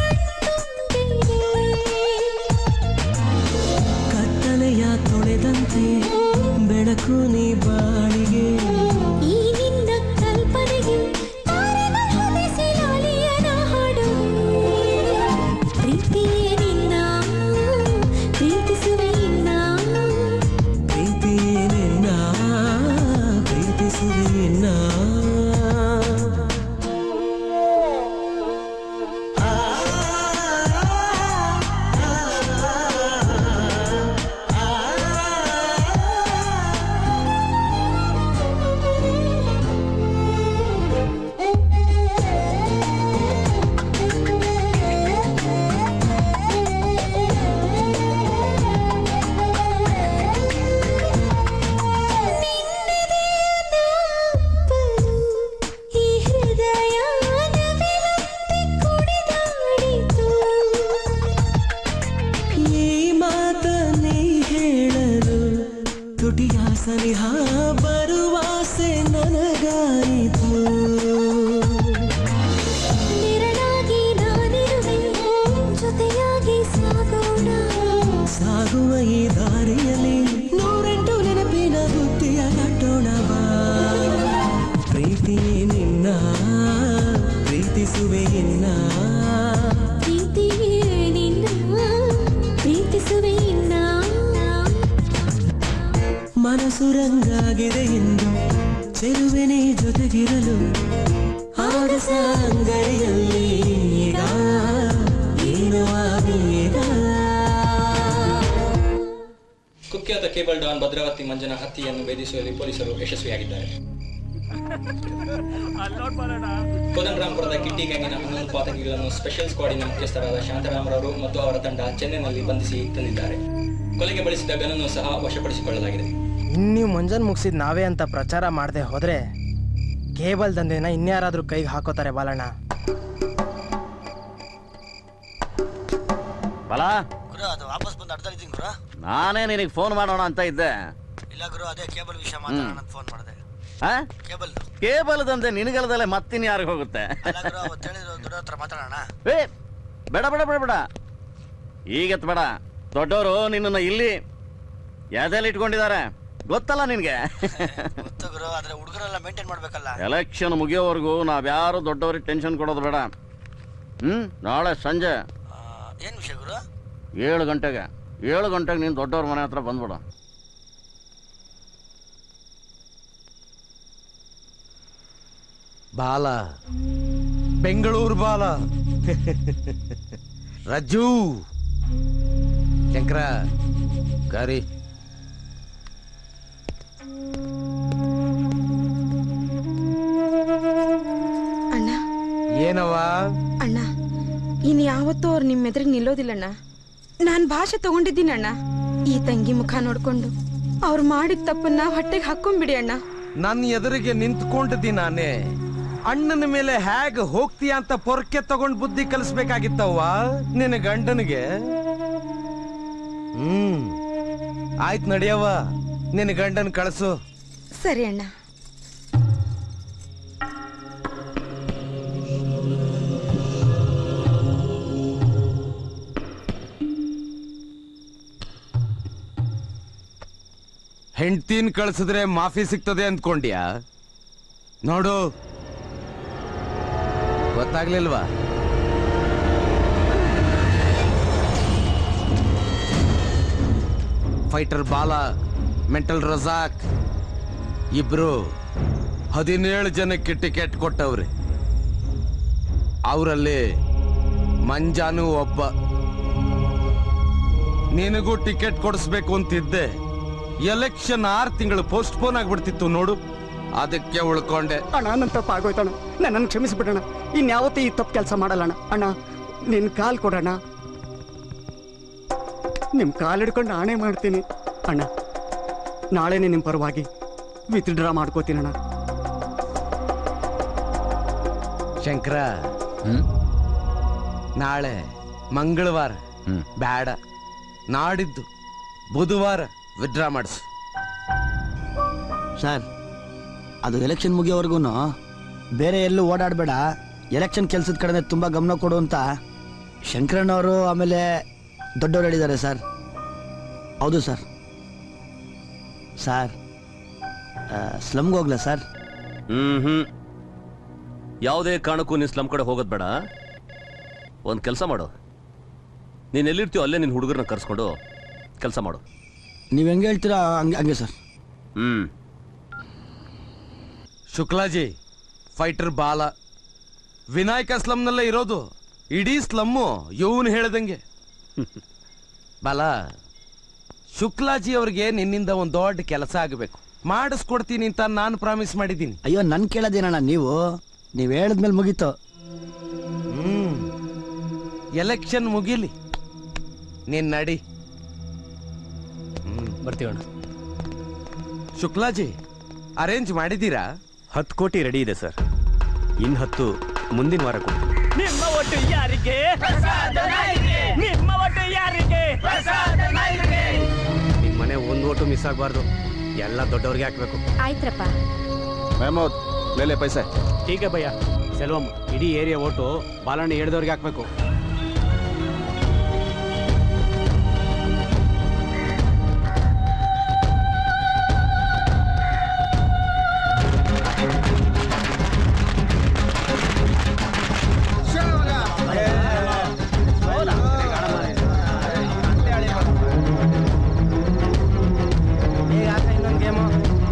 ಕತ್ತಲೆಯ ತೊಳೆದಂತೆ ಬೆಳಕು ನೀ ಬಾಳಿಗೆ ಈ ನಿನ್ನ ಕಲ್ಪನೆಗೆ ತಾರೆಗಳ ಹೊದಿಸಿಲಾಲಿಯನ ಹಾಡು ಪ್ರೀತಿಯೇ ನಿನ್ನ ಪ್ರೀತಿಸುವೆ ಇನ್ನ ಪ್ರೀತಿಯೇ ನಿನ್ನ ಪ್ರೀತಿಸುವೆ ನಿನ್ನ ಈ ಹೃದಯ ನವಿಲಂತೆ ಕುಣಿದಾಡಿತು ಈ ಮಾತ ನೀ ಹೇಳಲು ತುಟಿಯ ಸನಿಹ ಬರುವಾಸೆ ನನಗಾಯಿತು ನಿರಳಾಗಿ ನಾನಿರುವೆ ಜೊತೆಯಾಗಿ ಸಾಗೋಣ ಸಾಗುವ ಈ ದಾರಿಯಲ್ಲಿ ನೂರೆಂಟು ನೆನಪಿನ ಬುದ್ಧಿಯ ಕಟ್ಟೋಣ ಬಾ ಪ್ರೀತಿಯೇ ನಿನ್ನ ಪ್ರೀತಿಸುವೆ ಇನ್ನ ಪ್ರೀತಿಯೇ ನಿನ್ನ ಪ್ರೀತಿಸುವೆ ಇನ್ನ ಮನಸ್ಸು ರಂಗಾಗಿದೆ ಎಂದು ಚೆಲುವೆನೇ ಜೊತೆಗಿರಲು ಆಗಸ ಅಂಗೈಯಲ್ಲಿ ಈಗ ಏನು ಆವೇಗ ಕುಖ್ಯಾತ ಕೇಬಲ್ ಡಾನ್ ಭದ್ರಾವತಿ ಮಂಜನ ಹತ್ಯೆಯನ್ನು ಭೇದಿಸುವಲ್ಲಿ ಪೊಲೀಸರು ಯಶಸ್ವಿಯಾಗಿದ್ದಾರೆ ಕೋದಂಡರಾಂಪುರದ ಕಿಟ್ಟಿ ಗ್ಯಾಂಗಿನ ಹನ್ನೊಂದು ಪಾತಕಿಗಳನ್ನು ಸ್ಪೆಷಲ್ ಸ್ಕ್ವಾಡಿನ ಮುಖ್ಯಸ್ಥರಾದ ಶಾಂತರಾಮರವರು ಮತ್ತು ಅವರ ತಂಡ ಚೆನ್ನೈನಲ್ಲಿ ಬಂಧಿಸಿ ತಂದಿದ್ದಾರೆ ಕೊಲೆಗೆ ಬಳಸಿದ ಗನನ್ನು ಸಹ ವಶಪಡಿಸಿಕೊಳ್ಳಲಾಗಿದೆ ಇನ್ನೀವ್ ಮುಂಜಾನೆ ಮುಗಿಸಿದ್ ನಾವೇ ಅಂತ ಪ್ರಚಾರ ಮಾಡದೆ ಹೋದ್ರೆ ಕೇಬಲ್ ದಂಧೆನ ಇನ್ಯಾರಾದ್ರೂ ಕೈಗೆ ಹಾಕೋತಾರೆ ಬಾಲಣ್ಣ ಬಲ ಗುರು ಅದು ವಾಪಸ್ ಬಂದು ಅಡ್ಡಾಡಿದ್ದೀನಿ ಗುರು ನಾನೇ ನಿನಗೆ ಫೋನ್ ಮಾಡೋಣ ಅಂತ ಇದ್ದೆ ಇಲ್ಲ ಗುರು ಅದೇ ಕೇಬಲ್ ವಿಷಯ ಮಾತಾಡೋಣ ಅಂತ ಫೋನ್ ಮಾಡಿದೆ ಆ? ಕೇಬಲ್ ಕೇಬಲ್ದಂತೆ ನಿನಗಲ್ದಲೆ ಮತ್ತಿನ್ ಯಾರಿಗೆ ಹೋಗುತ್ತೆ ಅಲ್ಲ ಗುರು ಅವತ್ತು ಹೇಳಿದ್ರು ದುಡ್ಡು ಹತ್ರ ಮಾತಾಡೋಣ ಏ ಬೇಡ ಬೇಡ ಬೇಡ ಬೇಡ ಈಗತ್ ಬೇಡ ದೊಡ್ಡವರು ನಿನ್ನನ್ನು ಇಲ್ಲಿ ಎದೆಲ್ಲಿ ಇಟ್ಕೊಂಡಿದ್ದಾರೆ ಗೊತ್ತಲ್ಲ ನಿನ್ಗೆ ಗೊತ್ತು ಗುರು ಆದ್ರೆ ಹುಡುಗರೆಲ್ಲ ಮೇಂಟೈನ್ ಮಾಡ್ಬೇಕಲ್ಲ ಎಲೆಕ್ಷನ್ ಮುಗಿಯೋವರೆಗೂ ನಾವ್ಯಾರು ದೊಡ್ಡವ್ರಿಗೆ ಟೆನ್ಷನ್ ಕೊಡೋದು ಬೇಡ ಹ್ಮ್ ನಾಳೆ ಸಂಜೆ ಏನ್ ವಿಷಯ ಗುರು ಏಳು ಗಂಟೆಗೆ ಏಳು ಗಂಟೆಗೆ ನೀನು ದೊಡ್ಡವ್ರ ಮನೆ ಹತ್ರ ಬಂದ್ಬಿಡು ಬಾಲ ಬೆಂಗಳೂರು ಬಾಲ ರಜ್ಜು ಶಂಕರ ಗಾರಿ ಅಣ್ಣ ಏನವ ಅಣ್ಣ ಇನ್ ಯಾವತ್ತೂ ಅವ್ರು ನಿಮ್ಮ ಎದುರಿಗೆ ನಿಲ್ಲೋದಿಲ್ಲಣ್ಣ ನಾನ್ ಭಾಷೆ ತಗೊಂಡಿದ್ದೀನಿ ಅಣ್ಣ ಈ ತಂಗಿ ಮುಖ ನೋಡ್ಕೊಂಡು ಅವ್ರು ಮಾಡಿದ ತಪ್ಪನ್ನ ಹೊಟ್ಟೆಗೆ ಹಾಕೊಂಡ್ಬಿಡಿ ಅಣ್ಣ ನನ್ನ ಎದುರಿಗೆ ನಿಂತ್ಕೊಂಡಿದ್ದಿ ನಾನೇ ಅಣ್ಣನ ಮೇಲೆ ಹೇಗ್ ಹೋಗ್ತೀಯ ಅಂತ ಪೊರ್ಕೆ ತಗೊಂಡ್ ಬುದ್ಧಿ ಕಲಿಸ್ಬೇಕಾಗಿತ್ತವ್ವ ನಿನ್ನ ಗಂಡನಿಗೆ ಹ್ಮ್ ಆಯ್ತು ನಡಿಯವ್ವ ನಿನ್ನ ಗಂಡನ್ ಕಳಿಸು ಸರಿ ಅಣ್ಣ ಹೆಂಡ್ತೀನ್ ಕಳ್ಸಿದ್ರೆ ಮಾಫಿ ಸಿಗ್ತದೆ ಅಂದ್ಕೊಂಡ್ಯಾ ನೋಡು ಗೊತ್ತಾಗ್ಲಿಲ್ವಾ ಫೈಟರ್ ಬಾಲ ಮೆಂಟಲ್ ರಜಾಕ್ ಇಬ್ರು ಹದಿನೇಳು ಜನಕ್ಕೆ ಟಿಕೆಟ್ ಕೊಟ್ಟವ್ರಿ ಅವರಲ್ಲಿ ಮಂಜಾನು ಒಬ್ಬ ನಿನಗೂ ಟಿಕೆಟ್ ಕೊಡಿಸ್ಬೇಕು ಅಂತಿದ್ದೆ ಎಲೆಕ್ಷನ್ ಆರು ತಿಂಗಳು ಪೋಸ್ಟ್ಪೋನ್ ಆಗ್ಬಿಡ್ತಿತ್ತು ನೋಡು ಅದಕ್ಕೆ ಉಳ್ಕೊಂಡೆ ಅಣ್ಣ ನನ್ನ ತಪ್ಪು ಆಗೋಯ್ತಣ್ಣ ನನ್ನನ್ನು ಕ್ಷಮಿಸ್ಬಿಡಣ ಇನ್ಯಾವತ್ತೂ ಈ ತಪ್ಪು ಕೆಲಸ ಮಾಡಲ್ಲಣ್ಣ ಅಣ್ಣ ನಿನ್ನ ಕಾಲ್ ಕೊಡಣ್ಣ ನಿಮ್ಮ ಕಾಲ್ ಹಿಡ್ಕೊಂಡು ಆಣೆ ಮಾಡ್ತೀನಿ ಅಣ್ಣ ನಾಳೆನೇ ನಿಮ್ಮ ಪರವಾಗಿ ವಿತ್ಡ್ರಾ ಮಾಡ್ಕೋತೀನಣ್ಣ ಶಂಕರ ನಾಳೆ ಮಂಗಳವಾರ ಬೇಡ ನಾಡಿದ್ದು ಬುಧವಾರ ವಿಡ್ರಾ ಮಾಡಿಸು ಸರ್ ಅದು ಎಲೆಕ್ಷನ್ ಮುಗಿಯೋವರೆಗೂ ಬೇರೆ ಎಲ್ಲೂ ಓಡಾಡಬೇಡ ಎಲೆಕ್ಷನ್ ಕೆಲಸದ ಕಡೆ ತುಂಬ ಗಮನ ಕೊಡು ಅಂತ ಶಂಕರಣ್ಣವರು ಆಮೇಲೆ ದೊಡ್ಡವರು ಹೇಳಿದ್ದಾರೆ ಸರ್ ಹೌದು ಸರ್ ಸರ್ ಸ್ಲಮ್ಗೆ ಹೋಗ್ಲಾ ಸರ್ ಹ್ಮ್ ಹ್ಮ್ ಯಾವುದೇ ಕಾರಣಕ್ಕೂ ನೀನು ಸ್ಲಮ್ ಕಡೆ ಹೋಗೋದು ಬೇಡ ಒಂದು ಕೆಲಸ ಮಾಡು ನೀನು ಎಲ್ಲಿರ್ತೀಯೋ ಅಲ್ಲೇ ನಿನ್ನ ಹುಡುಗರನ್ನ ಕರ್ಸ್ಕೊಂಡು ಕೆಲಸ ಮಾಡು ನೀವು ಹೆಂಗೆ ಹೇಳ್ತೀರಾ ಹಂಗೆ ಹಂಗೆ ಸರ್ ಹ್ಮ್ ಶುಕ್ಲಾಜಿ ಫೈಟರ್ ಬಾಲ ವಿನಾಯಕ ಸ್ಲಮ್ನಲ್ಲೇ ಇರೋದು ಇಡೀ ಸ್ಲಮ್ಮು ಇವನು ಹೇಳ್ದಂಗೆ ಬಾಲ ಶುಕ್ಲಾಜಿ ಅವ್ರಿಗೆ ನಿನ್ನಿಂದ ಒಂದು ದೊಡ್ಡ ಕೆಲಸ ಆಗಬೇಕು ಮಾಡಿಸ್ಕೊಡ್ತೀನಿ ಅಂತ ನಾನು ಪ್ರಾಮಿಸ್ ಮಾಡಿದ್ದೀನಿ ಅಯ್ಯೋ ನನ್ ಕೇಳೋದೇನಣ್ಣ ನೀವು ನೀವು ಹೇಳಿದ್ಮೇಲೆ ಮುಗೀತು ಹ್ಮ್ ಎಲೆಕ್ಷನ್ ಮುಗಿಲಿ ನೀನ್ ನಡಿ ಬರ್ತೀವಣ್ಣ ಶುಕ್ಲಾಜಿ ಅರೇಂಜ್ ಮಾಡಿದ್ದೀರಾ ಹತ್ತು ಕೋಟಿ ರೆಡಿ ಇದೆ ಸರ್ ಇನ್ನು ಹತ್ತು ಮುಂದಿನ ವಾರ ಕೊಡ್ತೀನಿ ನಿಮ್ಮ ಒಟ್ಟು ಯಾರಿಗೆ ನಿಮ್ಮ ಒಟ್ಟು ಯಾರಿಗೆ ನಿಮ್ಮ ಮನೆ ಒಂದು ಓಟು ಮಿಸ್ ಆಗಬಾರ್ದು ಎಲ್ಲ ದೊಡ್ಡವ್ರಿಗೆ ಹಾಕ್ಬೇಕು ಆಯ್ತ್ರಪ್ಪ ಮೆಹಮೂದ್ ಲೇಲೆ ಪೈಸೆ ಟೀಕೆ ಭಯ್ಯ ಸೆಲ್ವಂ ಇಡೀ ಏರಿಯಾ ಓಟು ಬಾಲಣ್ಣ ಹೇಳ್ದವ್ರಿಗೆ ಹಾಕ್ಬೇಕು ಇನ್ನೊಂದು ಗೇಮು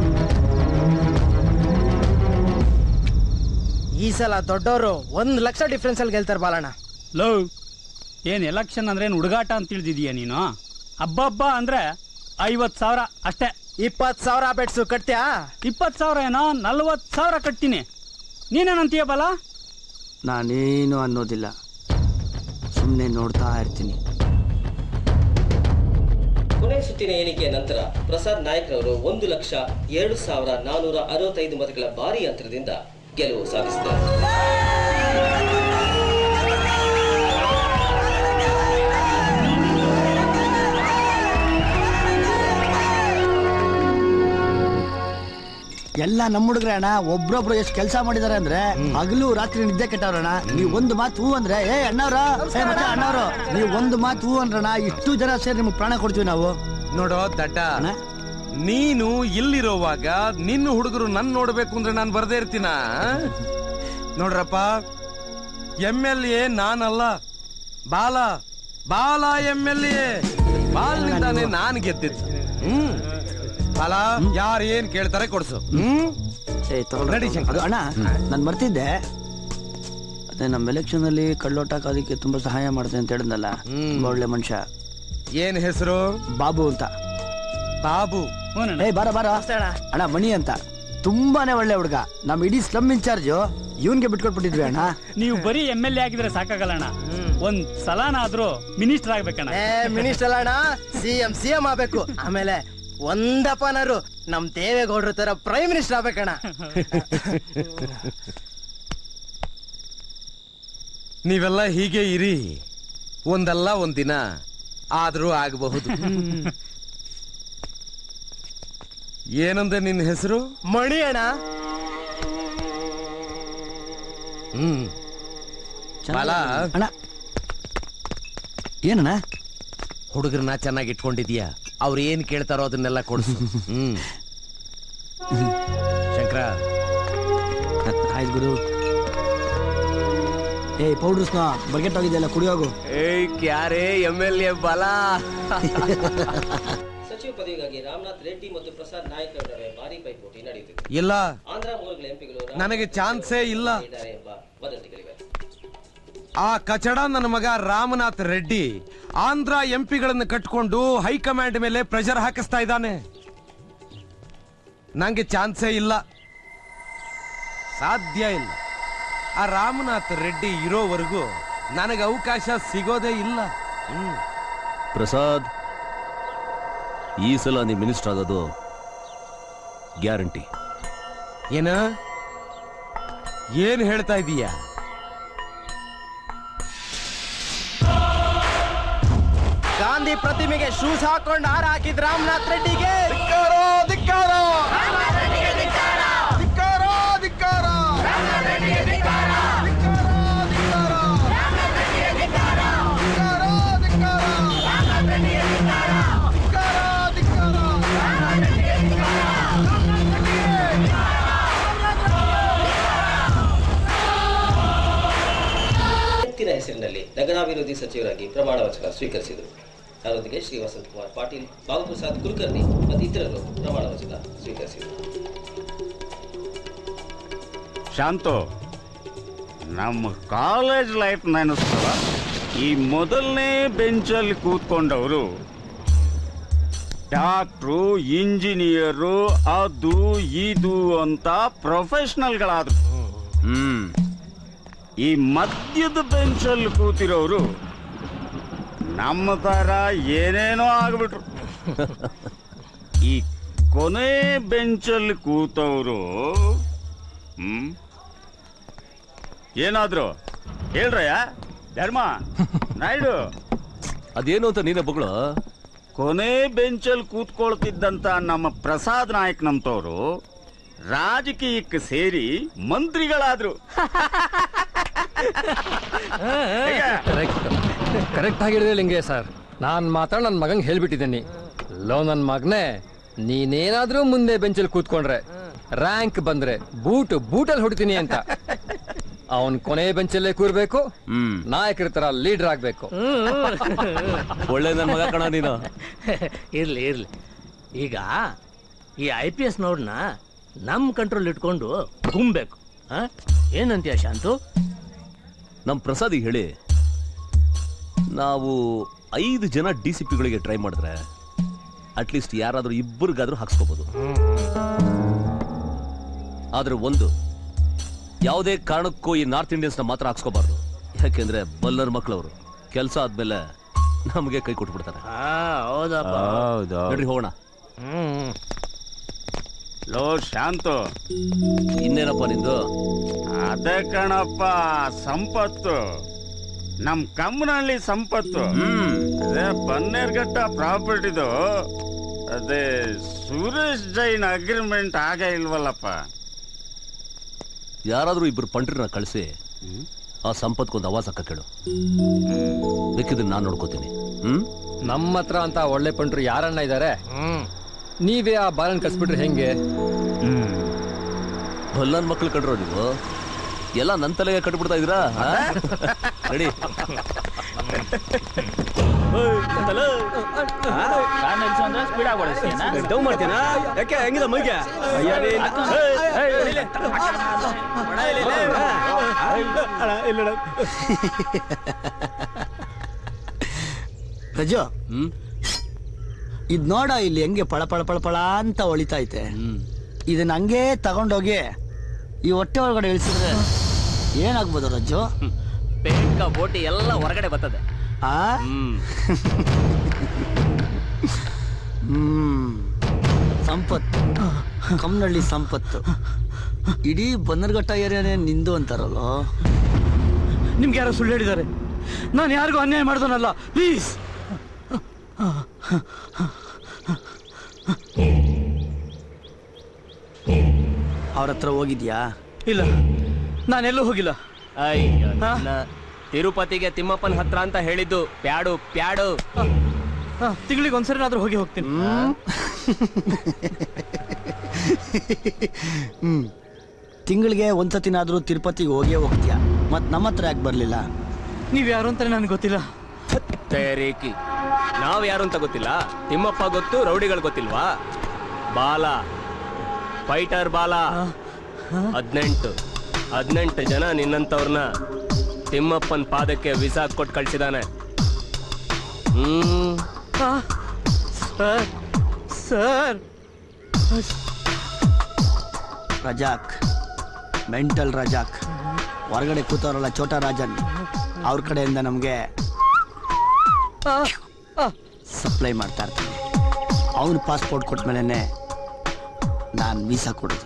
ಈ ಸಲ ದೊಡ್ಡವರು ಒಂದ್ ಲಕ್ಷ ಡಿಫ್ರೆನ್ಸ್ ಅಲ್ಲಿ ಗೆಲ್ತಾರೆ ಬಾಲಣ್ಣ ಲೋ ಏನ್ ಎಲೆಕ್ಷನ್ ಅಂದ್ರೆ ಏನ್ ಹುಡುಗಾಟ ಅಂತ ತಿಳಿದಿದೀಯ ನೀನು ಹಬ್ಬಬ್ಬ ಅಂದ್ರೆ ಐವತ್ ಸಾವಿರ ಅಷ್ಟೇ ಇಪ್ಪತ್ ಸಾವಿರ ಬೆಟ್ಸು ಕಟ್ತ್ಯಾ ಇಪ್ಪತ್ ಸಾವಿರ ಏನೋ ನಲ್ವತ್ ಸಾವಿರ ಕಟ್ತೀನಿ ನೀನೇನಂತೀಯ ಬಲ ನಾನೇನು ಅನ್ನೋದಿಲ್ಲ ಸುಮ್ಮನೆ ನೋಡ್ತಾ ಇರ್ತೀನಿ ಕೊನೆ ಸುತ್ತಿನ ಎಣಿಕೆಯ ನಂತರ ಪ್ರಸಾದ್ ನಾಯಕ್ ರವರು ಒಂದು ಲಕ್ಷ ಎರಡು ಸಾವಿರ ನಾನೂರ ಅರವತ್ತೈದು ಮತಗಳ ಭಾರಿ ಅಂತರದಿಂದ ಗೆಲುವು ಸಾಧಿಸಿದರು ಎಲ್ಲ ನಮ್ಮ ಹುಡುಗ್ರೆ ಅಣ್ಣ ಒಬ್ರೊಬ್ರು ಎಷ್ಟು ಕೆಲಸ ಮಾಡಿದಾರೆ ಅಂದ್ರೆ ಹಗಲು ರಾತ್ರಿ ನಿದ್ದೆ ಕೆಟ್ಟವ್ರಣ್ಣ ನೀವು ಒಂದು ಮಾತು ಹೂ ಅಂದ್ರೆ ಏ ಅಣ್ಣವ್ರ ಏ ಮಚ್ಚ ಅಣ್ಣವ್ರು ನೀವು ಒಂದು ಮಾತು ಹೂ ಅಂದ್ರಣ್ಣ ಇಷ್ಟು ಜನ ಸೇರಿ ನಿಮ್ಗೆ ಪ್ರಾಣ ಕೊಡ್ತೀವಿ ನಾವು ನೋಡೋ ದಡ್ಡ ನೀನು ಇಲ್ಲಿರೋವಾಗ ನಿನ್ನ ಹುಡುಗರು ನನ್ ನೋಡ್ಬೇಕು ಅಂದ್ರೆ ನಾನು ಬರ್ದೇ ಇರ್ತೀನ ನೋಡ್ರಪ್ಪ ಎಮ್ ಎಲ್ ಎ ನಾನಲ್ಲ ಬಾಲ ಬಾಲ ಎಮ್ ಎಲ್ ಎ ಬಾಲ್ನಿಂದಾನೆ ನಾನು ಗೆದ್ದಿದ್ದು ಹ್ಮ್ ಬಾಲ ಯಾರು ಏನ್ ಕೇಳ್ತಾರೆ ಕೊಡ್ಸು ಹ್ಮ್ ನಡಿ ಅದು ಅಣ್ಣ ನಾನು ಮರ್ತಿದ್ದೆ ಅದೇ ನಮ್ಮ ಎಲೆಕ್ಷನ್ ಅಲ್ಲಿ ಕಳ್ಳೋಟಾಕ ಅದಕ್ಕೆ ತುಂಬಾ ಸಹಾಯ ಮಾಡ್ತೇನೆ ಅಂತ ಹೇಳಿದ್ನಲ್ಲ ತುಂಬಾ ಒಳ್ಳೆ ಮನುಷ್ಯ ಏನ್ ಹೆಸರು ಬಾಬು ಅಂತ ಬಾಬು ಏ ಬಾರ ಬಾರ ಅಣ್ಣ ಮಣಿ ಅಂತ ತುಂಬಾನೇ ಒಳ್ಳೆ ಹುಡುಗ ನಮ್ ಇಡೀ ಸ್ಲಮ್ ಇನ್ಚಾರ್ಜ್ ಇವನ್ಗೆ ಬಿಟ್ಕೊಟ್ಬಿಟ್ಟಿದ್ವಿ ಅಣ್ಣ ನೀವು ಬರೀ ಎಮ್ ಎಲ್ ಎ ಆಗಿದ್ರೆ ಸಾಕಾಗಲ್ಲ ಅಣ್ಣ ಒಂದ್ ಸಲಾನಾದ್ರೂ ಮಿನಿಸ್ಟರ್ ಆಗ್ಬೇಕಣ್ಣ ಏ ಮಿನಿಸ್ಟರ್ ಅಣ್ಣ ಸಿ ಎಂ ಸಿ ಎಂ ಆಗ್ಬೇಕು ಆಮೇಲೆ ಒಂದಪ್ಪನಾರು ನಮ್ ದೇವೇಗೌಡ್ರ ತರ ಪ್ರೈಮ್ ಮಿನಿಸ್ಟರ್ ಆಗ್ಬೇಕಣ್ಣ ನೀವೆಲ್ಲ ಹೀಗೆ ಇರಿ ಒಂದಲ್ಲ ಒಂದಿನ ಆದ್ರೂ ಆಗಬಹುದು ಏನಂದೆ ನಿನ್ನ ಹೆಸರು ಮಣಿ ಅಣ್ಣ ಹ್ಮ್ ಬಾಲ ಅಣ್ಣ ಏನಣ್ಣ ಹುಡುಗರನ್ನ ಚೆನ್ನಾಗಿ ಇಟ್ಕೊಂಡಿದ್ಯಾ ಅವ್ರು ಏನ್ ಕೇಳ್ತಾರೋ ಅದನ್ನೆಲ್ಲ ಕೊಡಿಸು ಹ್ಮ್ ಶಂಕರ ಆಯ್ತು ಗುರು ಏ ಪೌಡರ್ಸ್ನ ಬಕೆಟ್ ಹೋಗಿದೆಯಲ್ಲ ಕುಡಿಯೋಗು ಏಯ್ ಕ್ಯಾರೇ ಎಮ್ ಎಲ್ ಎ ಬಲ ಸಚಿವ ಪದವಿಗಾಗಿ ರಾಮನಾಥ್ ರೆಡ್ಡಿ ಮತ್ತು ಪ್ರಸಾದ್ ನಾಯ್ಕ ಅವರ ನಡುವೆ ಭಾರಿ ಪೈಪೋಟಿ ನಡೆಯುತ್ತಿದೆ ಇಲ್ಲ ಆಂಧ್ರ ಮೂಲಗಳ ಎಂಪಿಗಳು ನನಗೆ ಚಾನ್ಸೇ ಇಲ್ಲ ಇದ್ದಾರೆ ಎಂಬ ವದಂತಿಗಳಿವೆ ಆ ಕಚಡ ನನ್ನ ಮಗ ರಾಮನಾಥ್ ರೆಡ್ಡಿ ಆಂಧ್ರ ಎಂಪಿಗಳನ್ನು ಕಟ್ಕೊಂಡು ಹೈಕಮಾಂಡ್ ಮೇಲೆ ಪ್ರೆಷರ್ ಹಾಕಿಸ್ತಾ ಇದ್ದಾನೆ ನಂಗೆ ಚಾನ್ಸೇ ಇಲ್ಲ ಸಾಧ್ಯ ಇಲ್ಲ ಆ ರಾಮನಾಥ್ ರೆಡ್ಡಿ ಇರೋವರೆಗೂ ನನಗೆ ಅವಕಾಶ ಸಿಗೋದೇ ಇಲ್ಲ ಹ್ಮ್ ಪ್ರಸಾದ್ ಈ ಸಲ ನೀವು ಮಿನಿಸ್ಟರ್ ಆಗೋದು ಗ್ಯಾರಂಟಿ ಏನ ಏನ್ ಹೇಳ್ತಾ ಇದೀಯ ಗಾಂಧಿ ಪ್ರತಿಮೆಗೆ ಶೂಸ್ ಹಾಕೊಂಡು ಹಾರ ಹಾಕಿದ್ ರಾಮನಾಥ್ ರೆಡ್ಡಿಗೆ ಎತ್ತಿನ ಹೆಸರಿನಲ್ಲಿ ನಗರಾಭಿವೃದ್ಧಿ ಸಚಿವರಾಗಿ ಪ್ರಮಾಣ ವಚನ ಸ್ವೀಕರಿಸಿದರು ಅವರೊಂದಿಗೆ ಶ್ರೀ ವಸಂತ್ ಕುಮಾರ್ ಪಾಟೀಲ್ ಬಾಬು ಪ್ರಸಾದ್ ಕುಲಕರ್ಣಿ ಮತ್ತು ಇತರರು ಪ್ರಮಾಣ ವಚನ ಸ್ವೀಕರಿಸಿದರು ಶಾಂತು ನಮ್ಮ ಕಾಲೇಜ್ ಲೈಫ್ ನೆನೆಸ್ತಾರ ಈ ಮೊದಲನೇ ಬೆಂಚಲ್ಲಿ ಕೂತ್ಕೊಂಡವರು ಡಾಕ್ಟ್ರು ಇಂಜಿನಿಯರು ಅದು ಇದು ಅಂತ ಪ್ರೊಫೆಷನಲ್ಗಳಾದ್ರು ಹ್ಮ್ ಈ ಮಧ್ಯದ ಬೆಂಚಲ್ಲಿ ಕೂತಿರೋರು ನಮ್ಮ ತರ ಏನೇನೋ ಆಗ್ಬಿಟ್ರು ಈ ಕೊನೆ ಬೆಂಚಲ್ಲಿ ಕೂತವರು ಹ್ಮ್ ಏನಾದ್ರು ಹೇಳ್ರಯ್ಯ ಧರ್ಮ ನಾಯ್ಡು ಅದೇನು ಅಂತ ನೀನೇ ಬಗಳು ಕೊನೆ ಬೆಂಚಲ್ಲಿ ಕೂತ್ಕೊಳ್ತಿದ್ದಂತ ನಮ್ಮ ಪ್ರಸಾದ್ ನಾಯಕ್ ನಮ್ತವ್ರು ರಾಜಕೀಯಕ್ಕೆ ಸೇರಿ ಮಂತ್ರಿಗಳಾದ್ರು ಕರೆಕ್ಟ್ ಕರೆಕ್ಟ್ ಆಗಿ ಹೇಳಿದೆ ಲಿಂಗೇ ಸರ್ ನಾನು ಮಾತ್ರ ನನ್ನ ಮಗಂಗೆ ಹೇಳ್ಬಿಟ್ಟಿದ್ದೀನಿ ಲೋ ನನ್ನ ಮಗನೇ ನೀನೇನಾದ್ರೂ ಮುಂದೆ ಬೆಂಚಲ್ಲಿ ಕೂತ್ಕೊಂಡ್ರೆ ರ್ಯಾಂಕ್ ಬಂದ್ರೆ ಬೂಟ್ ಬೂಟಲ್ಲಿ ಹೊಡಿತೀನಿ ಅಂತ ಅವನ್ ಕೊನೆ ಬೆಂಚಲ್ಲೇ ಕೂರ್ಬೇಕು ನಾಯಕರ ತರ ಲೀಡರ್ ಆಗ್ಬೇಕು ಒಳ್ಳೆ ನನ್ನ ಮಗ ಕಣ ನೀನು ಇರ್ಲಿ ಇರ್ಲಿ ಈಗ ಈ ಐ ಪಿ ಎಸ್ ನೋಡ್ನ ನಮ್ ಕಂಟ್ರೋಲ್ ಇಟ್ಕೊಂಡು ಗುಮ್ಬೇಕು ಆ? ಏನಂತೀಯ ಶಾಂತು ನಮ್ಮ ಪ್ರಸಾದಿಗೆ ಹೇಳಿ ನಾವು ಐದು ಜನ ಡಿ ಸಿ ಪಿಗಳಿಗೆ ಟ್ರೈ ಮಾಡಿದ್ರೆ ಅಟ್ಲೀಸ್ಟ್ ಯಾರಾದ್ರೂ ಇಬ್ಬರಿಗಾದ್ರೂ ಹಾಕ್ಸ್ಕೋಬಹುದು ಆದ್ರೆ ಒಂದು ಯಾವುದೇ ಕಾರಣಕ್ಕೂ ಈ ನಾರ್ತ್ ಇಂಡಿಯನ್ಸ್ನ ಮಾತ್ರ ಹಾಕ್ಸ್ಕೋಬಾರ್ದು ಯಾಕೆಂದ್ರೆ ಬಲ್ಲರ್ ಮಕ್ಕಳವರು ಕೆಲಸ ಆದ್ಮೇಲೆ ನಮಗೆ ಕೈ ಕೊಟ್ಬಿಡ್ತಾರೆ ಹೌದಪ್ಪ ನಡ್ರಿ ಹೋಗೋಣ ಲೋ ಶಾಂತು ಇನ್ನೇನಪ್ಪ ನಿಂದು ಅದೇ ಕಣಪ್ಪ ಸಂಪತ್ತು ನಮ್ ಕಮ್ಮನಹಳ್ಳಿ ಸಂಪತ್ತು ಅದೇ ಬನ್ನೇರ್ಘಟ್ಟ ಪ್ರಾಪರ್ಟಿದು ಅದೇ ಸುರೇಶ್ ಜೈನ್ ಅಗ್ರಿಮೆಂಟ್ ಆಗ ಇಲ್ವಲ್ಲಪ್ಪ ಯಾರಾದ್ರೂ ಇಬ್ರು ಪಂಟ್ರನ್ನ ಕಳಿಸಿ ಆ ಸಂಪತ್ಕೊಂದು ಅವಾಜ್ ಹಾಕ ಕೇಳು ಬೇಕಿದ್ರೆ ನಾನು ನೋಡ್ಕೋತೀನಿ ಹ್ಮ್ ನಮ್ಮ ಹತ್ರ ಅಂತ ಒಳ್ಳೆ ಪಂಟ್ರು ಯಾರನ್ನ ಇದ್ದಾರೆ ನೀವೇ ಆ ಬಾಲನ್ ಕಳ್ಸ್ಬಿಟ್ರೆ ಹೆಂಗೆ ಬಲ್ಲನ್ ಮಕ್ಳು ಕಂಡ್ರೋ ನೀವು ಎಲ್ಲ ನನ್ನ ತಲೆಗೆ ಕಟ್ಬಿಡ್ತಾ ಇದ್ದೀರಾ ರೆಡಿ ಡೌ ಮಾಡ್ತೀನಾ ಯಾಕೆ ಹೆಂಗಿದ ಮೈಗೆ ಅಯ್ಯ ನೀನ್. ಏಯ್, ಏಯ್, ಇಲ್ಲೇ. ಅಣ್ಣ, ಇಲ್ಲಣ್ಣ. ರಜು ಇದ್ ನೋಡ ಇಲ್ಲಿ ಹೆಂಗೆ ಪಳ ಪಳ ಪಳ ಪಳ ಅಂತ ಹೊಳಿತೈತೆ ಇದನ್ನ ಹಂಗೆ ತಗೊಂಡೋಗಿ ಈ ಹೊಟ್ಟೆ ಒಳಗಡೆ ಇಳಿಸಿದ್ರೆ ಏನಾಗ್ಬೋದು ರಜ್ಜು ಬೇಗ ಬೋಟಿ ಎಲ್ಲ ಹೊರಗಡೆ ಬರ್ತದೆ ಆ ಹ್ಮ್ ಸಂಪತ್ತು ಕಮ್ಮನಹಳ್ಳಿ ಸಂಪತ್ತು ಇಡೀ ಬನ್ನರ್ಘಟ್ಟ ಏರಿಯಾನೇ ನಿಂದು ಅಂತಾರಲ್ಲ ನಿಮ್ಗೆ ಯಾರೋ ಸುಳ್ಳು ಹೇಳಿದ್ದಾರೆ ನಾನು ಯಾರಿಗೂ ಅನ್ಯಾಯ ಮಾಡ್ದೋನಲ್ಲ ಪ್ಲೀಸ್ ಅವ್ರ ಹತ್ರ ಹೋಗಿದ್ಯಾ ಇಲ್ಲ ನಾನೆಲ್ಲೂ ಹೋಗಿಲ್ಲ ಅಯ್ಯೋ ನನ್ನ ತಿರುಪತಿಗೆ ತಿಮ್ಮಪ್ಪನ ಹತ್ರ ಅಂತ ಹೇಳಿದ್ದು ಪ್ಯಾಡು ಪ್ಯಾಡು ತಿಂಗಳಿಗೆ ಒಂದ್ಸರಿನಾದ್ರೂ ಹೋಗಿ ಹೋಗ್ತೀನಿ ಹ್ಮ್ ತಿಂಗಳಿಗೆ ಒಂದ್ಸತಿನಾದ್ರೂ ತಿರುಪತಿಗೆ ಹೋಗೇ ಹೋಗ್ತೀಯ ಮತ್ ನಮ್ಮ ಹತ್ರ ಯಾಕೆ ಬರ್ಲಿಲ್ಲ ನೀವ್ ಯಾರು ಅಂತ ನನಗೆ ಗೊತ್ತಿಲ್ಲ ತೇರೇಕಿ ನಾವ್ ಯಾರು ಅಂತ ಗೊತ್ತಿಲ್ಲ ತಿಮ್ಮಪ್ಪ ಗೊತ್ತು ರೌಡಿಗಳು ಗೊತ್ತಿಲ್ವಾ ಬಾಲ ಫೈಟರ್ ಬಾಲ ಹದಿನೆಂಟು ಹದಿನೆಂಟು ಜನ ನಿನ್ನಂತವ್ರನ್ನ ತಿಮ್ಮಪ್ಪನ ಪಾದಕ್ಕೆ ವಿಸಾ ಕೊಟ್ಟು ಕಳ್ಸಿದಾನೆ ಹ್ಮ್ sir sir Razak mental Razak ಹೊರಗಡೆ ಕೂತವ್ರಲ್ಲ ಚೋಟಾ ರಾಜನ್ ಅವ್ರ ಕಡೆಯಿಂದ ನಮಗೆ ಸಪ್ಲೈ ಮಾಡ್ತಾ ಇರ್ತೀನಿ ಅವನು ಪಾಸ್ಪೋರ್ಟ್ ಕೊಟ್ಟ ಮೇಲೇ ನಾನು ವೀಸಾ ಕೊಡೋದು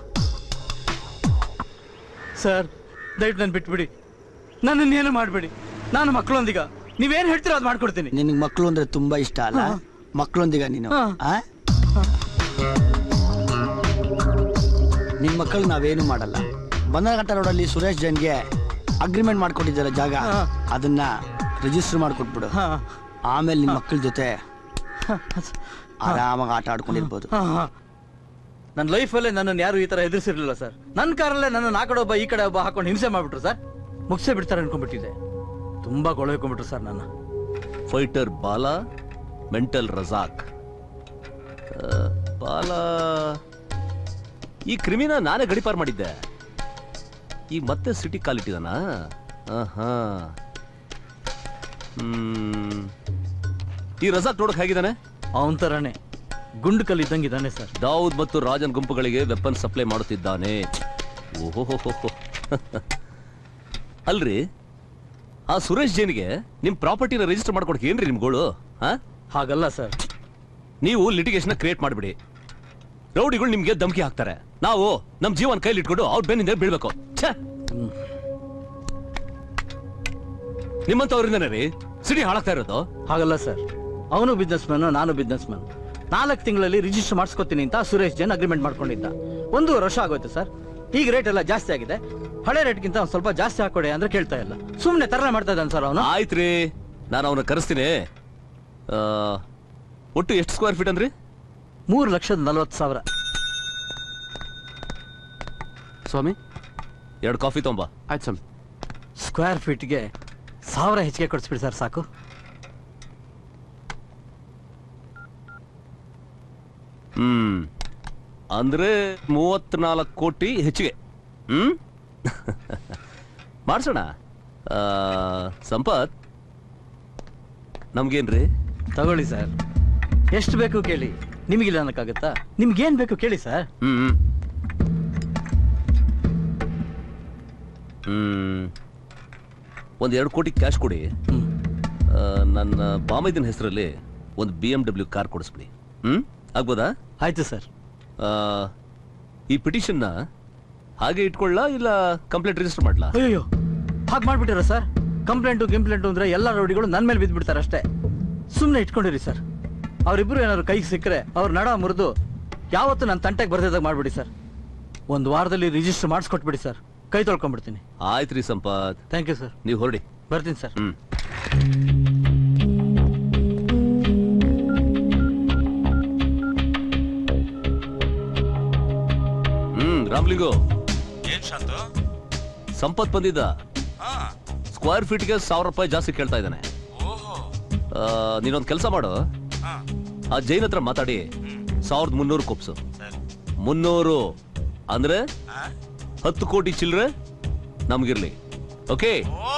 ಸರ್ ದಯವಿಟ್ಟು ನಾನು ಬಿಟ್ಬಿಡಿ ನನ್ನನ್ನೇನು ಮಾಡಬೇಡಿ ನಾನು ಮಕ್ಕಳೊಂದಿಗ ನೀವೇನು ಹೇಳ್ತೀರೋ ಅದು ಮಾಡ್ಕೊಡ್ತೀನಿ ನಿನಗೆ ಮಕ್ಕಳು ಅಂದ್ರೆ ತುಂಬಾ ಇಷ್ಟ ಅಲ್ಲ ಮಕ್ಕಳೊಂದಿಗ ನೀನು ಹಾ. ಆ? ನಿನ್ ಮಕ್ಕಳು ನಾವೇನು ಮಾಡಲ್ಲ ಬನ್ನರಘಟ್ಟ ರೋಡಲ್ಲಿ ಸುರೇಶ್ ಜೈನ್ಗೆ ಅಗ್ರಿಮೆಂಟ್ ಮಾಡ್ಕೊಟ್ಟಿದ್ದಾರೆ ಜಾಗ ಅದನ್ನ ರಿಜಿಸ್ಟರ್ ಮಾಡ್ಕೊಟ್ಬಿಡು ಆಮೇಲೆ ನಿನ್ ಮಕ್ಕಳ ಜೊತೆ ಆರಾಮಾಗಿ ಆಟ ಆಡ್ಕೊಂಡಿರ್ಬೋದು ನನ್ನ ಲೈಫಲ್ಲೇ ನನ್ನನ್ನು ಯಾರು ಈ ತರ ಎದುರಿಸಿರ್ಲಿಲ್ಲ ಸರ್ ನನ್ನ ಕಾರಲ್ಲೇ ನನ್ನ ಆ ಕಡೆ ಒಬ್ಬ ಈ ಕಡೆ ಒಬ್ಬ ಹಾಕೊಂಡು ಹಿಂಸೆ ಮಾಡ್ಬಿಟ್ರು ಸರ್ ಮುಗಿಸೇ ಬಿಡ್ತಾರೆ ಅನ್ಕೊಂಡ್ಬಿಟ್ಟಿದ್ದೆ ತುಂಬಾ ಗೊಳಕೊಂಡ್ಬಿಟ್ರು ಸರ್ ನನ್ನ ಫೈಟರ್ ಬಾಲ ಮೆಂಟಲ್ ರಜಾಕ್ ಆ, ಬಾಲ ಈ ಕ್ರಿಮಿನ ನಾನೇ ಗಡಿಪಾರ್ ಮಾಡಿದ್ದೆ ಈಗ ಮತ್ತೆ ಸಿಟಿ ಕಾಲಿಟ್ಟಿದಾನ ಆಹಾ. ಹ್ಮ್ ಈ ರಜಾಕ್ ನೋಡಕ್ ಹೇಗಿದ್ದಾನೆ ಅವನ್ ತರಾನೇ ಗುಂಡು ಕಲ್ ಇದ್ದಂಗಿದ್ದಾನೆ ಸರ್ ದಾವೂದ್ ಮತ್ತು ರಾಜನ್ ಗುಂಪುಗಳಿಗೆ ವೆಪನ್ ಸಪ್ಲೈ ಮಾಡುತ್ತಿದ್ದಾನೆ ಓಹೋಹೋಹೋ ಅಲ್ರಿ ಆ ಸುರೇಶ್ ಜೈನ್ಗೆ ನಿಮ್ ಪ್ರಾಪರ್ಟಿನ ರಿಜಿಸ್ಟರ್ ಮಾಡ್ಕೊಡಕ್ಕೆ ಏನ್ರಿ ನಿಮ್ಗಳು ಹಾ ಹಾಗಲ್ಲ ಸರ್ ನೀವು ಲಿಟಿಗೇಷನ್ ಕ್ರಿಯೇಟ್ ಮಾಡ್ಬಿಡಿ ರೌಡಿಗಳು ನಿಮ್ಗೆ ಧಮಕಿ ಹಾಕ್ತಾರೆ ನಾವು ನಮ್ ಜೀವನ ಕೈಲಿ ಇಟ್ಕೊಂಡು ಅವ್ರ ಬೆನ್ನಿಂದ ಬೀಳ್ಬೇಕು ಛೇ ನಿಮ್ಮಂತವ್ರಿಂದನೇ ರೀ ಸಿಟಿ ಹಾಳಾಗ್ತಾ ಇರೋದು ಹಾಗಲ್ಲ ಸರ್ ಅವನು ಬಿಸ್ನೆಸ್ ಮ್ಯಾನ್ ನಾನು ಬಿಸ್ನೆಸ್ ಮ್ಯಾನ್ ನಾಲ್ಕು ತಿಂಗಳಲ್ಲಿ ರಿಜಿಸ್ಟರ್ ಮಾಡಿಸ್ಕೊತೀನಿ ಅಂತ ಸುರೇಶ್ ಜೈನ್ ಅಗ್ರಿಮೆಂಟ್ ಮಾಡ್ಕೊಂಡಿದ್ದ ಒಂದೂವರೆ ವರ್ಷ ಆಗೋಯ್ತು ಸರ್ ಈಗ ರೇಟ್ ಎಲ್ಲ ಜಾಸ್ತಿ ಆಗಿದೆ ಹಳೆ ರೇಟ್ಗಿಂತ ಒಂದ್ ಸ್ವಲ್ಪ ಜಾಸ್ತಿ ಹಾಕೊಡಿ ಅಂದ್ರೆ ಕೇಳ್ತಾ ಇಲ್ಲ ಸುಮ್ಮನೆ ತರಲೆ ಮಾಡ್ತಾ ಇದ್ದಾನೆ ಸರ್ ಅವನು ಆಯ್ತ್ರಿ ನಾನು ಅವನ ಕರೆಸ್ತೀನಿ ಆ, ಒಟ್ಟು ಎಷ್ಟು ಸ್ಕ್ವೇರ್ ಫೀಟ್ ಅಂದ್ರಿ ಮೂರು ಲಕ್ಷದ ನಲ್ವತ್ತು ಸಾವಿರ ಸ್ವಾಮಿ ಎರಡು ಕಾಫಿ ತೊಂಬ ಆಯ್ತು ಸ್ವಾಮಿ ಸ್ಕ್ವೇರ್ ಫೀಟ್ಗೆ ಸಾವಿರ ಹೆಚ್ಚಿಗೆ ಕೊಡಿಸ್ಬಿಡಿ ಸರ್ ಸಾಕು ಹ್ಮ್ ಅಂದ್ರೆ ಮೂವತ್ನಾಲ್ಕು ಕೋಟಿ ಹೆಚ್ಚಿಗೆ ಹ್ಮ್ ಮಾಡ್ಸೋಣ ಆ, ಸಂಪತ್ ನಮ್ಗೇನ್ರಿ ತಗೊಳ್ಳಿ ಸರ್ ಎಷ್ಟು ಬೇಕು ಕೇಳಿ ನಿಮಗಿಲ್ಲ ಅನ್ನಕ್ಕಾಗತ್ತಾ ನಿಮ್ಗೇನ್ ಬೇಕು ಕೇಳಿ ಸರ್ ಹ್ಮ್ ಹ್ಮ್. ಹ್ಮ್ ಒಂದ್ ಎರಡು ಕೋಟಿ ಕ್ಯಾಶ್ ಕೊಡಿ ಆ, ನನ್ನ ಬಾಮೈದನ ಹೆಸರಲ್ಲಿ ಒಂದು ಬಿ ಎಂ ಡಬ್ಲ್ಯೂ ಕಾರ್ ಕೊಡಿಸ್ಬಿಡಿ ಹ್ಮ್ ಆಗ್ಬೋದಾ ಆಯ್ತು ಸರ್ ಈ ಪಿಟಿಷನ್ನ ಹಾಗೆ ಇಟ್ಕೊಳ್ಳ ಇಲ್ಲ ಕಂಪ್ಲೇಂಟ್ ರಿಜಿಸ್ಟರ್ ಮಾಡ್ಲಾ ಅಯ್ಯೋ ಹಾಗೆ ಮಾಡ್ಬಿಟ್ಟಿರ ಸರ್ ಕಂಪ್ಲೇಂಟು ಗಿಂಪ್ಲೇಂಟು ಅಂದ್ರೆ ಎಲ್ಲ ರೌಡಿಗಳು ನನ್ನ ಮೇಲೆ ಬಿದ್ದ್ಬಿಡ್ತಾರೆ ಅಷ್ಟೇ ಸುಮ್ಮನೆ ಇಟ್ಕೊಂಡಿರಿ ಸರ್ ಅವರಿಬ್ರು ಏನಾದ್ರು ಕೈಗೆ ಸಿಕ್ಕರೆ ಅವ್ರ ನಡ ಮುರಿದು ಯಾವತ್ತು ನನ್ನ ತಂಟೆಗೆ ಬರ್ದಿದ್ದಾಗ ಮಾಡ್ಬಿಡಿ ಸರ್ ಒಂದು ವಾರದಲ್ಲಿ ರಿಜಿಸ್ಟರ್ ಮಾಡಿಸ್ಕೊಟ್ಬಿಡಿ ಸರ್ ಕೈ ತೊಳ್ಕೊಂಡ್ಬಿಡ್ತೀನಿ ಆಯ್ತ್ರಿ ಸಂಪತ್ ಥ್ಯಾಂಕ್ ಯು ಸರ್ ನೀವು ಹೊರಡಿ ಬರ್ತೀನಿ ಸರ್ ಹ್ಮ್ ಹ್ಮ್ ರಾಮ್ಲಿಂಗು ಏನ್ ಶಾಂತು ಸಂಪತ್ ಬಂದಿದ್ದ ಸ್ಕ್ವೇರ್ ಫೀಟ್ಗೆ ಸಾವಿರ ರೂಪಾಯಿ ಜಾಸ್ತಿ ಕೇಳ್ತಾ ಇದ್ದಾನೆ ಓಹೋ ನೀನೊಂದು ಕೆಲಸ ಮಾಡು ಆ ಜೈನ್ ಹತ್ರ ಮಾತಾಡಿ ಸಾವಿರದ ಮುನ್ನೂರು ಕೊಪ್ಸು ಮುನ್ನೂರು ಅಂದ್ರೆ ಹತ್ತು ಕೋಟಿ ಚಿಲ್ಲರೆ ನಮ್ಗಿರ್ಲಿ ಓಕೆ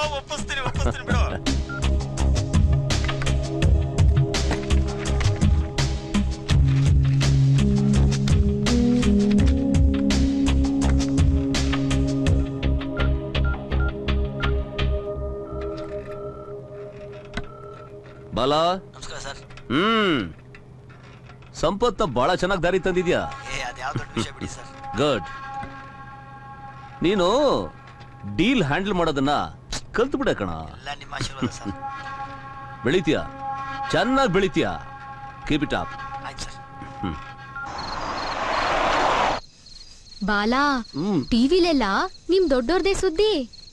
ಬಾಲ ನಮಸ್ಕಾರ ಸರ್ ಹ್ಮ್ ಸಂಪತ್ತ ಬಹಳ ಚೆನ್ನಾಗಿ ದಾರಿ ತಂದಿದ್ಯಾ ಏ ಅದ್ಯಾವ ದೊಡ್ಡ ವಿಷಯ ಬಿಡಿ ಸರ್ ಗುಡ್ ನೀನು ಡೀಲ್ ಹ್ಯಾಂಡಲ್ ಮಾಡೋದನ್ನ ಕಲ್ತು ಬಿಡ ಕಣ ಎಲ್ಲ ನಿಮ್ಮ ಆಶೀರ್ವಾದ ಸರ್ ಬೆಳಿತೀಯ ಚೆನ್ನಾಗಿ ಬೆಳಿತೀಯ ಕೀಪ್ ಇಟ್ ಅಪ್ ಆಯ್ತು ಸರ್ ಬಾಲಾ ಟಿವಿಲೆಲ್ಲ ನಿಮ್ ದೊಡ್ಡೋರ್ದೇ ಸುದ್ದಿ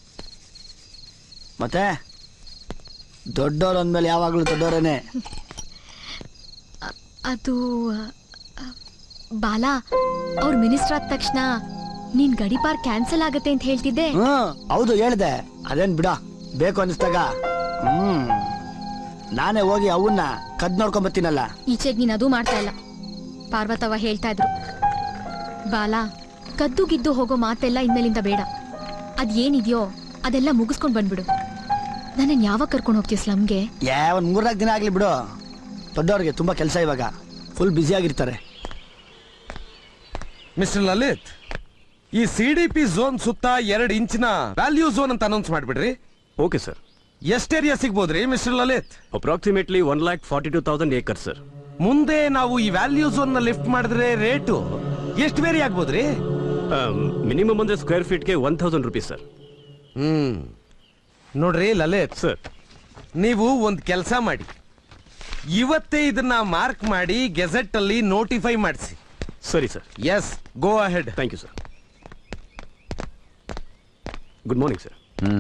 ಮತ್ತೆ ದೊಡ್ಡವ್ರು ಅಂದ್ಮೇಲೆ ಯಾವಾಗಲೂ ದೊಡ್ಡವರೇನೆ ಅದು ಅ, ಬಾಲಾ ಅವ್ರ ಮಿನಿಸ್ಟರ್ ಆದ ತಕ್ಷಣ ನಿನ್ ಗಡಿಪಾರ್ ಕ್ಯಾನ್ಸಲ್ ಆಗತ್ತೆ ಅಂತ ಹೇಳ್ತಿದ್ದೆ ಹ್ಮ್ ಹೌದು ಹೇಳ್ದೆ ಅದೇನ್ ಬಿಡ ಬೇಕು ಅನಿಸ್ದಾಗ ಹ್ಮ್ ನಾನೇ ಹೋಗಿ ಅವನ್ನ ಕದ್ ನೋಡ್ಕೊಂಡ್ ಬರ್ತೀನಲ್ಲ ಈಚೆಗ್ ನೀನ್ ಅದು ಮಾಡ್ತಾ ಇಲ್ಲ ಪಾರ್ವತವ ಹೇಳ್ತಾ ಇದ್ರು ಬಾಲಾ ಕದ್ದು ಗಿದ್ದು ಹೋಗೋ ಮಾತೆಲ್ಲ ಇನ್ಮೇಲಿಂದ ಬೇಡ ಅದ್ ಏನಿದ್ಯೋ ಅದೆಲ್ಲ ಮುಗಿಸ್ಕೊಂಡ್ ಬಂದ್ಬಿಡು ನನ್ನ ಯಾವಾಗ ಕರ್ಕೊಂಡು ಹೋಗ್ತೀಯ ಸ್ಲಮ್ಗೆ ಯಾ ಒಂದ್ ಮೂರ್ನಾಲ್ಕು ದಿನ ಆಗ್ಲಿ ಬಿಡು ದೊಡ್ಡವ್ರಿಗೆ ತುಂಬಾ ಕೆಲಸ ಇವಾಗ ಫುಲ್ ಬ್ಯುಸಿ ಆಗಿರ್ತಾರೆ ಮಿಸ್ಟರ್ ಲಲಿತ್ ಈ ಸಿ ಡಿ ಪಿ ಝೋನ್ ಸುತ್ತ ಎರಡು ಇಂಚಿನ ವ್ಯಾಲ್ಯೂ ಝೋನ್ ಅಂತ ಅನೌನ್ಸ್ ಮಾಡ್ಬಿಡ್ರಿ ಓಕೆ ಸರ್ ಎಷ್ಟು ಏರಿಯಾ ಸಿಗ್ಬೋದ್ರಿ mister Lalit approximately one lakh forty two thousand acre sir ಮುಂದೆ ನಾವು ಈ ವ್ಯಾಲ್ಯೂ ಝೋನ್ ನ ಲಿಫ್ಟ್ ಮಾಡಿದ್ರೆ ರೇಟು ಎಷ್ಟು ವೇರಿ ಆಗ್ಬೋದ್ರಿ ಮಿನಿಮಮ್ ಅಂದ್ರೆ ಸ್ಕ್ವೇರ್ ಫೀಟ್ಗೆ one thousand rupees sir hmm ನೋಡ್ರಿ ಲಲಿತ್ ಸರ್ ನೀವು ಒಂದು ಕೆಲಸ ಮಾಡಿ ಇವತ್ತೇ ಇದನ್ನ ಮಾರ್ಕ್ ಮಾಡಿ ಗೆಜೆಟ್ ಅಲ್ಲಿ ನೋಟಿಫೈ ಮಾಡಿಸಿ ಸರಿ sir yes go ahead thank you sir good morning sir hmm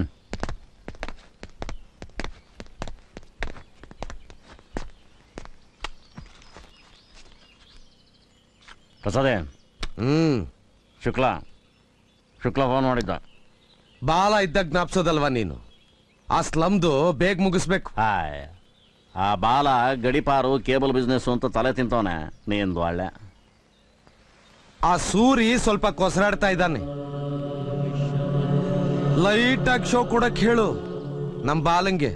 ಪ್ರಸಾದೇ ಹ್ಮ್ ಶುಕ್ಲಾ ಶುಕ್ಲಾ ಫೋನ್ ಮಾಡಿದ್ದ ಬಾಲ ಇದ್ದಾಗ ಜ್ಞಾಪ್ಸೋದಲ್ವಾ ನೀನು ಆ ಸ್ಲಮ್ದು ಬೇಗ ಮುಗಿಸ್ಬೇಕು ಹಾಯ್ ಆ ಬಾಲ ಗಡಿಪಾರು ಕೇಬಲ್ ಬಿಸ್ನೆಸ್ ಅಂತ ತಲೆ ತಿಂತವನೆ ನೀಂದು ಒಳ್ಳೆ ಆ ಸೂರಿ ಸ್ವಲ್ಪ ಕೊಸರಾಡ್ತಾ ಇದ್ದಾನೆ ಲೈಟ್ ಆಗಿ ಶೋ ಕೊಡಕ್ ಹೇಳು ನಮ್ ಬಾಲಂಗೆ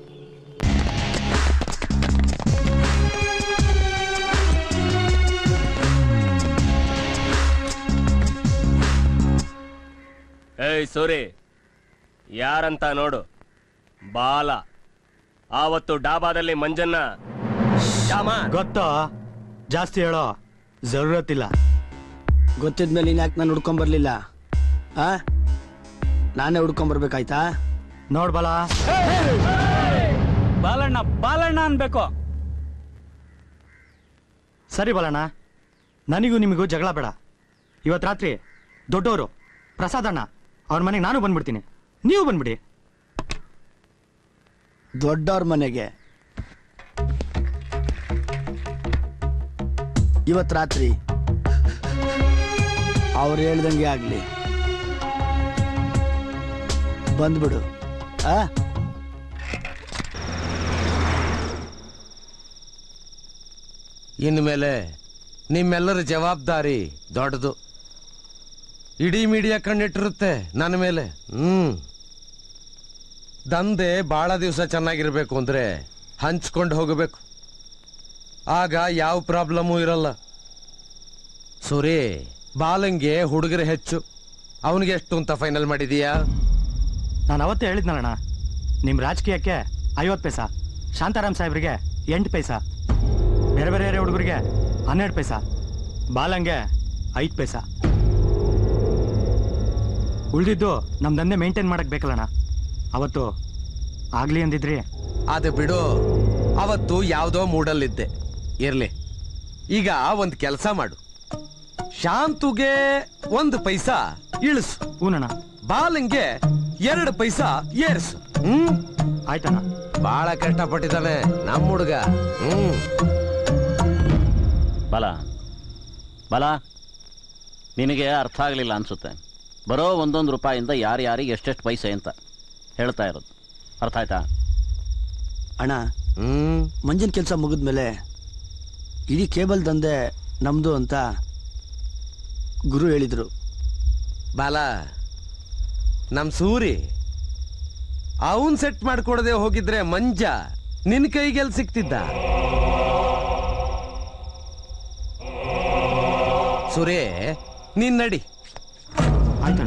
ಏಯ್ ಸೂರಿ ಯಾರಂತ ನೋಡು ಬಾಲ ಆವತ್ತು ಡಾಬಾದಲ್ಲಿ ಮಂಜನ್ನ ಗೊತ್ತೋ ಜಾಸ್ತಿ ಹೇಳೋ ಜರೂರತ್ತಿಲ್ಲ ಗೊತ್ತಿದ್ಮೇಲೆ ನೀನ್ ಯಾಕೆ ನಾನು ಹುಡ್ಕೊಂಡ್ ಬರ್ಲಿಲ್ಲ ಆ ನಾನೇ ಹುಡ್ಕೊಂಡ್ ಬರ್ಬೇಕಾಯ್ತಾ ನೋಡ್ ಬಲ ಬಾಲಣ್ಣ ಬಾಲಣ್ಣ ಅನ್ಬೇಕು ಸರಿ ಬಲಣ್ಣ ನನಗೂ ನಿಮಗೂ ಜಗಳ ಬೇಡ ಇವತ್ತು ರಾತ್ರಿ ದೊಡ್ಡವರು ಪ್ರಸಾದಣ್ಣ ಅವ್ರ ಮನೆಗೆ ನಾನು ಬಂದ್ಬಿಡ್ತೀನಿ ನೀವು ಬಂದ್ಬಿಡಿ ದೊಡ್ಡವ್ರ ಮನೆಗೆ ಇವತ್ ರಾತ್ರಿ ಅವ್ರು ಹೇಳ್ದಂಗೆ ಆಗ್ಲಿ ಬಂದ್ಬಿಡು ಆ ಇನ್ಮೇಲೆ ನಿಮ್ಮೆಲ್ಲರ ಜವಾಬ್ದಾರಿ ದೊಡ್ಡದು ಇಡೀ ಮೀಡಿಯಾ ಕಣ್ಣಿಟ್ಟಿರುತ್ತೆ ನನ್ನ ಮೇಲೆ ಹ್ಮ್ ದಂಧೆ ಬಹಳ ದಿವಸ ಚೆನ್ನಾಗಿರ್ಬೇಕು ಅಂದ್ರೆ ಹಂಚ್ಕೊಂಡು ಹೋಗಬೇಕು ಆಗ ಯಾವ ಪ್ರಾಬ್ಲಮ್ಮು ಇರಲ್ಲ ಸೂರಿ ಬಾಲಂಗೆ ಹುಡುಗರು ಹೆಚ್ಚು ಅವನಿಗೆ ಎಷ್ಟು ಅಂತ ಫೈನಲ್ ಮಾಡಿದೀಯಾ ನಾನು ಅವತ್ತೇ ಹೇಳಿದ್ನಲ್ಲಣ್ಣ ನಿಮ್ಮ ರಾಜಕೀಯಕ್ಕೆ ಐವತ್ತು ಪೈಸಾ ಶಾಂತಾರಾಮ್ ಸಾಹೇಬ್ರಿಗೆ ಎಂಟು ಪೈಸಾ ಬೇರೆ ಬೇರೆ ಬೇರೆ ಹುಡುಗರಿಗೆ ಹನ್ನೆರಡು ಪೈಸಾ ಬಾಲಂಗೆ ಐದು ಪೈಸಾ ಉಳಿದಿದ್ದು ನಮ್ಮ ದಂಧೆ ಮೇಂಟೈನ್ ಮಾಡಕ್ ಬೇಕಲ್ಲಣ್ಣ ಅವತ್ತು ಆಗ್ಲಿ ಅಂದಿದ್ರಿ ಅದು ಬಿಡು ಅವತ್ತು ಯಾವುದೋ ಮೂಡಲ್ಲಿದ್ದೆ ಇರ್ಲಿ ಈಗ ಒಂದು ಕೆಲಸ ಮಾಡು ಶಾಂತುಗೆ ಒಂದು ಪೈಸಾ ಇಳಿಸು ಹೂನಣ್ಣ ಬಾಲಂಗೆ ಎರಡು ಪೈಸಾ ಏರಿಸು ಹ್ಮ್ ಆಯ್ತಣ್ಣ ಬಹಳ ಕಷ್ಟಪಟ್ಟಿದ್ದಾನೆ ನಮ್ಮ ಹುಡುಗ ಹ್ಮ್ ಬಲ ಬಲ ನಿನಗೆ ಅರ್ಥ ಆಗಲಿಲ್ಲ ಅನ್ಸುತ್ತೆ ಬರೋ ಒಂದೊಂದು ರೂಪಾಯಿಂದ ಯಾರು ಯಾರಿಗೆ ಎಷ್ಟೆಷ್ಟು ಪೈಸೆ ಅಂತ ಹೇಳ್ತಾ ಇರೋದು ಅರ್ಥ ಆಯ್ತಾ ಅಣ್ಣ ಹ್ಮ್ ಮಂಜಿನ ಕೆಲಸ ಮುಗಿದ್ಮೇಲೆ ಇಡೀ ಕೇಬಲ್ ದಂಧೆ ನಮ್ದು ಅಂತ ಗುರು ಹೇಳಿದ್ರು ಬಾಲ ನಮ್ ಸೂರಿ ಅವನ್ ಸೆಟ್ ಮಾಡ್ಕೊಡದೆ ಹೋಗಿದ್ರೆ ಮಂಜ ನಿನ್ ಕೈಗೆಲ್ ಸಿಕ್ತಿದ್ದ ಸುರೇ ನೀನ್ ನಡಿ ಆಯ್ತಣ್ಣ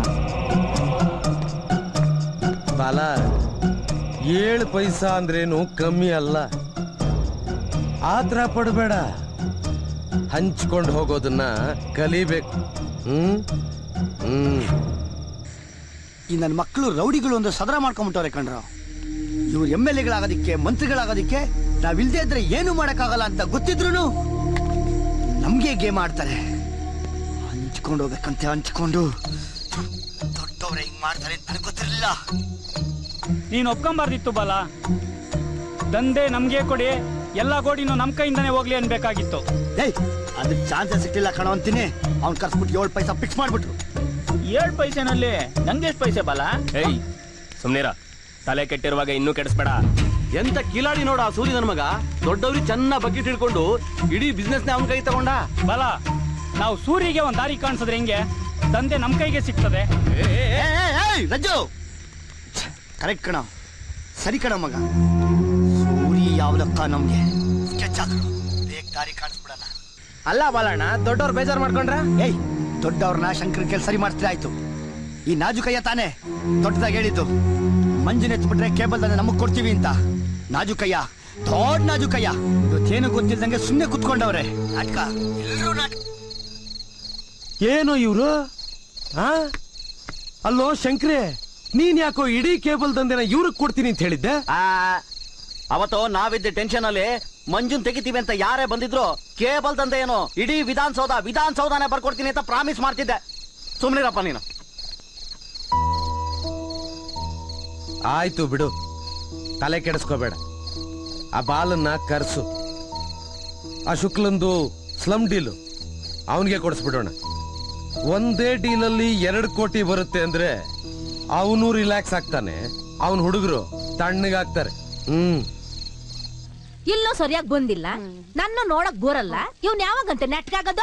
ಬಾಲ ಏಳು ಪೈಸಾ ಅಂದ್ರೇನು ಕಮ್ಮಿ ಅಲ್ಲ ಆತರ ಪಡಬೇಡ ಹಂಚ್ಕೊಂಡು ಹೋಗೋದನ್ನ ಕಲಿಬೇಕು ಹ್ಮ್ ಹ್ಮ್ ಈ ನನ್ನ ಮಕ್ಕಳು ರೌಡಿಗಳು ಒಂದು ಸದರ ಮಾಡ್ಕೊಂಬಿಟ್ಟವ್ರೆ ಕಣ್ರು ಇವ್ರು ಎಮ್ ಎಲ್ ಎಗಳಾಗೋದಿಕ್ಕೆ ಮಂತ್ರಿಗಳಾಗೋದಿಕ್ಕೆ ನಾವಿಲ್ದೇ ಇದ್ರೆ ಏನು ಮಾಡೋಕ್ಕಾಗಲ್ಲ ಅಂತ ಗೊತ್ತಿದ್ರು ನಮ್ಗೆ ಗೇಮ್ ಆಡ್ತಾರೆ ಹಂಚ್ಕೊಂಡು ಹೋಗ್ಬೇಕಂತೆ ಹಂಚ್ಕೊಂಡು ದೊಡ್ಡವ್ರೆ ಹಿಂಗ್ ಮಾಡ್ತಾರೆ ಅಂತ ನನಗೆ ಗೊತ್ತಿರಲಿಲ್ಲ ನೀನು ಒಪ್ಕೊಂಬಾರ್ದಿತ್ತು ಬಾಲ ದಂಧೆ ನಮ್ಗೆ ಕೊಡಿ ಎಲ್ಲ ಗೋಡಿನೂ ನಮ್ ಕೈಯಿಂದಾನೇ ಹೋಗ್ಲಿ ಅನ್ಬೇಕಾಗಿತ್ತು ಏಯ್ ಅದಕ್ಕೆ ಚಾನ್ಸಸ್ ಸಿಕ್ಲಿಲ್ಲ ಕಣೋ ಅಂತೀನಿ ಅವ್ನು ಕರ್ಸ್ಬಿಟ್ಟು ಏಳು ಪೈಸಾ ಫಿಕ್ಸ್ ಮಾಡ್ಬಿಟ್ರು ಏಳ್ ಪೈಸೆನಲ್ಲಿ ನಂಗೆ ಎಷ್ಟು ಪೈಸೆ ಬಾಲ ಏಯ್ ಸುಮ್ನಿರ ತಲೆ ಕೆಟ್ಟಿರುವಾಗ ಇನ್ನೂ ಕೆಡಿಸ್ಬೇಡ ಎಂತ ಕಿಲಾಡಿ ನೋಡ ಆ ಸೂರ್ಯ ನನ್ ಮಗ ದೊಡ್ಡವ್ರಿಗೆ ಚೆನ್ನಾಗ್ ಬಕೆಟ್ ಹಿಡ್ಕೊಂಡು ಇಡೀ ಬಿಸ್ನೆಸ್ ನೇ ಅವನ ಕೈ ತಗೊಂಡ ಬಾಲ ನಾವು ಸೂರಿಗೆ ಒಂದ್ ದಾರಿ ಕಾಣಿಸಿದ್ರೆ ಹೆಂಗೆ ದಂಧೆ ನಮ್ ಕೈಗೆ ಸಿಗ್ತದೆ ರಜ್ಜು ಕರೆಕ್ಟ್ ಕಣ ಸರಿ ಕಣ ಮಗ ಸೂರಿ ಯಾವ್ದಕ್ಕ ನಮ್ಗೆ ಸ್ಕೆಚ್ ಆದ್ರು ಬೇಗ ದಾರಿ ಕಾಣಿಸ್ಬಿಡಣ ಅಲ್ಲ ಬಾಲಣ್ಣ ದೊಡ್ಡವ್ರು ಬೇಜಾರು ಮಾಡ್ಕೊಂಡ್ರ ಏಯ್ ದೊಡ್ಡವ್ರನ್ನ ಶಂಕರ ಕೆಲ್ ಸರಿ ಮಾಡ್ತಿದ್ರೆ ಆಯ್ತು ಈ ನಾಜುಕಯ್ಯ ತಾನೇ ದೊಡ್ಡದಾಗಿ ಹೇಳಿದ್ದು ಮಂಜಿನ ಎತ್ಬಿಟ್ರೆ ಕೇಬಲ್ ತಂದೆ ನಮಗ್ ಕೊಡ್ತೀವಿ ಅಂತ ನಾಜುಕಯ್ಯ ದೊಡ್ಡ ನಾಜುಕಯ್ಯ ಇವತ್ತೇನು ಗೊತ್ತಿಲ್ದಂಗೆ ಸುಮ್ಮನೆ ಕುತ್ಕೊಂಡವ್ರೆ ನಾಟಕ ಎಲ್ಲರೂ ನಾಟಕ ಏನು ಇವ್ರು ಆ ಅಲ್ಲೋ ಶಂಕ್ರೆ ನೀನ್ ಯಾಕೋ ಇಡೀ ಕೇಬಲ್ ದಂಧೆನ ಇವ್ರಿಗೆ ಕೊಡ್ತೀನಿ ಅಂತ ಹೇಳಿದ್ದೆ ಆ ಅವತ್ತು ನಾವಿದ್ದ ಟೆನ್ಷನ್ ಅಲ್ಲಿ ಮಂಜುನ್ ತೆಗಿತೀವಿ ಅಂತ ಯಾರೇ ಬಂದಿದ್ರು ಕೇಬಲ್ ದಂಧೆ ಏನು ಇಡೀ ವಿಧಾನಸೌಧ ವಿಧಾನಸೌಧನೇ ಬರ್ಕೊಡ್ತೀನಿ ಅಂತ ಪ್ರಾಮಿಸ್ ಮಾಡ್ತಿದ್ದೆ ಸುಮ್ನಿರಪ್ಪ ನೀನು ಆಯ್ತು ಬಿಡು ತಲೆ ಕೆಡಿಸ್ಕೋಬೇಡ ಆ ಬಾಲನ್ನ ಕರ್ಸು ಆ ಶುಕ್ಲಂದು ಸ್ಲಮ್ ಡೀಲು ಅವನಿಗೆ ಕೊಡಿಸ್ಬಿಡೋಣ ಒಂದೇ ಡೀಲಲ್ಲಿ ಎರಡು ಕೋಟಿ ಬರುತ್ತೆ ಅಂದ್ರೆ ಅವನು ರಿಲ್ಯಾಕ್ಸ್ ಆಗ್ತಾನೆ ಅವನ್ ಹುಡುಗರು ತಣ್ಣಗಾಗ್ತಾರೆ ಹ್ಮ್ ಇಲ್ಲೂ ಸರಿಯಾಗಿ ಬಂದಿಲ್ಲ ನನ್ನ ನೋಡಕ್ ಬೋರಲ್ಲ ಇವ್ನ್ ಯಾವಾಗಂತ ನೆಟ್ಗಾಗದ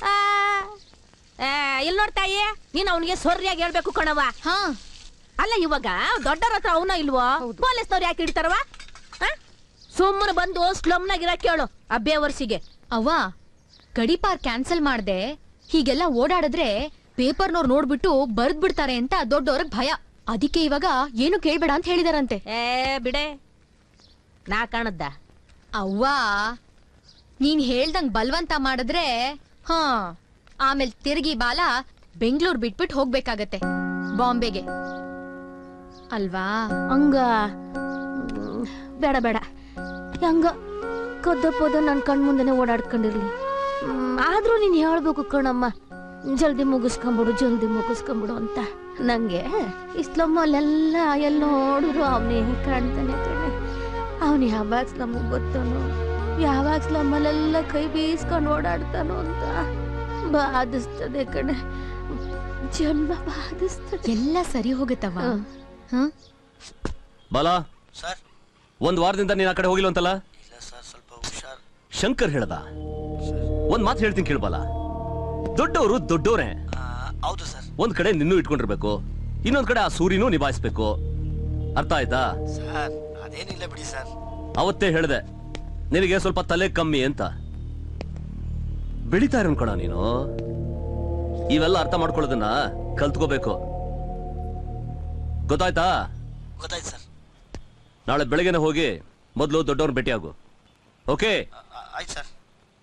ಇಲ್ಲಿ ನೋಡ್ತಾಯಿ ನೀನ್ ಅವನಿಗೆ ಸರಿಯಾಗಿ ಹೇಳ್ಬೇಕು ಕಣವ ಅಲ್ಲ ಇವಾಗ ದೊಡ್ಡರ ಹತ್ರ ಅವನ ಇಲ್ವೋ ಪೊಲೀಸ್ನವ್ರು ಯಾಕೆ ಹಿಡಿತಾರವ ಸುಮ್ಮನೆ ಬಂದು ಸ್ಲಮ್ನಾಗ ಇರಕ್ ಕೇಳು ಆ ಬೇವರ್ಸಿಗೆ ಅವ್ವ ಗಡಿಪಾರ್ ಕ್ಯಾನ್ಸಲ್ ಮಾಡ್ದೆ ಹೀಗೆಲ್ಲ ಓಡಾಡಿದ್ರೆ ಪೇಪರ್ನವ್ರು ನೋಡ್ಬಿಟ್ಟು ಬರ್ದ್ ಬಿಡ್ತಾರೆ ಅಂತ ದೊಡ್ಡವ್ರಿಗೆ ಭಯ ಅದಕ್ಕೆ ಇವಾಗ ಏನು ಕೇಳ್ಬೇಡ ಅಂತ ಹೇಳಿದಾರಂತೆ ಏ ಬಿಡೆ ನಾ ಕಾಣದ್ದ ಅವ್ವ ನೀನ್ ಹೇಳ್ದಂಗ್ ಬಲ್ವಂತ ಮಾಡಿದ್ರೆ ಹಾ ಆಮೇಲೆ ತಿರುಗಿ ಬಾಲ ಬೆಂಗಳೂರು ಬಿಟ್ಬಿಟ್ಟು ಹೋಗ್ಬೇಕಾಗತ್ತೆ ಬಾಂಬೆಗೆ ಅಲ್ವಾ ಹಂಗ ಹ್ಮ್, ಬೇಡ ಬೇಡ ಹೆಂಗ ಕದ್ದ ಪದ ನನ್ನ ಕಣ್ ಮುಂದೆನೆ ಓಡಾಡ್ಕೊಂಡಿರ್ಲಿ ಹ್ಮ್, ಆದ್ರೂ ನೀನ್ ಹೇಳ್ಬೇಕು ಕಣಮ್ಮ ಜಲ್ದಿ ಮುಗಿಸ್ಕೊಂಬಿಡು ಜಲ್ದಿ ಮುಗಿಸ್ಕೊಂಬಿಡು ಅಂತ ನಂಗೆ ಇಸ್ಲಮ್ಮಲ್ಲೆಲ್ಲ ಎಲ್ಲಿ ನೋಡಿದ್ರು ಅವನೇ ಕಾಣ್ತಾನೆ ಕಣೆ ಅವನು ಯಾವಾಗ ಸ್ಲಮ್ಗೆ ಗೊತ್ತಾನೋ ಯಾವಾಗ ಸ್ಲಮ್ಮಲ್ಲೆಲ್ಲ ಕೈ ಬೀಸ್ಕೊಂಡು ಓಡಾಡ್ತಾನೋ ಅಂತ ಬಾಧಿಸ್ತದೆ ಕಣೆ ಜನ್ಮ ಬಾಧಿಸ್ತದೆ ಎಲ್ಲ ಸರಿ ಹೋಗುತ್ತವ ಹ ಬಾಲ ಸರ್ ಒಂದ್ ವಾರದಿಂದ ನೀನ್ ಆ ಕಡೆ ಹೋಗಿಲ್ಲ ಅಂತಲ್ಲ ಇಲ್ಲ ಸರ್ ಸ್ವಲ್ಪ ಹುಷಾರ್ ಶಂಕರ್ ಹೇಳ್ದ ಒಂದ್ ಮಾತು ಹೇಳ್ತೀನಿ ಕೇಳ್ಬಾಲ ದೊಡ್ಡವರು ದೊಡ್ಡವ್ರೆ ಹೌದು ಸರ್ ಒಂದ್ ಕಡೆ ನಿನ್ನೂ ಇಟ್ಕೊಂಡಿರ್ಬೇಕು ಇನ್ನೊಂದ್ ಕಡೆ ಆ ಸೂರ್ಯನೂ ನಿಭಾಯಿಸ್ಬೇಕು ಅರ್ಥ ಆಯ್ತಾ ಸರ್ ಅದೇನಿಲ್ಲ ಬಿಡಿ ಸರ್ ಅವತ್ತೇ ಹೇಳ್ದೆ ನಿನಗೆ ಸ್ವಲ್ಪ ತಲೆ ಕಮ್ಮಿ ಅಂತ ಬೆಳಿತಾ ಇರೋನ್ ಕಣ ನೀನು ಇವೆಲ್ಲ ಅರ್ಥ ಮಾಡ್ಕೊಳ್ಳೋದನ್ನ ಕಲ್ತ್ಕೋಬೇಕು ಗೊತ್ತಾಯ್ತಾ ಗೊತ್ತಾಯ್ತು ಸರ್ ನಾಳೆ ಬೆಳಗ್ಗೆನೆ ಹೋಗಿ ಮೊದಲು ದೊಡ್ಡವ್ರನ್ನ ಭೇಟಿಯಾಗು ಓಕೆ ಆಯ್ತು ಸರ್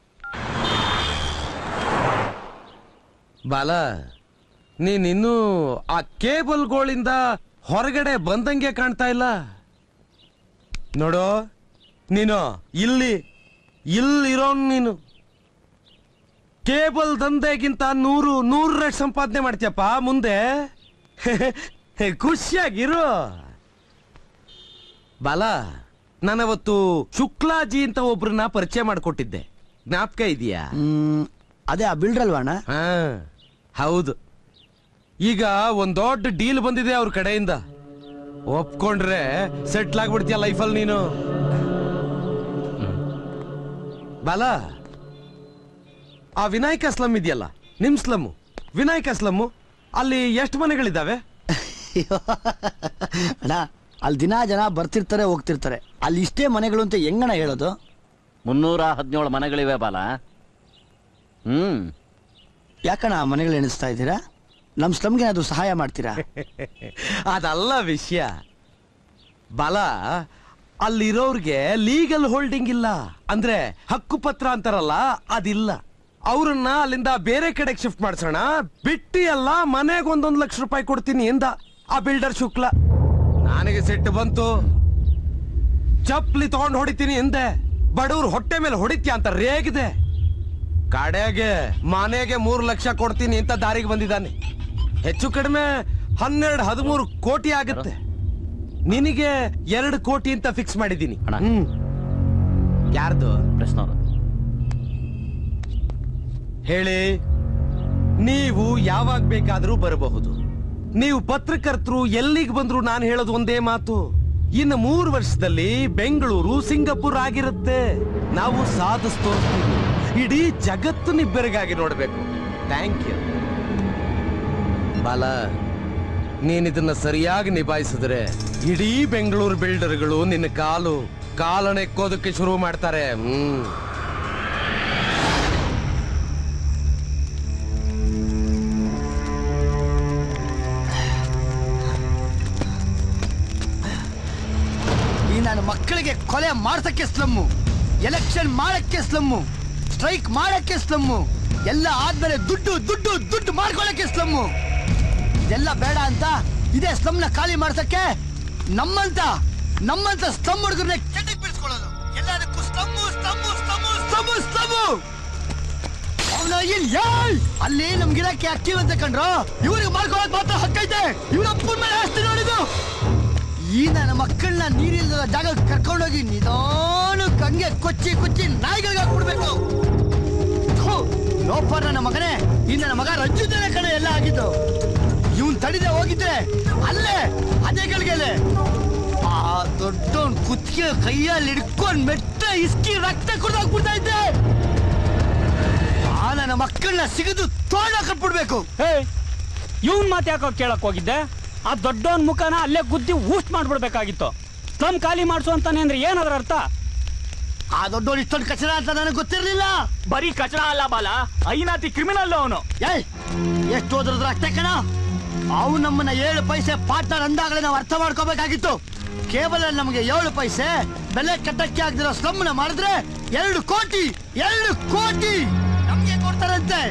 ಬಾಲ ನೀನಿನ್ನೂ ಆ ಕೇಬಲ್ಗಳಿಂದ ಹೊರಗಡೆ ಬಂದಂಗೆ ಕಾಣ್ತಾ ಇಲ್ಲ ನೋಡು ನೀನು ಇಲ್ಲಿ ಇಲ್ಲಿರೋನ್ ನೀನು ಕೇಬಲ್ ದಂಧೆಗಿಂತ ನೂರು ನೂರು ರೇಟ್ ಸಂಪಾದನೆ ಮಾಡ್ತೀಯಪ್ಪ ಮುಂದೆ ಖುಷಿಯಾಗಿರು ಬಾಲ ನಾನವತ್ತು ಶುಕ್ಲಾಜಿ ಅಂತ ಒಬ್ರನ್ನ ಪರಿಚಯ ಮಾಡಿಕೊಟ್ಟಿದ್ದೆ ಜ್ಞಾಪಕ ಇದೆಯಾ ಅದೇ ಆ ಬಿಲ್ಡ್ರಲ್ವಾಣ ಹಾ ಹೌದು ಈಗ ಒಂದ್ ದೊಡ್ಡ ಡೀಲ್ ಬಂದಿದೆ ಅವ್ರ ಕಡೆಯಿಂದ ಒಪ್ಕೊಂಡ್ರೆ ಸೆಟ್ಲ್ ಆಗ್ಬಿಡ್ತೀಯ ಲೈಫಲ್ಲಿ ನೀನು ಬಾಲ ಆ ವಿನಾಯಕ ಸ್ಲಮ್ ಇದೆಯಲ್ಲ ನಿಮ್ ಸ್ಲಮ್ಮು ವಿನಾಯಕ ಸ್ಲಮ್ಮು ಅಲ್ಲಿ ಎಷ್ಟು ಮನೆಗಳಿದ್ದಾವೆ ಅಣ್ಣ ಅಲ್ಲಿ ದಿನ ಜನ ಬರ್ತಿರ್ತಾರೆ ಹೋಗ್ತಿರ್ತಾರೆ ಅಲ್ಲಿ ಇಷ್ಟೇ ಮನೆಗಳು ಅಂತ ಹೆಂಗಣ ಹೇಳೋದು ಮುನ್ನೂರ ಹದಿನೇಳು ಮನೆಗಳಿವೆ ಬಾಲ ಹ್ಮ್ ಯಾಕಣ್ಣ ಆ ಮನೆಗಳು ಎಣಿಸ್ತಾ ಇದ್ದೀರಾ ನಮ್ಮ ಸ್ಲಮ್ಗೆ ಏನಾದ್ರು ಸಹಾಯ ಮಾಡ್ತೀರಾ ಅದಲ್ಲ ವಿಷಯ ಬಲ ಅಲ್ಲಿರೋರ್ಗೆ ಲೀಗಲ್ ಹೋಲ್ಡಿಂಗ್ ಇಲ್ಲ ಅಂದ್ರೆ ಹಕ್ಕುಪತ್ರ ಅಂತಾರಲ್ಲ ಅದಿಲ್ಲ ಅವ್ರನ್ನ ಅಲ್ಲಿಂದ ಬೇರೆ ಕಡೆಗೆ ಶಿಫ್ಟ್ ಮಾಡ್ಸೋಣ ಬಿಟ್ಟಿ ಅಲ್ಲ ಮನೆಗೆ ಒಂದೊಂದು ಲಕ್ಷ ರೂಪಾಯಿ ಕೊಡ್ತೀನಿ ಎಂದ ಆ ಬಿಲ್ಡರ್ ಶುಕ್ಲ ನನಗೆ ಸಿಟ್ಟು ಬಂತು ಚಪ್ಲಿ ತಗೊಂಡು ಹೊಡಿತೀನಿ ಎಂದೆ ಬಡವ್ರು ಹೊಟ್ಟೆ ಮೇಲೆ ಹೊಡಿತ್ಯಾ ಅಂತ ರೇಗಿದೆ ಕಡೆಗೆ ಮನೆಗೆ ಮೂರು ಲಕ್ಷ ಕೊಡ್ತೀನಿ ಅಂತ ದಾರಿಗೆ ಬಂದಿದ್ದಾನೆ ಹೆಚ್ಚು ಕಡಿಮೆ ಹನ್ನೆರಡು ಹದಿಮೂರು ಕೋಟಿ ಆಗುತ್ತೆ ನಿನಗೆ ಎರಡು ಕೋಟಿ ಅಂತ ಫಿಕ್ಸ್ ಮಾಡಿದ್ದೀನಿ ಹ್ಮ್ ಯಾರ್ದು ಪ್ರಶ್ನವ್ರು ಹೇಳಿ ನೀವು ಯಾವಾಗ ಬೇಕಾದ್ರೂ ಬರಬಹುದು ನೀವು ಪತ್ರಕರ್ತರು ಎಲ್ಲಿಗೆ ಬಂದ್ರು ನಾನು ಹೇಳೋದು ಒಂದೇ ಮಾತು ಇನ್ನು ಮೂರು ವರ್ಷದಲ್ಲಿ ಬೆಂಗಳೂರು ಸಿಂಗಪುರ್ ಆಗಿರುತ್ತೆ ನಾವು ಸಾಧಿಸ್ ತೋರಿಸ್ತೀವಿ ಇಡೀ ಜಗತ್ತು ನಿಬ್ಬೆರಗಾಗಿ ನೋಡ್ಬೇಕು ಥ್ಯಾಂಕ್ ಯು ಬಾಲ ನೀನಿದನ್ನ ಸರಿಯಾಗಿ ನಿಭಾಯಿಸಿದ್ರೆ ಇಡೀ ಬೆಂಗಳೂರು ಬಿಲ್ಡರ್ಗಳು ನಿನ್ನ ಕಾಲು ಕಾಲನೆಕ್ಕೋದಕ್ಕೆ ಶುರು ಮಾಡ್ತಾರೆ ಹ್ಮ್ ಈ ನನ್ನ ಮಕ್ಕಳಿಗೆ ಕೊಲೆ ಮಾಡ್ಸಕ್ಕೆ ಸ್ಲಮ್ಮು ಎಲೆಕ್ಷನ್ ಮಾಡಕ್ಕೆ ಸ್ಲಮ್ಮು ಸ್ಟ್ರೈಕ್ ಮಾಡಕ್ಕೆ ಸ್ಲಮ್ಮು ಎಲ್ಲ ಆದ್ಮೇಲೆ ದುಡ್ಡು ದುಡ್ಡು ದುಡ್ಡು ಮಾಡ್ಕೊಳ್ಳಕ್ಕೆ ಸ್ಲಮ್ಮು ಇದೆಲ್ಲ ಬೇಡ ಅಂತ ಇದೇ ಸ್ಲಮ್ನ ಖಾಲಿ ಮಾಡ್ಸಕ್ಕೆ ನಮ್ಮಂತ ನಮ್ಮಂತ ಸ್ಲಮ್ ಹುಡುಗರನ್ನ ಕೆಟ್ಟಕ್ಕೆ ಬಿಡಿಸ್ಕೊಳ್ಳೋದು ಎಲ್ಲದಕ್ಕೂ slum slum slum slum slum ಅವ್ನ ಇಲ್ಲಿ ಏಯ್! ಅಲ್ಲಿ ನಮ್ ಗಿಡಕ್ಕೆ ಆಕ್ಟಿವ್ ಅಂತ ಕಂಡ್ರು ಇವ್ರಿಗೆ ಮಾಡ್ಕೊಳಕ್ ಮಾತ್ರ ಹಕ್ಕೈತೆ ಇವ್ರ ಅಪ್ಪನ ಮೇಲೆ ಆಸ್ತಿ ನೋಡಿದ್ದು ಈ ನನ್ನ ಮಕ್ಕಳನ್ನ ನೀರಿಲ್ಲದ ಜಾಗ ಕರ್ಕೊಂಡೋಗಿ ನಿಧಾನಕ್ಕೆ ಹಂಗೆ ಕೊಚ್ಚಿ ಕೊಚ್ಚಿ ನಾಯಿಗಳಿಗೆ ಹಾಕ್ಬಿಡ್ಬೇಕು ಥು, ಲೋಪ ನನ್ನ ಮಗನೇ ಈ ನನ್ನ ಮಗ ರಂಜುದೇನೆ ಕಡೆ ಎಲ್ಲ ಆಗಿದ್ದು ಇವನ್ ತಡಿದೆ ಹೋಗಿದ್ರೆ ಅಲ್ಲೇ ಅದೇ ಗಳಿಗೆಲೆ ಆ ದೊಡ್ಡವನ್ ಕುತ್ತಿಗೆ ಕೈಯಲ್ಲಿ ಹಿಡ್ಕೊಂಡ್ ಮೆಟ್ಟ ಇಸ್ಕಿ ರಕ್ತ ಕುಡ್ದಾಕ್ಬಿಡ್ತಾ ಇದ್ದೆ ಆ ನನ್ನ ಮಕ್ಕಳನ್ನ ಸಿಗದು ತೋಳ ಕಟ್ಬಿಡ್ಬೇಕು ಇವನ್ ಮಾತು ಯಾಕೋ ಕೇಳಕ್ ಹೋಗಿದ್ದೆ ಆ ದೊಡ್ಡವನ್ ಮುಖನ ಅಲ್ಲೇ ಗುದ್ದಿ ಊಸ್ಟ್ ಮಾಡ್ಬಿಡ್ಬೇಕಾಗಿತ್ತು ಸ್ಲಮ್ ಖಾಲಿ ಮಾಡ್ಸು ಅಂತಾನೆ ಅಂದ್ರೆ ಏನದ್ರ ಅರ್ಥ ಆ ದೊಡ್ಡವನ್ ಇಷ್ಟೊಂದು ಕಚರ ಅಂತ ನನಗೆ ಗೊತ್ತಿರ್ಲಿಲ್ಲ ಬರೀ ಕಚಡ ಅಲ್ಲ ಬಾಲ ಐನಾತಿ ಕ್ರಿಮಿನಲ್ ಅವನು ಏಯ್ ಎಷ್ಟು ಹೋದ್ರದ್ರ ಅಷ್ಟೇ ಕಣ ಅವು ನಮ್ಮನ್ನ ಏಳು ಪೈಸೆ ಪಾರ್ಟ್ನರ್ ಅಂದಾಗಲೇ ನಾವು ಅರ್ಥ ಮಾಡ್ಕೋಬೇಕಾಗಿತ್ತು ಕೇವಲ ನಮಗೆ ಏಳು ಪೈಸೆ ಬೆಲೆ ಕಟ್ಟಕ್ಕೆ ಆಗದಿರೋ ಸ್ಲಮ್ನ ಮಾಡಿದ್ರೆ ಎರಡು ಕೋಟಿ ಎರಡು ಕೋಟಿ ನಮ್ಗೆ ಕೊಡ್ತಾರಂತೆ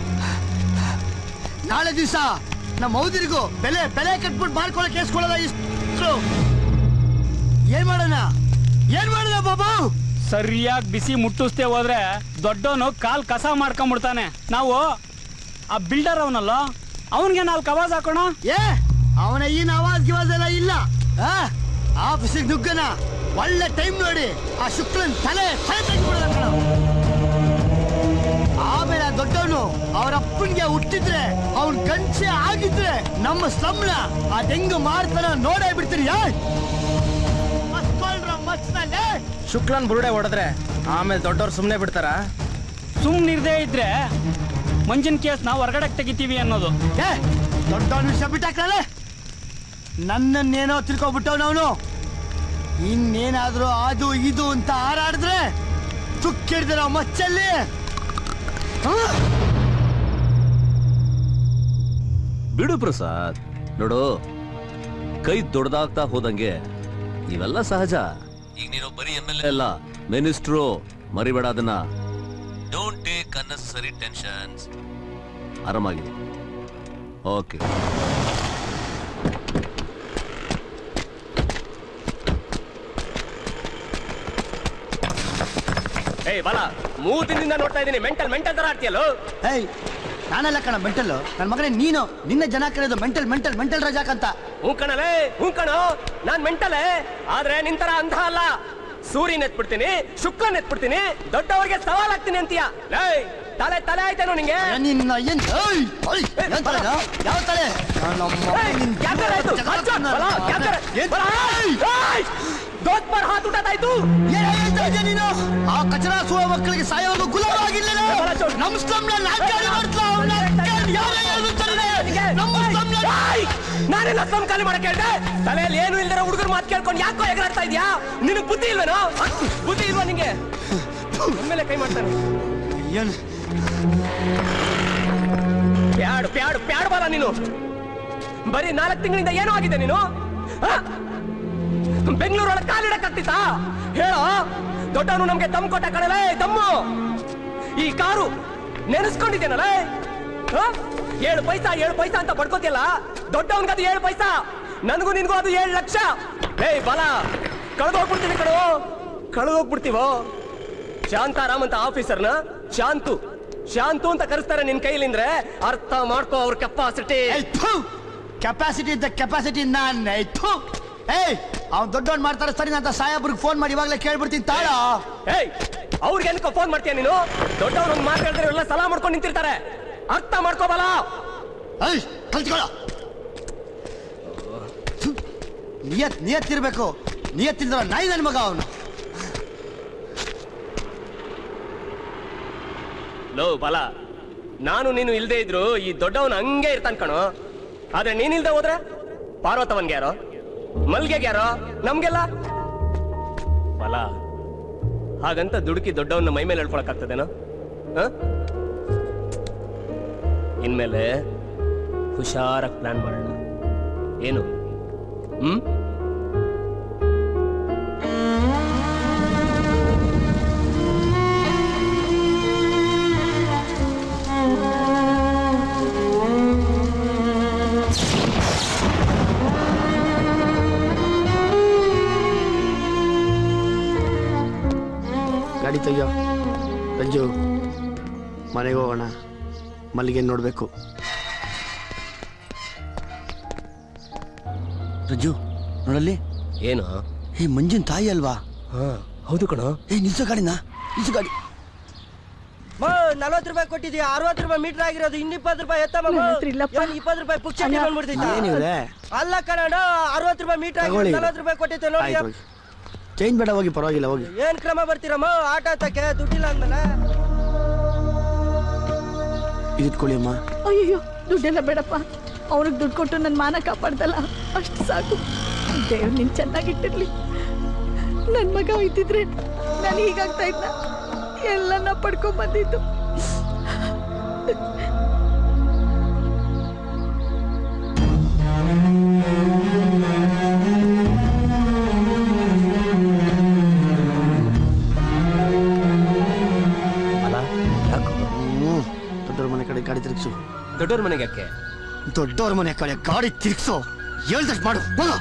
ನಾಳೆ ದಿವಸ ನಮ್ಮ ಹೌದಿರಿಗೂ ಬೆಲೆ ಬೆಲೆ ಕಟ್ಬಿಟ್ಟು ಮಾಡ್ಕೊಳಕ್ ಕೇಸ್ಕೊಳ್ಳೋದ ಇಷ್ಟು ಏನ್ ಮಾಡೋಣ ಏನ್ ಮಾಡೋಣ ಬಾಬು ಸರಿಯಾಗಿ ಬಿಸಿ ಮುಟ್ಟಿಸ್ತೇ ಹೋದ್ರೆ ದೊಡ್ಡವನು ಕಾಲ್ ಕಸ ಮಾಡ್ಕೊಂಡ್ಬಿಡ್ತಾನೆ ನಾವು ಆ ಬಿಲ್ಡರ್ ಅವನಲ್ಲ ಅವನ್ಗೆ ನಾಲ್ಕು ಅವಾಜ್ ಹಾಕೋಣ ಏ ಅವನ ಈ ಆವಾಜ್ ಗಿವಾಜ್ ಎಲ್ಲ ಇಲ್ಲ ಆ? ಆಫೀಸಿಗೆ ನುಗ್ಗನ ಒಳ್ಳೆ ಟೈಮ್ ನೋಡಿ ಆ ಶುಕ್ರನ್ ತಲೆ ತಲೆ ತೆಗೆದ್ಬಿಡೋಣ ಕಣ ಆಮೇಲೆ ಆ ದೊಡ್ಡವನು ಅವ್ರ ಅಪ್ಪನ್ಗೆ ಹುಟ್ಟಿದ್ರೆ ಅವ್ನ್ ಗಂಚೆ ಆಗಿದ್ರೆ ನಮ್ಮ ಸ್ಲಮ್ನ ಆ ಹೆಂಗ್ ಮಾಡ್ತಾನ ನೋಡೇ ಬಿಡ್ತೀನಿ ಏಯ್! ಮಸ್ಕೊಳ್ರ ಮಸ್ನಲ್ಲಿ. ಶುಕ್ಲನ್ ಬುರುಡೆ ಹೊಡೆದ್ರೆ ಆಮೇಲೆ ದೊಡ್ಡವ್ರು ಸುಮ್ಮನೆ ಬಿಡ್ತಾರಾ ಸುಮ್ನಿರ್ದೇ ಇದ್ರೆ ಮಂಜಿನ ಕೇಸ್ ನಾವು ಹೊರಗಡೆ ತೆಗಿತೀವಿ ಅನ್ನೋದು ಏ ದೊಡ್ಡವನ್ ವಿಷಯ ಬಿಟ್ಟಾಕ್ರಲ್ಲ ನನ್ನನ್ನೇನೋ ತಿಳ್ಕೊಬಿಟ್ಟವನವನು ಇನ್ನೇನಾದ್ರೂ ಅದು ಇದು ಅಂತ ಹಾರಾಡಿದ್ರೆ ತುಕ್ಕಿಡ್ದಿರೋ ಮಚ್ಚಲ್ಲಿ ಆ? ಬಿಡು ಪ್ರಸಾದ್ ನೋಡು ಕೈ ದೊಡ್ಡದಾಗ್ತಾ ಹೋದಂಗೆ ಇವೆಲ್ಲ ಸಹಜ ಈಗ ನೀನು ಬರೀ ಎಮ್ ಎಲ್ ಎ ಅಲ್ಲ ಮಿನಿಸ್ಟ್ರು ಮರಿಬೇಡ ಅದನ್ನ ಡೋಂಟ್ ಟೇಕ್ ಅನ್ನೆಸರಿ ಟೆನ್ಷನ್ಸ್ ಆರಾಮಾಗಿದೆ ಓಕೆ ಏಯ್ ಬಾಲ ಮೂರ್ ದಿನದಿಂದ ನೋಡ್ತಾ ಇದ್ದೀನಿ ಮೆಂಟಲ್ ಮೆಂಟಲ್ ತರ ಆಡ್ತೀಯಲ್ಲೋ ಏಯ್ ನಾನೆಲ್ಲ ಕಣ ಮೆಂಟಲ್ ನನ್ನ ಮಗನೇ ನೀನು ನಿನ್ನ ಜನ ಕರೆಯೋದು ಮೆಂಟಲ್ ಮೆಂಟಲ್ ಮೆಂಟಲ್ ರಜಾಕ್ ಅಂತ ಹ್ಞೂ ಕಣಲೇ ಹ್ಞೂ ಕಣೋ ನಾನ್ ಮೆಂಟಲೇ ಆದ್ರೆ ನಿಂತರ ಅಂಧ ಅಲ್ಲ ಸೂರ್ಯನ್ ಎತ್ಬಿಡ್ತೀನಿ ಶುಕ್ಲನ್ ಎತ್ಬಿಡ್ತೀನಿ ದೊಡ್ಡವರಿಗೆ ಸವಾಲ್ ಆಗ್ತೀನಿ ಅಂತೀಯ ಲೇ ತಲೆ ತಲೆ ಆಯ್ತೇನೋ ನಿಂಗೆ ನಿನ್ನ ಏನ್ ಏಯ್, ಓಯ್, ಏನ್ ತಲೆನೋ? ಯಾವ ತಲೆ ನಮ್ಮ ಏಯ್, ನಿನ್ ಯಾವ ತಲೆ ಆಯ್ತು? ಜಗಳ ಅಚ್ಚ, ನನ್ನ ಬಲ, ಯಾವ ತಲೆ? ಏನ್- ಬಲ, ಏಯ್! ಏಯ್! ದೋತ್ ಪರ್ ಹಾತ್ ಉಠಾತಾ ಇತ್ತು ಏನ್ ಹೇಳ್ತಾ ಇದ್ಯಾ ನೀನು ಆ ಕಚರ ಸುವ ಮಕ್ಕಳಿಗೆ ಸಾಯೋದು ಗುಲಾಮ ಆಗಿಲ್ಲ ನಮ್ ಸ್ಲಮ್ನ ನಾಟ್ಯಾಡಿ ಮಾಡ್ತಾ ಅವ್ನ ಯಾರೇ ಹೇಳಿದ್ರು ಸರಿನೇ. ನಮ್ ಸ್ಲಮ್ನ ನಾನೆಲ್ಲ ಸ್ಲಮ್ ಖಾಲಿ ಮಾಡಕ್ ಹೇಳ್ದೆ ತಲೆಯಲ್ಲಿ ಏನು ಇಲ್ದಿರೋ ಹುಡುಗರು ಮಾತು ಕೇಳ್ಕೊಂಡು ಯಾಕೋ ಎಗರಾಡ್ತಾ ಇದ್ಯಾ ನಿನಗ್ ಬುದ್ಧಿ ಇಲ್ವೇನೋ ಬುದ್ಧಿ ಇಲ್ವಾ ನಿಂಗೆ ಮೇಲೆ ಕೈ ಮಾಡ್ತಾನೆ ಏನ್ ಪ್ಯಾಡು ಪ್ಯಾಡು ಪ್ಯಾಡು ಬಾಲ ನೀನು ಬರೀ ನಾಲ್ಕು ತಿಂಗಳಿಂದ ಏನೋ ಆಗಿದೆ ನೀನು ಆ? ಬೆಂಗಳೂರೊಳಗೆ ಕಾಲಿಡಕ್ಕಾಗ್ತಿತ್ತಾ ಹೇಳೋ ದೊಡ್ಡವನು ನಮ್ಗೆ ದಮ್ ಕೊಟ್ಟ ಕಣಲೇ ದಮ್ಮು ಈ ಕಾರು ನೆನೆಸ್ಕೊಂಡಿದ್ದೇನಲ್ಲ ಏಳು ಪೈಸಾ ಏಳು ಪೈಸಾ ಅಂತ ಪಡ್ಕೋತಿಯಲ್ಲ ದೊಡ್ಡವನ್ಗೆ ಅದು ಏಳು ಪೈಸಾ ನನಗೂ ನಿನ್ಗೂ ಅದು ಏಳು ಲಕ್ಷ ಏಯ್ ಬಲ ಕಳೆದೋಗ್ಬಿಡ್ತೀವಿ ಕಣೋ ಕಳೆದೋಗ್ಬಿಡ್ತೀವೋ ಶಾಂತಾರಾಮ್ ಅಂತ ಆಫೀಸರ್ನ ಶಾಂತು ಶಾಂತು ಅಂತ ಕರೆಸ್ತಾರೆ ನಿನ್ ಕೈಲಿಂದ್ರೆ ಅರ್ಥ ಮಾಡ್ಕೋ ಅವ್ರ ಕೆಪಾಸಿಟಿ ಕೆಪಾಸಿಟಿ ಇದ್ದ ಕೆಪಾಸಿಟಿ ನಾನ್ ಥು. ಏಯ್ ಅವ್ನ್ ದೊಡ್ಡವನ್ ಮಾಡ್ತಾರೆ ಸರಿ ಅಂತ ಸಾಹೇಬ್ರಿಗೆ ಫೋನ್ ಮಾಡಿ ಇವಾಗಲೇ ಕೇಳ್ಬಿಡ್ತೀನಿ ತಾಳ ಏಯ್ ಅವ್ರಿಗೆ ಏನಕ್ಕೆ ಫೋನ್ ಮಾಡ್ತೀಯ ನೀನು ದೊಡ್ಡವ್ರು ಒಂದು ಮಾತು ಹೇಳಿದ್ರೆ ಎಲ್ಲ ಸಲಾ ಮಾಡ್ಕೊಂಡು ನಿಂತಿರ್ತಾರೆ ಅರ್ಥ ಮಾಡ್ಕೋಬಲ್ಲ ಏಯ್ ಕಲ್ತ್ಕೊಳ್ಳ ನಿಯತ್ ನಿಯತ್ ಇರ್ಬೇಕು ನಿಯತ್ ಇಲ್ದ್ರ ನಾಯಿ ನನ್ ಮಗ ಅವನು ಲೋ ಬಲ ನಾನು ನೀನು ಇಲ್ದೇ ಇದ್ರು ಈ ದೊಡ್ಡವನು ಹಂಗೆ ಇರ್ತಾನ್ ಕಣೋ ಆದ್ರೆ ನೀನಿಲ್ದೆ ಹೋದ್ರೆ ಪಾರ್ವತವನ್ಗೆ ಯಾರೋ ಮಲ್ಗೆಗೆ ಯಾರೋ ನಮ್ಗೆಲ್ಲ ಬಲ ಹಾಗಂತ ದುಡುಕಿ ದೊಡ್ಡವನ್ನ ಮೈ ಮೇಲೆ ಹೇಳ್ಕೊಳಕ್ಕಾಗ್ತದೇನೋ ಹ? ಇನ್ಮೇಲೆ ಹುಷಾರಾಗಿ ಪ್ಲಾನ್ ಮಾಡೋಣ ಏನು ಹ್ಮ್ ಗಾಡಿ ತೆಗಿಯೋ ರಜ್ಜು ಮನೆಗೆ ಹೋಗೋಣ ಮಲ್ಲಿಗೆ ನೋಡ್ಬೇಕು ರಜ್ಜು ನೋಡಲ್ಲಿ ಏನು ಏ ಮಂಜುನ್ ತಾಯಿ ಅಲ್ವಾ ಹೌದು ಕಣ ಏ ನಿಲ್ಸೋ ಗಾಡಿನ ನಿಲ್ಸೋ ಗಾಡಿ ನಲ್ವತ್ತು ರೂಪಾಯಿ ಕೊಟ್ಟಿದ್ಯಾ ಅರವತ್ತು ರೂಪಾಯಿ ಮೀಟರ್ ಆಗಿರೋದು ಇನ್ನು ಇಪ್ಪತ್ತು ರೂಪಾಯಿ ಎತ್ತಮ್ಮ ಇಪ್ಪತ್ತು ರೂಪಾಯಿ ಪುಕ್ಷಟಿ ಬಂದ್ಬಿಡ್ತೈತಾ ಏನಿವ್ರೆ ಅಲ್ಲ ಕಣ ಅರವತ್ತು ರೂಪಾಯಿ ಮೀಟರ್ ತಗೊಳ್ಳಿ. ಆಗಿರೋದು ನಲ್ವತ್ತು ರೂಪಾಯಿ ಕೊಟ್ಟಿತ್ತು ನೋಡಿ ಆಯ್ತು ಹೋಗಿ ಚೇಂಜ್ ಬೇಡ ಹೋಗಿ ಪರವಾಗಿಲ್ಲ ಹೋಗಿ ಏನ್ ಕ್ರಮ ಬರ್ತೀರಮ್ಮ ಆಟ ಹತ್ತಕ್ಕೆ ದುಡ್ಡಿಲ್ಲ ಅಂದ್ಮೇಲೆ ಇದಿಟ್ಕೊಳ್ಳಿ ಅಮ್ಮ ಅಯ್ಯೋ ದುಡ್ಡೆಲ್ಲ ಬೇಡಪ್ಪ ಅವ್ರಿಗೆ ದುಡ್ಡು ಕೊಟ್ಟು ನನ್ನ ಮಾನ ಕಾಪಾಡ್ದಲ್ಲ ಅಷ್ಟು ಸಾಕು ದೇವ್ರು ನಿನ್ ಚೆನ್ನಾಗಿಟ್ಟಿರ್ಲಿ ನನ್ನ ಮಗ ಇದ್ದಿದ್ರೆ ನಾನು ಹೀಗಾಗ್ತಾ ಇದ್ದ ಎಲ್ಲನ ಪಡ್ಕೊಂಡ್ ಬಂದಿದ್ದು ಅಲ್ಲ ಹ್ಮ್ ದೊಡ್ಡವ್ರ ಮನೆ ಕಡೆ ಗಾಡಿ ತಿರುಗಿಸು ದೊಡ್ಡವ್ರ ಮನೆಗೆ ಯಾಕೆ ದೊಡ್ಡವ್ರ ಮನೆ ಕಡೆ ಗಾಡಿ ತಿರುಗಿಸು ಹೇಳ್ದಷ್ಟು ಮಾಡು ಹೋಗು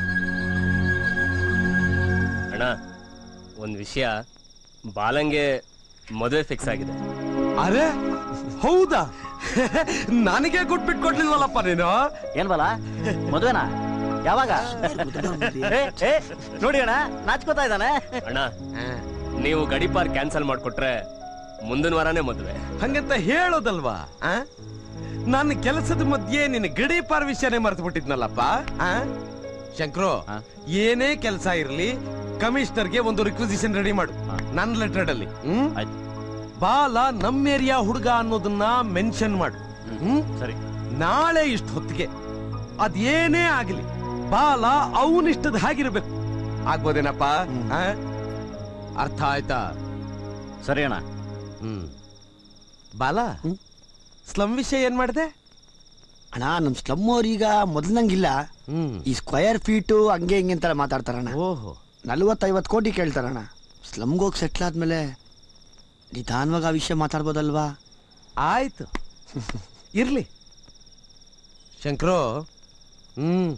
ಅಣ್ಣ ಒಂದ್ ವಿಷಯ ಬಾಲಂಗೆ ಮದುವೆ ಫಿಕ್ಸ್ ಆಗಿದೆ ಅರೆ ಹೌದಾ ನನಗೆ ಕೊಟ್ಬಿಟ್ಟು ಕೊಡ್ಲಿಲ್ವಲ್ಲಪ್ಪ ನೀನು ಏನ್ ಬಲ ಮದುವೆನಾ ಯಾವಾಗ ಏ, ಏ, ನೋಡಿ ಅಣ್ಣ ನಾಚ್ಕೋತಾ ಇದ್ದಾನೆ ಅಣ್ಣ ನೀವು ಗಡಿಪಾರ್ ಕ್ಯಾನ್ಸಲ್ ಮಾಡ್ಕೊಟ್ರೆ ಮುಂದಿನ ವಾರನೇ ಮದುವೆ ಹಂಗಂತ ಹೇಳೋದಲ್ವಾ ಆ? ನನ್ನ ಕೆಲಸದ ಮಧ್ಯೆ ನಿನ್ನ ಗಡೀಪಾರ್ ವಿಷಯನೇ ಮರ್ತು ಬಿಟ್ಟಿದ್ನಲ್ಲಪ್ಪ ಆ? ಶಂಕ್ರು ಏನೇ ಕೆಲಸ ಇರ್ಲಿ ಕಮಿಷನರ್ಗೆ ಒಂದು ರಿಕ್ವಿಸಿಷನ್ ರೆಡಿ ಮಾಡು ನನ್ನ ಲೆಟರ್ ಅಲ್ಲಿ ಹ್ಮ್ ಬಾಲ ನಮ್ಮ ಏರಿಯಾ ಹುಡುಗ ಅನ್ನೋದನ್ನ ಮೆನ್ಷನ್ ಮಾಡು ಹ್ಮ್ ಸರಿ ನಾಳೆ ಇಷ್ಟು ಹೊತ್ತಿಗೆ ಅದೇನೇ ಆಗಲಿ ಬಾಲ ಅವನಿಷ್ಟದ ಹಾಗಿರ್ಬೇಕು ಆಗ್ಬೋದೇನಪ್ಪ ಆ? ಅರ್ಥ ಆಯ್ತಾ ಸರಿ ಅಣ್ಣ ಹ್ಮ್ ಬಾಲ ಸ್ಲಮ್ ವಿಷಯ ಏನ್ ಮಾಡಿದೆ ಅಣ್ಣ ನಮ್ ಸ್ಲಮ್ ಅವ್ರೀಗ ಮೊದ್ಲಂಗಿಲ್ಲ ಈ ಸ್ಕ್ವಯರ್ ಫೀಟು ಹಂಗೆ ಹಿಂಗೆ ಅಂತೆಲ್ಲ ಮಾತಾಡ್ತಾರಣ್ಣ ಓಹೋ ನಲ್ವತ್ತೈವತ್ತು ಕೋಟಿ ಕೇಳ್ತಾರಣ್ಣ ಸ್ಲಮ್ಗೆ ಹೋಗಿ ಸೆಟ್ಲ್ ಆದ್ಮೇಲೆ ನಿಧಾನವಾಗಿ ಆ ವಿಷಯ ಮಾತಾಡ್ಬೋದಲ್ವಾ ಆಯ್ತು ಇರ್ಲಿ ಶಂಕರೋ ಹ್ಮ್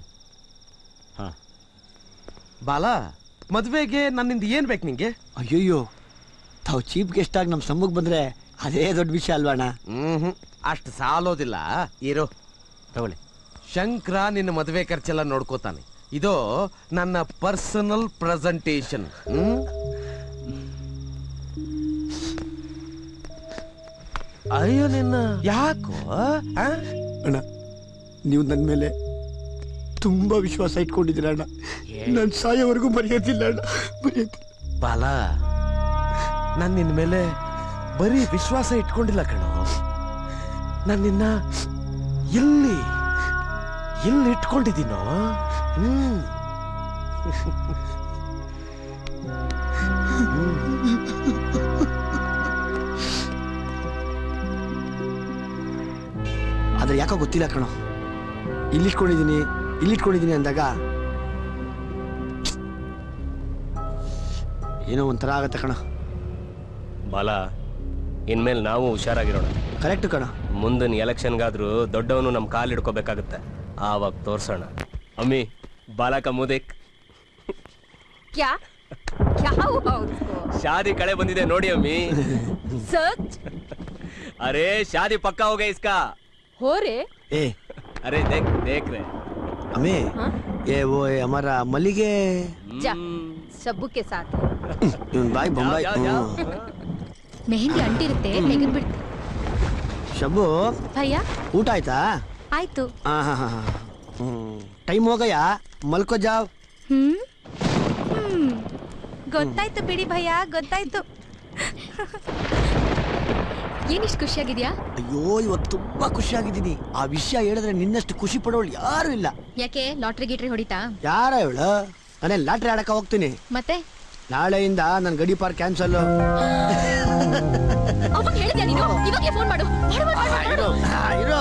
ಬಾಲ ಮದ್ವೆಗೆ ನನ್ನಿಂದ ಏನ್ ಬೇಕು ನಿಂಗೆ ಅಯ್ಯಯ್ಯೋ ತಾವು ಚೀಫ್ ಗೆಸ್ಟ್ ಆಗಿ ನಮ್ಮ ಸಮ್ಮಗ್ ಬಂದ್ರೆ ಅದೇ ದೊಡ್ಡ ವಿಷಯ ಅಲ್ವಾ ಅಣ್ಣ ಹ್ಮ್ ಅಷ್ಟು ಸಾಲೋದಿಲ್ಲ ಇರೋ ತಗೊಳ್ಳಿ ಶಂಕರ ನಿನ್ನ ಮದುವೆ ಖರ್ಚೆಲ್ಲ ನೋಡ್ಕೋತಾನೆ ಇದು ನನ್ನ ಪರ್ಸನಲ್ ಪ್ರೆಸೆಂಟೇಶನ್ ಹ್ಮ್ ಅಯ್ಯೋ ನಿನ್ನ ಯಾಕೋ ಆ? ಅಣ್ಣ ನೀವು ನನ್ನ ಮೇಲೆ ತುಂಬಾ ವಿಶ್ವಾಸ ಇಟ್ಕೊಂಡಿದ್ದೀರ ಅಣ್ಣ ನನ್ ಸಾಯೋವರೆಗೂ ಮರೆಯೋದಿಲ್ಲ ಅಣ್ಣ ಮರೆಯೋದಿಲ್ಲ ಬಾಲ ನಾನು ನಿನ್ನ ಮೇಲೆ ಬರೀ ವಿಶ್ವಾಸ ಇಟ್ಕೊಂಡಿಲ್ಲ ಕಣೋ ನಾನು ನಿನ್ನ ಎಲ್ಲಿ ಎಲ್ಲಿ ಇಟ್ಕೊಂಡಿದ್ದೀನೋ ಹ್ಮ್ ಆದ್ರೆ ಯಾಕೋ ಗೊತ್ತಿಲ್ಲ ಕಣೋ ಇಲ್ಲಿಟ್ಕೊಂಡಿದ್ದೀನಿ ಇಲ್ಲಿಟ್ಕೊಂಡಿದ್ದೀನಿ ಅಂದಾಗ ಏನೋ ಒಂಥರ ಆಗತ್ತೆ ಕಣ ಬಾಲ ಇನ್ಮೇಲೆ ನಾವು ಹುಷಾರಾಗಿರೋಣ ಕರೆಕ್ಟ್ ಕಣ ಮುಂದಿನ ಎಲೆಕ್ಷನ್ಗಾದ್ರೂ ದೊಡ್ಡವನು ನಮ್ಮ ಕಾಲು ಹಿಡ್ಕೋಬೇಕಾಗುತ್ತೆ ಆವಾಗ ತೋರ್ಸೋಣ ಅಮ್ಮಿ ಬಾಲಕ ಮುದಿಕ್ क्या क्या हुआ उसको ಶಾದಿ ಕಳೆ ಬಂದಿದೆ ನೋಡಿ ಅಮ್ಮಿ सच अरे शादी पक्का हो गया इसका हो रे ए अरे देख देख रहे हमें ये वो ये हमारा मलिगे जा शब्बू के साथ ಇವನ್ ಬಾಯ್ ಬೊಂಬಾಯಿ ಮೆಹಂದಿ ಅಂಟಿರುತ್ತೆ ತೆಗೆದು ಬಿಡ್ತೆ ಶಬ್ಬು ಭಯ್ಯ ಊಟ ಆಯ್ತಾ ಆಯ್ತು ಹಾ ಹಾ ಹಾ ಟೈಮ್ ಹೋಗಯ್ಯ ಮಲ್ಕೋ ಜಾವ್ ಹ್ಮ್ ಹ್ಮ್ ಗೊತ್ತಾಯ್ತು ಬಿಡಿ ಭಯ್ಯ ಗೊತ್ತಾಯ್ತು ಏನಿಷ್ಟು ಖುಷಿಯಾಗಿದ್ಯಾ ಅಯ್ಯೋ ಇವತ್ತು ತುಂಬಾ ಖುಷಿಯಾಗಿದ್ದೀನಿ ಆ ವಿಷಯ ಹೇಳಿದ್ರೆ ನಿನ್ನಷ್ಟು ಖುಷಿ ಪಡೋಳು ಯಾರು ಇಲ್ಲ ಯಾಕೆ ಲಾಟ್ರಿ ಗಿಟ್ರಿ ಹೊಡಿತಾ ಯಾರ ಹೇಳು ನಾನೇ ಲಾಟ್ರಿ ಆಡಕ ಹೋಗ್ತೀನಿ ಮತ್ತೆ ನಾಳೆಯಿಂದ ನನ್ನ ಗಡಿ ಪಾರ್ ಕ್ಯಾನ್ಸಲ್ ಅವಾಗ ಹೇಳಿದ್ಯಾ ನೀನು ಇವಾಗೆ ಫೋನ್ ಮಾಡು ಮಾಡು, ಮಾಡು, ಮಾಡು, ಮಾಡು.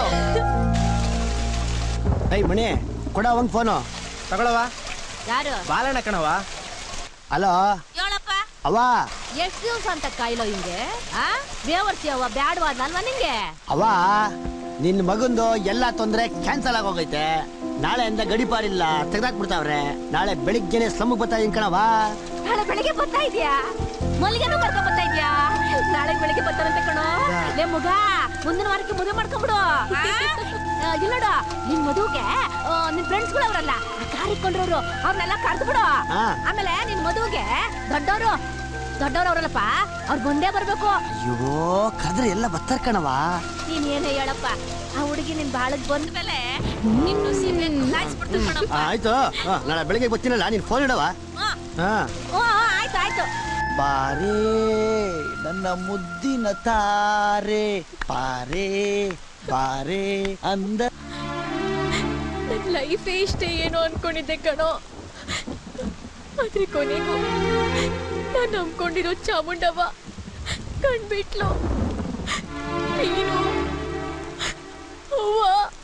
ಏಯ್ ಮಣಿ ಕೊಡ ಅವಂಗ್ ಫೋನು ತಗೊಳವ ಯಾರು ಬಾಲಣ್ಣ ಕಣವ ಹಲೋ ಹೇಳಪ್ಪ ಅವ ಎಷ್ಟ್ ದಿವ್ಸ ಅಂತ ಕಾಯಿಲೋ ಹಿಂಗೆ ಆ ಬೇವರ್ಸಿ ಅವ್ವ ಬ್ಯಾಡ್ವಾದ್ನಲ್ವಾ ನಿಂಗೆ ಅವ ನಿನ್ ಮಗಂದು ಎಲ್ಲ ತೊಂದ್ರೆ ಕ್ಯಾನ್ಸಲ್ ಆಗೋಗೈತೆ ನಾಳೆಯಿಂದ ಗಡಿಪಾರ್ ಇಲ್ಲ ತೆಗ್ದಾಕ್ಬಿಡ್ತಾವ್ರೆ ನಾಳೆ ಬೆಳಿಗ್ಗೆನೆ ಸ್ಲಮ್ಗೆ ಬರ್ತಾ ಇದೀನಿ ಕಣವ ನಾಳೆ ಬೆಳಿಗ್ಗೆ ಬರ್ತಾ ಇದ್ಯಾ ಮಲ್ಲಿಗೆನೂ ಕರ್ಕೊಂಡ್ ಬರ್ತಾ ಇದ್ಯಾ ನಾಳೆ ಬೆಳಿಗ್ಗೆ ಬರ್ತಾರಂತೆ ಕಣೋ ಲೇ ಮಗ ಮುಂದಿನ ವಾರಕ್ಕೆ ಮದುವೆ ಮಾಡ್ಕೊಂಬಿಡು ಆ, ಇಲ್ಲ ನೋಡು ನಿನ್ ಮದುವೆಗೆ ಆ, ನಿನ್ ಫ್ರೆಂಡ್ಸ್ ಗಳು ಅವರಲ್ಲ ಕಾರ್ ಇಟ್ಕೊಂಡಿರೋರು ಅವ್ರನ್ನೆಲ್ಲ ಕರ್ದು ಬಿಡು ಹಾ. ಆಮೇಲೆ ನಿನ್ ಮದುವೆಗೆ ದೊಡ್ಡವರು ದೊಡ್ಡವ್ರು ಅವರಲ್ಲಪ್ಪ ಅವ್ರು ಬಂದೇ ಬರ್ಬೇಕು ಅಯ್ಯೋ ಕದ್ರೆ ಎಲ್ಲ ಬರ್ತಾರ ಕಣವ ನೀನ್ ಏನೇ ಹೇಳಪ್ಪ ಆ ಹುಡುಗಿ ನಿನ್ ಬಾಳಗ್ ಬಂದ್ಮೇಲೆ ನಿನ್ನು ಸೀರೆ ಕಾಯಿಸ್ಬಿಡ್ತು ಕಣಪ್ಪ ಆ, ಆಯ್ತು ಆ, ನಾಳೆ ಬೆಳಿಗ್ಗೆ ಬರ್ತೀನಲ್ಲ ನೀನ್ ಫೋನ್ ಇಡವ ಹಾ. ಹಾ ಓ ಆಯ್ತು ಆಯ್ತು ಬಾರೇ ನನ್ನ ಮುದ್ದಿನ ತಾರೆ ಪಾರೇ ಬಾರೇ ಅಂದ ನನ್ನ ಲೈಫೇ ಇಷ್ಟೇ ಏನೋ ಅನ್ಕೊಂಡಿದ್ದೆ ಕಣೋ ಆದ್ರೆ ಕೊನೆಗೂ ನಾನು ನಂಬ್ಕೊಂಡಿರೋ ಚಾಮುಂಡವ್ವ ಕಣ್ಬಿಟ್ಲು ನೀನು ಅವ್ವ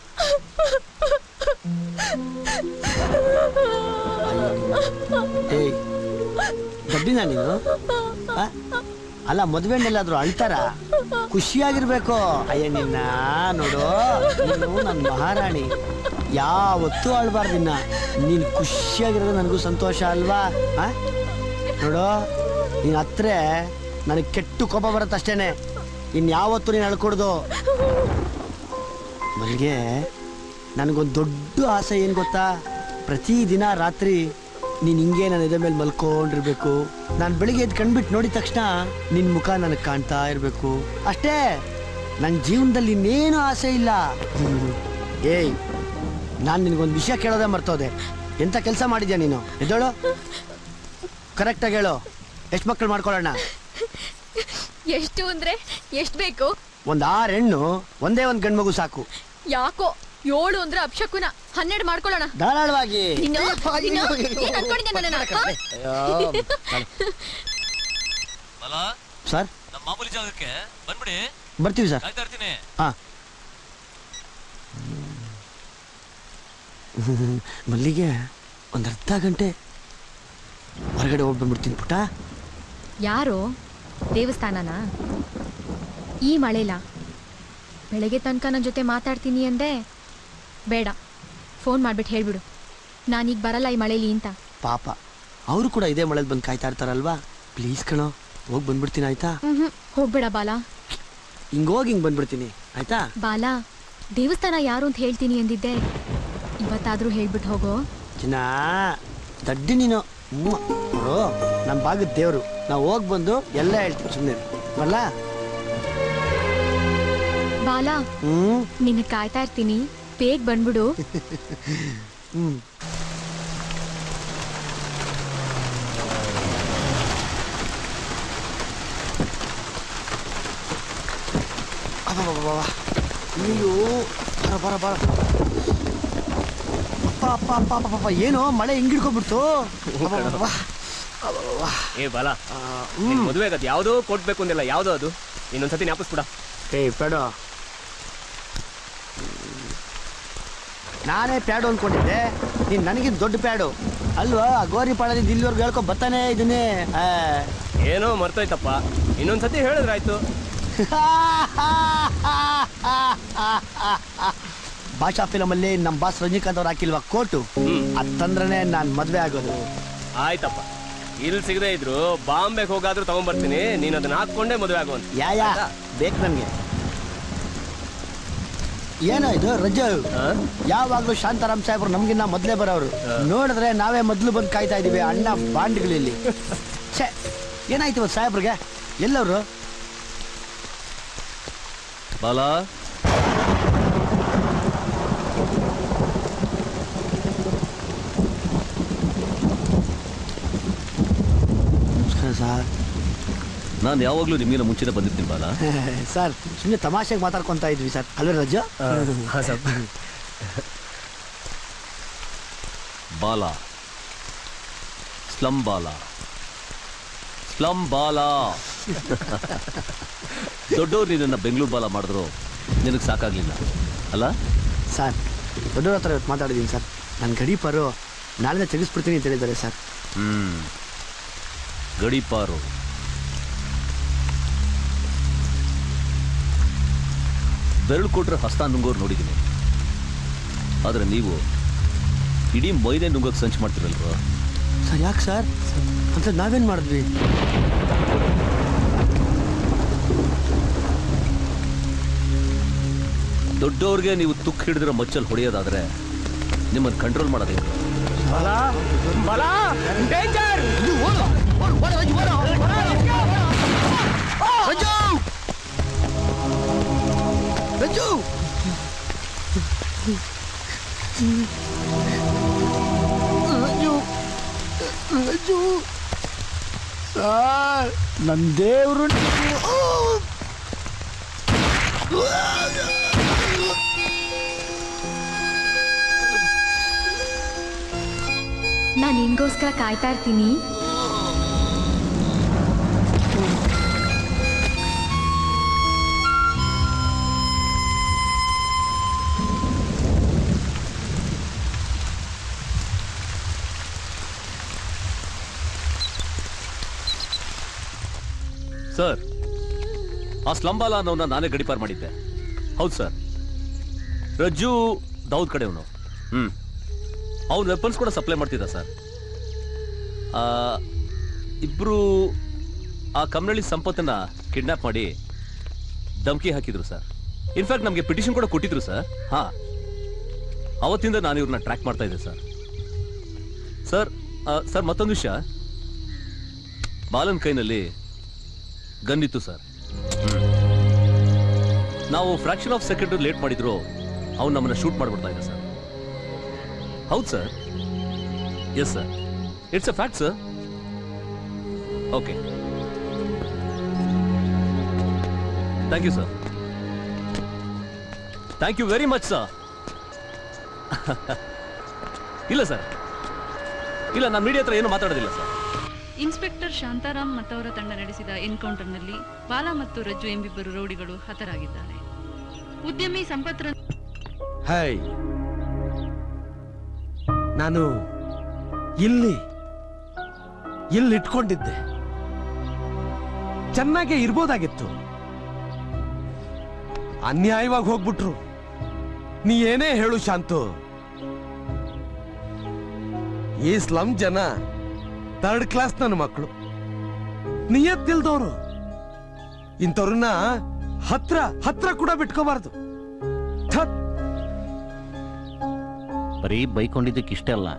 ಏಯ್ ಗಡ್ಡಿನ ನೀನು ಆ? ಅಲ್ಲ ಮದ್ವೆನೆಲ್ಲಾದ್ರೂ ಅಳ್ತಾರ ಖುಷಿಯಾಗಿರ್ಬೇಕು ಅಯ್ಯ ನಿನ್ನ ನೋಡು ನೀನು ನನ್ನ ಮಹಾರಾಣಿ ಯಾವತ್ತೂ ಅಳ್ಬಾರ್ದಿನ್ನ ನೀನು ಖುಷಿಯಾಗಿರೋದು ನನಗೂ ಸಂತೋಷ ಅಲ್ವಾ ಆ? ನೋಡು ನೀನ್ ಹತ್ರ ನನಗೆ ಕೆಟ್ಟು ಕೋಪ ಬರುತ್ತೆ ಅಷ್ಟೇನೆ ಇನ್ಯಾವತ್ತೂ ನೀನು ಅಳ್ಕೊಡ್ದು ಮಲ್ಗೆ ನನಗೊಂದು ದೊಡ್ಡ ಆಸೆ ಏನು ಗೊತ್ತಾ ಪ್ರತಿದಿನ ರಾತ್ರಿ ನೀನು ಹಿಂಗೆ ನನ್ನ ಎದೆ ಮೇಲೆ ಮಲ್ಕೊಂಡಿರ್ಬೇಕು ನಾನು ಬೆಳಿಗ್ಗೆ ಎದ್ದು ಕಣ್ಬಿಟ್ಟು ನೋಡಿದ ತಕ್ಷಣ ನಿನ್ನ ಮುಖ ನನಗೆ ಕಾಣ್ತಾ ಇರಬೇಕು ಅಷ್ಟೇ ನನ್ನ ಜೀವನದಲ್ಲಿ ಇನ್ನೇನು ಆಸೆ ಇಲ್ಲ ಹ್ಮ್. ಏಯ್ ನಾನು ನಿನಗೊಂದು ವಿಷಯ ಕೇಳೋದೇ ಮರ್ತೋದೆ ಎಂಥ ಕೆಲಸ ಮಾಡಿದ್ಯಾ ನೀನು ಎದ್ದೇಳು ಕರೆಕ್ಟಾಗಿ ಹೇಳು ಎಷ್ಟು ಮಕ್ಕಳು ಮಾಡ್ಕೊಳ್ಳೋಣ ಎಷ್ಟು ಅಂದ್ರೆ ಎಷ್ಟು ಬೇಕು ಒಂದು ಆರು ಹೆಣ್ಣು ಒಂದೇ ಒಂದು ಗಂಡು ಮಗು ಸಾಕು ಯಾಕೋ ಏಳು ಅಂದ್ರೆ ಅಪ್ಶಕುನ ಹನ್ನೆರಡು ಮಾಡ್ಕೊಳ್ಳೋಣ ಧಾರಾಳವಾಗಿ ನೀನು ನೀನು ಏನ್ ಅನ್ಕೊಂಡಿದ್ದೆ ನನ್ನನ್ನ? ಹಾ? ಸರ್ ನಮ್ಮ ಮಾಮೂಲಿ ಜಾಗಕ್ಕೆ ಬಂದ್ಬಿಡಿ ಬರ್ತೀವಿ ಸರ್ ಕಾಯ್ತಾ ಇರ್ತೀನಿ ಹಾ ಮಲ್ಲಿಗೆ ಒಂದು ಅರ್ಧ ಗಂಟೆ ಹೊರಗಡೆ ಹೋಗಿ ಬಂದ್ಬಿಡ್ತೀನಿ ಪುಟ ಯಾರು ದೇವಸ್ಥಾನನ ಈ ಮಳೆಲ ಬೆಳಗ್ಗೆ ತನಕ ನನ್ನ ಜೊತೆ ಮಾತಾಡ್ತೀನಿ ಅಂದೆ ಬೇಡ ಫೋನ್ ಮಾಡ್ಬಿಟ್ಟು ಹೇಳ್ಬಿಡು ನಾನೀಗ ಬರಲ್ಲ ಈ ಮಳೇಲಿ ಅಂತ ಪಾಪ ಅವರು ಕೂಡ ಇದೇ ಮಳೆಲಿ ಬಂದು ಕಾಯ್ತಾ ಇರ್ತಾರಲ್ವಾ ಪ್ಲೀಸ್ ಕಣೋ ಹೋಗಿ ಬಂದ್ಬಿಡ್ತೀನಿ ಆಯ್ತಾ ಹ್ಮ್ ಹೋಗ್ಬೇಡ ಬಾಲ ಹಿಂಗ್ ಹೋಗಿ ಹಿಂಗ್ ಬಂದ್ಬಿಡ್ತೀನಿ ಆಯ್ತಾ ಬಾಲ ದೇವಸ್ಥಾನ ಯಾರು ಅಂತ ಹೇಳ್ತೀನಿ ಅಂದಿದ್ದೆ ಇವತ್ತಾದ್ರೂ ಹೇಳ್ಬಿಟ್ಟು ಹೋಗೋ ಚಿನ್ನ ದಡ್ಡಿ ನೀನು ಹ್ಮ್. ನೋಡು ನಮ್ಮ ಭಾಗದ ದೇವರು ನಾವು ಹೋಗಿ ಬಂದು ಎಲ್ಲ ಹೇಳ್ತೀವಿ ಸುಮ್ಮನೆ ಬರಲ್ಲ ಬಾಲ ಹ್ಮ್ ನಿನ್ನ ಕಾಯ್ತಾ ಇರ್ತೀನಿ ಬೇಗ ಬಂದ್ಬಿಡು ಹ್ಮ್ ಅಬ್ಬಬ್ಬಬ್ಬಬ್ಬ. ಅಯ್ಯೋ ಬರ ಬರ ಬರ ಅಪ್ಪ ಅಪ್ಪ ಅಪ್ಪ ಅಪ್ಪ ಅಪ್ಪ ಏನು ಮಳೆ ಹಿಂಗ್ ಹಿಡ್ಕೊಂಡ್ಬಿಡ್ತು ಅಬ್ಬಬ್ಬಬ್ಬ. ಅಬ್ಬಬ್ಬಬ್ಬ. ಏ ಬಾಲ ನಿನ್ ಮದುವೆಗೆ ಅದು ಯಾವುದೋ ಕೊಡ್ಬೇಕು ಅಂದಿಲ್ಲ ಯಾವುದೋ ಅದು ಇನ್ನೊಂದ್ಸತಿ ಜ್ಞಾಪಿಸ್ಬಿಡ ಏಯ್ ಪ್ಯಾಡು ನಾನೇ ಪ್ಯಾಡು ಅನ್ಕೊಂಡಿದ್ದೆ ನೀನ್ ನನಗಿಂತ ದೊಡ್ಡ ಪ್ಯಾಡು ಅಲ್ವಾ ಗೋರಿ ಪಾಳದಿಂದ ಇಲ್ಲಿವರೆಗೂ ಹೇಳ್ಕೊ ಬರ್ತಾನೆ ಇದನ್ನೇ ಆ. ಏನೋ ಮರ್ತೋಯ್ತಪ್ಪ ಇನ್ನೊಂದ್ಸತಿ ಹೇಳಿದ್ರಾಯ್ತು ಭಾಷಾ ಫಿಲಮಲ್ಲಿ ನಮ್ಮ ಬಾಸ್ ರಜನಿಕಾಂತ್ ಅವ್ರು ಹಾಕಿಲ್ವಾ ಕೋಟು ಅದ್ ತಂದ್ರನೆ ನಾನ್ ಮದ್ವೆ ಆಗೋದು ಆಯ್ತಪ್ಪ ಇಲ್ಲಿ ಸಿಗದೆ ಇದ್ರು ಬಾಂಬೆಗೆ ಹೋಗಾದ್ರೂ ತಗೊಂಡ್ಬರ್ತೀನಿ ನೀನ್ ಅದನ್ನ ಹಾಕೊಂಡೇ ಮದುವೆ ಆಗುವಂತ ಯಾ ಯಾ ಬೇಕು ನನ್ಗೆ ಏನೋ ಇದು ರಜು ಯಾವಾಗ್ಲೂ ಶಾಂತಾರಾಮ್ ಸಾಹೇಬ್ರು ನಮ್ಗಿನ್ನ ಮೊದ್ಲೇ ಬರೋರು ನೋಡಿದ್ರೆ ನಾವೇ ಮೊದ್ಲು ಬಂದು ಕಾಯ್ತಾ ಇದೀವಿ ಅಣ್ಣ ಬಾಂಡ್ಗಳಿಲ್ಲಿ ಛೇ ಏನಾಯ್ತು ಇವತ್ತು ಸಾಹೇಬ್ರಿಗೆ ಎಲ್ಲವರು ಬಾಲ ನಮಸ್ಕಾರ ಸರ್ ನಾನು ಯಾವಾಗಲೂ ನಿಮಗಿನ ಮುಂಚೆನೆ ಬಂದಿರ್ತೀನಿ ಬಾಲ ಸರ್ ಸುಮ್ಮನೆ ತಮಾಷೆಗೆ ಮಾತಾಡ್ಕೊಂತ ಇದ್ವಿ ಸರ್ ಅಲ್ವೇ ರಜು ಬಾಲ ಸ್ಲಮ್ ಬಾಲ ಸ್ಲಮ್ ಬಾಲ ದೊಡ್ಡವ್ರು ನಿನ್ನ ಬೆಂಗಳೂರು ಬಾಲ ಮಾಡಿದ್ರು ನಿನಗೆ ಸಾಕಾಗ್ಲಿಲ್ಲ ಅಲ್ಲ ಸರ್ ದೊಡ್ಡವ್ರ ಹತ್ರ ಇವತ್ತು ಮಾತಾಡಿದ್ದೀನಿ ಸರ್ ನನ್ನ ಗಡೀಪರು ನಾಳೆ ತೆಗಿಸ್ಬಿಡ್ತೀನಿ ಅಂತ ಹೇಳಿದ್ದಾರೆ ಸರ್ ಹ್ಮ್ ಗಡಿಪಾರು ಬೆರಳು ಕೊಟ್ರೆ ಹಸ್ತ ನುಂಗೋರು ನೋಡಿದ್ದೀನಿ ಆದ್ರೆ ನೀವು ಇಡೀ ಮೈನೆ ನುಂಗೋಕ್ ಸಂಚು ಮಾಡ್ತಿರಲ್ವಾ ಸರ್ ಯಾಕೆ ಸರ್ ಅಂತ ನಾವೇನು ಮಾಡಿದ್ವಿ ದೊಡ್ಡವ್ರಿಗೆ ನೀವು ತುಕ್ ಹಿಡಿದಿರೋ ಮಚ್ಚಲ್ಲಿ ಹೊಡೆಯೋದಾದ್ರೆ ನಿಮ್ಮನ್ನು ಕಂಟ್ರೋಲ್ ಮಾಡೋದೇ ಬಲ ಬಲ ಡೇಂಜರ್ ರಜು ರಜು ರಜು ರಜು ಸರ್ ನನ್ನ ದೇವರು ನಾನು ನಿನ್ಗೋಸ್ಕರ ಕಾಯ್ತಾ ಇರ್ತೀನಿ ಸರ್ ಆ ಸ್ಲಂಬಾಲ ಅನ್ನೋನ ನಾನೇ ಗಡಿಪಾರ್ ಮಾಡಿದ್ದೆ ಹೌದು ಸರ್ ರಜ್ಜು ದೌದ್ ಕಡೆಯವನು ಹ್ಮ್ ಅವ್ನು ವೆಪನ್ಸ್ ಕೂಡ ಸಪ್ಲೈ ಮಾಡ್ತಿದ್ದ ಸರ್ ಆ, ಇಬ್ರು ಆ ಕಮ್ನಳ್ಳಿ ಸಂಪತ್ತನ್ನ ಕಿಡ್ನಾಪ್ ಮಾಡಿ ಧಮ್ಕಿ ಹಾಕಿದ್ರು ಸರ್ ಇನ್ಫ್ಯಾಕ್ಟ್ ನಮಗೆ ಪಿಟಿಷನ್ ಕೂಡ ಕೊಟ್ಟಿದ್ರು ಸರ್ ಹಾ ಅವತ್ತಿಂದ ನಾನು ಇವ್ರನ್ನ ಟ್ರ್ಯಾಕ್ ಮಾಡ್ತಾ ಇದ್ದೆ ಸರ್ ಸರ್ ಆ, ಸರ್ ಮತ್ತೊಂದು ವಿಷಯ ಬಾಲನ್ ಕೈನಲ್ಲಿ ಗನ್ ಇತ್ತು ಸರ್ ನಾವು ಫ್ರಾಕ್ಷನ್ ಆಫ್ ಸೆಕೆಂಡ್ ಲೇಟ್ ಮಾಡಿದ್ರು ಅವ್ನು ನಮ್ಮನ್ನ ಶೂಟ್ ಮಾಡ್ಬಿಡ್ತಾ ಇದ್ದ ಸರ್ ಹೌದು sir yes sir it's a fact sir okay thank you sir thank you very much sir ಇಲ್ಲ ಸರ್ ಇಲ್ಲ ನಾನು ಮೀಡಿಯಾ ಹತ್ರ ಏನು ಮಾತಾಡೋದಿಲ್ಲ ಸರ್ ಇನ್ಸ್ಪೆಕ್ಟರ್ ಶಾಂತಾರಾಮ್ ಮತ್ತವರ ತಂಡ ನಡೆಸಿದ ಎನ್ಕೌಂಟರ್ನಲ್ಲಿ ಬಾಲ ಮತ್ತು ರಜ್ಜು ಎಂಬಿಬ್ಬರು ರೌಡಿಗಳು ಹತರಾಗಿದ್ದಾರೆ ಉದ್ಯಮಿ ಸಂಪತ್ ರ- ಹಾಯ್ ನಾನು ಇಲ್ಲಿ ಇಲ್ಲಿ ಇಟ್ಕೊಂಡಿದ್ದೆ ಚೆನ್ನಾಗೇ ಇರ್ಬೋದಾಗಿತ್ತು ಅನ್ಯಾಯವಾಗಿ ಹೋಗ್ಬಿಟ್ರು ನೀ ಏನೇ ಹೇಳು ಶಾಂತು ಈ ಸ್ಲಮ್ ಜನ ಥರ್ಡ್ ಕ್ಲಾಸ್ ನನ್ನ ಮಕ್ಕಳು ನಿಯತ್ತಿಲ್ದವ್ರು ಇಂಥವ್ರನ್ನ ಹತ್ರ ಹತ್ರ ಕೂಡ ಬಿಟ್ಕೋಬಾರ್ದು ಥತ್ ಬರೀ ಬೈಕೊಂಡಿದ್ದಕ್ಕೆ ಇಷ್ಟೇ ಅಲ್ಲ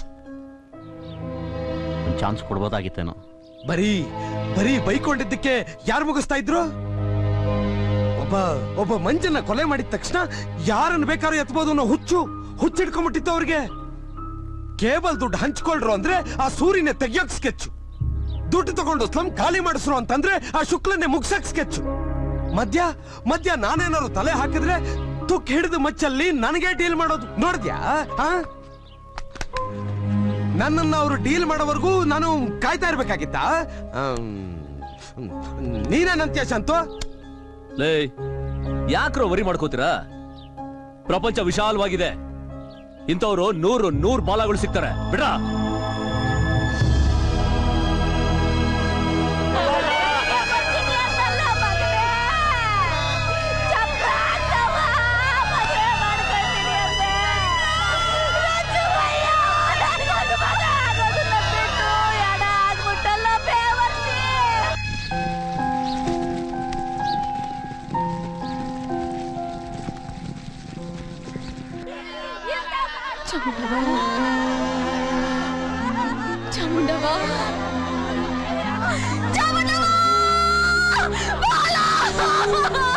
ಒಂದು ಚಾನ್ಸ್ ಕೊಡ್ಬೋದಾಗಿತ್ತೇನೋ ಬರೀ ಬರೀ ಬೈಕೊಂಡಿದ್ದಕ್ಕೆ ಯಾರು ಮುಗಿಸ್ತಾ ಇದ್ರು ಒಬ್ಬ ಒಬ್ಬ ಮಂಜನ್ನ ಕೊಲೆ ಮಾಡಿದ ತಕ್ಷಣ ಯಾರನ್ನ ಬೇಕಾದ್ರೂ ಎತ್ಬೋದು ಅನ್ನೋ ಹುಚ್ಚು ಹುಚ್ಚಿಡ್ಕೊಂಡ್ಬಿಟ್ಟಿತ್ತು ಅವ್ರಿಗೆ ಕೇಬಲ್ ದುಡ್ಡು ಹಂಚ್ಕೊಳ್ರು ಅಂದ್ರೆ ಆ ಸೂರ್ಯನ ತೆಗಿಯೋಕ್ ಸ್ಕೆಚ್ ದುಡ್ಡು ತಗೊಂಡು ಸ್ಲಮ್ ಖಾಲಿ ಮಾಡಿಸ್ರು ಅಂತಂದ್ರೆ ಆ ಶುಕ್ಲನ್ನೇ ಮುಗ್ಸಕ್ ಸ್ಕೆಚ್ ಮದ್ಯ ಮದ್ಯ ನಾನೇನಾದ್ರು ತಲೆ ಹಾಕಿದ್ರೆ ತುಕ್ ಹಿಡಿದು ಮಚ್ಚಲ್ಲಿ ನನಗೆ ಡೀಲ್ ಮಾಡೋದು ನೋಡಿದ್ಯಾ ಆ? ನನ್ನನ್ನ ಅವರು ಡೀಲ್ ಮಾಡೋವರೆಗೂ ನಾನು ಕಾಯ್ತಾ ಇರ್ಬೇಕಾಗಿತ್ತಾ ಆಮ್, ನೀನೇನಂತ್ಯ ಶಾಂತು ಲೇ ಯಾಕ್ರೋ ವರಿ ಮಾಡ್ಕೋತೀರಾ ಪ್ರಪಂಚ ವಿಶಾಲವಾಗಿದೆ ಇಂಥವ್ರು ನೂರು ನೂರು ಬಾಲಗಳು ಸಿಗ್ತಾರೆ ಬಿಡ್ರಾ ಚಾಮುಂಡವ ಚಾಮುಂಡವ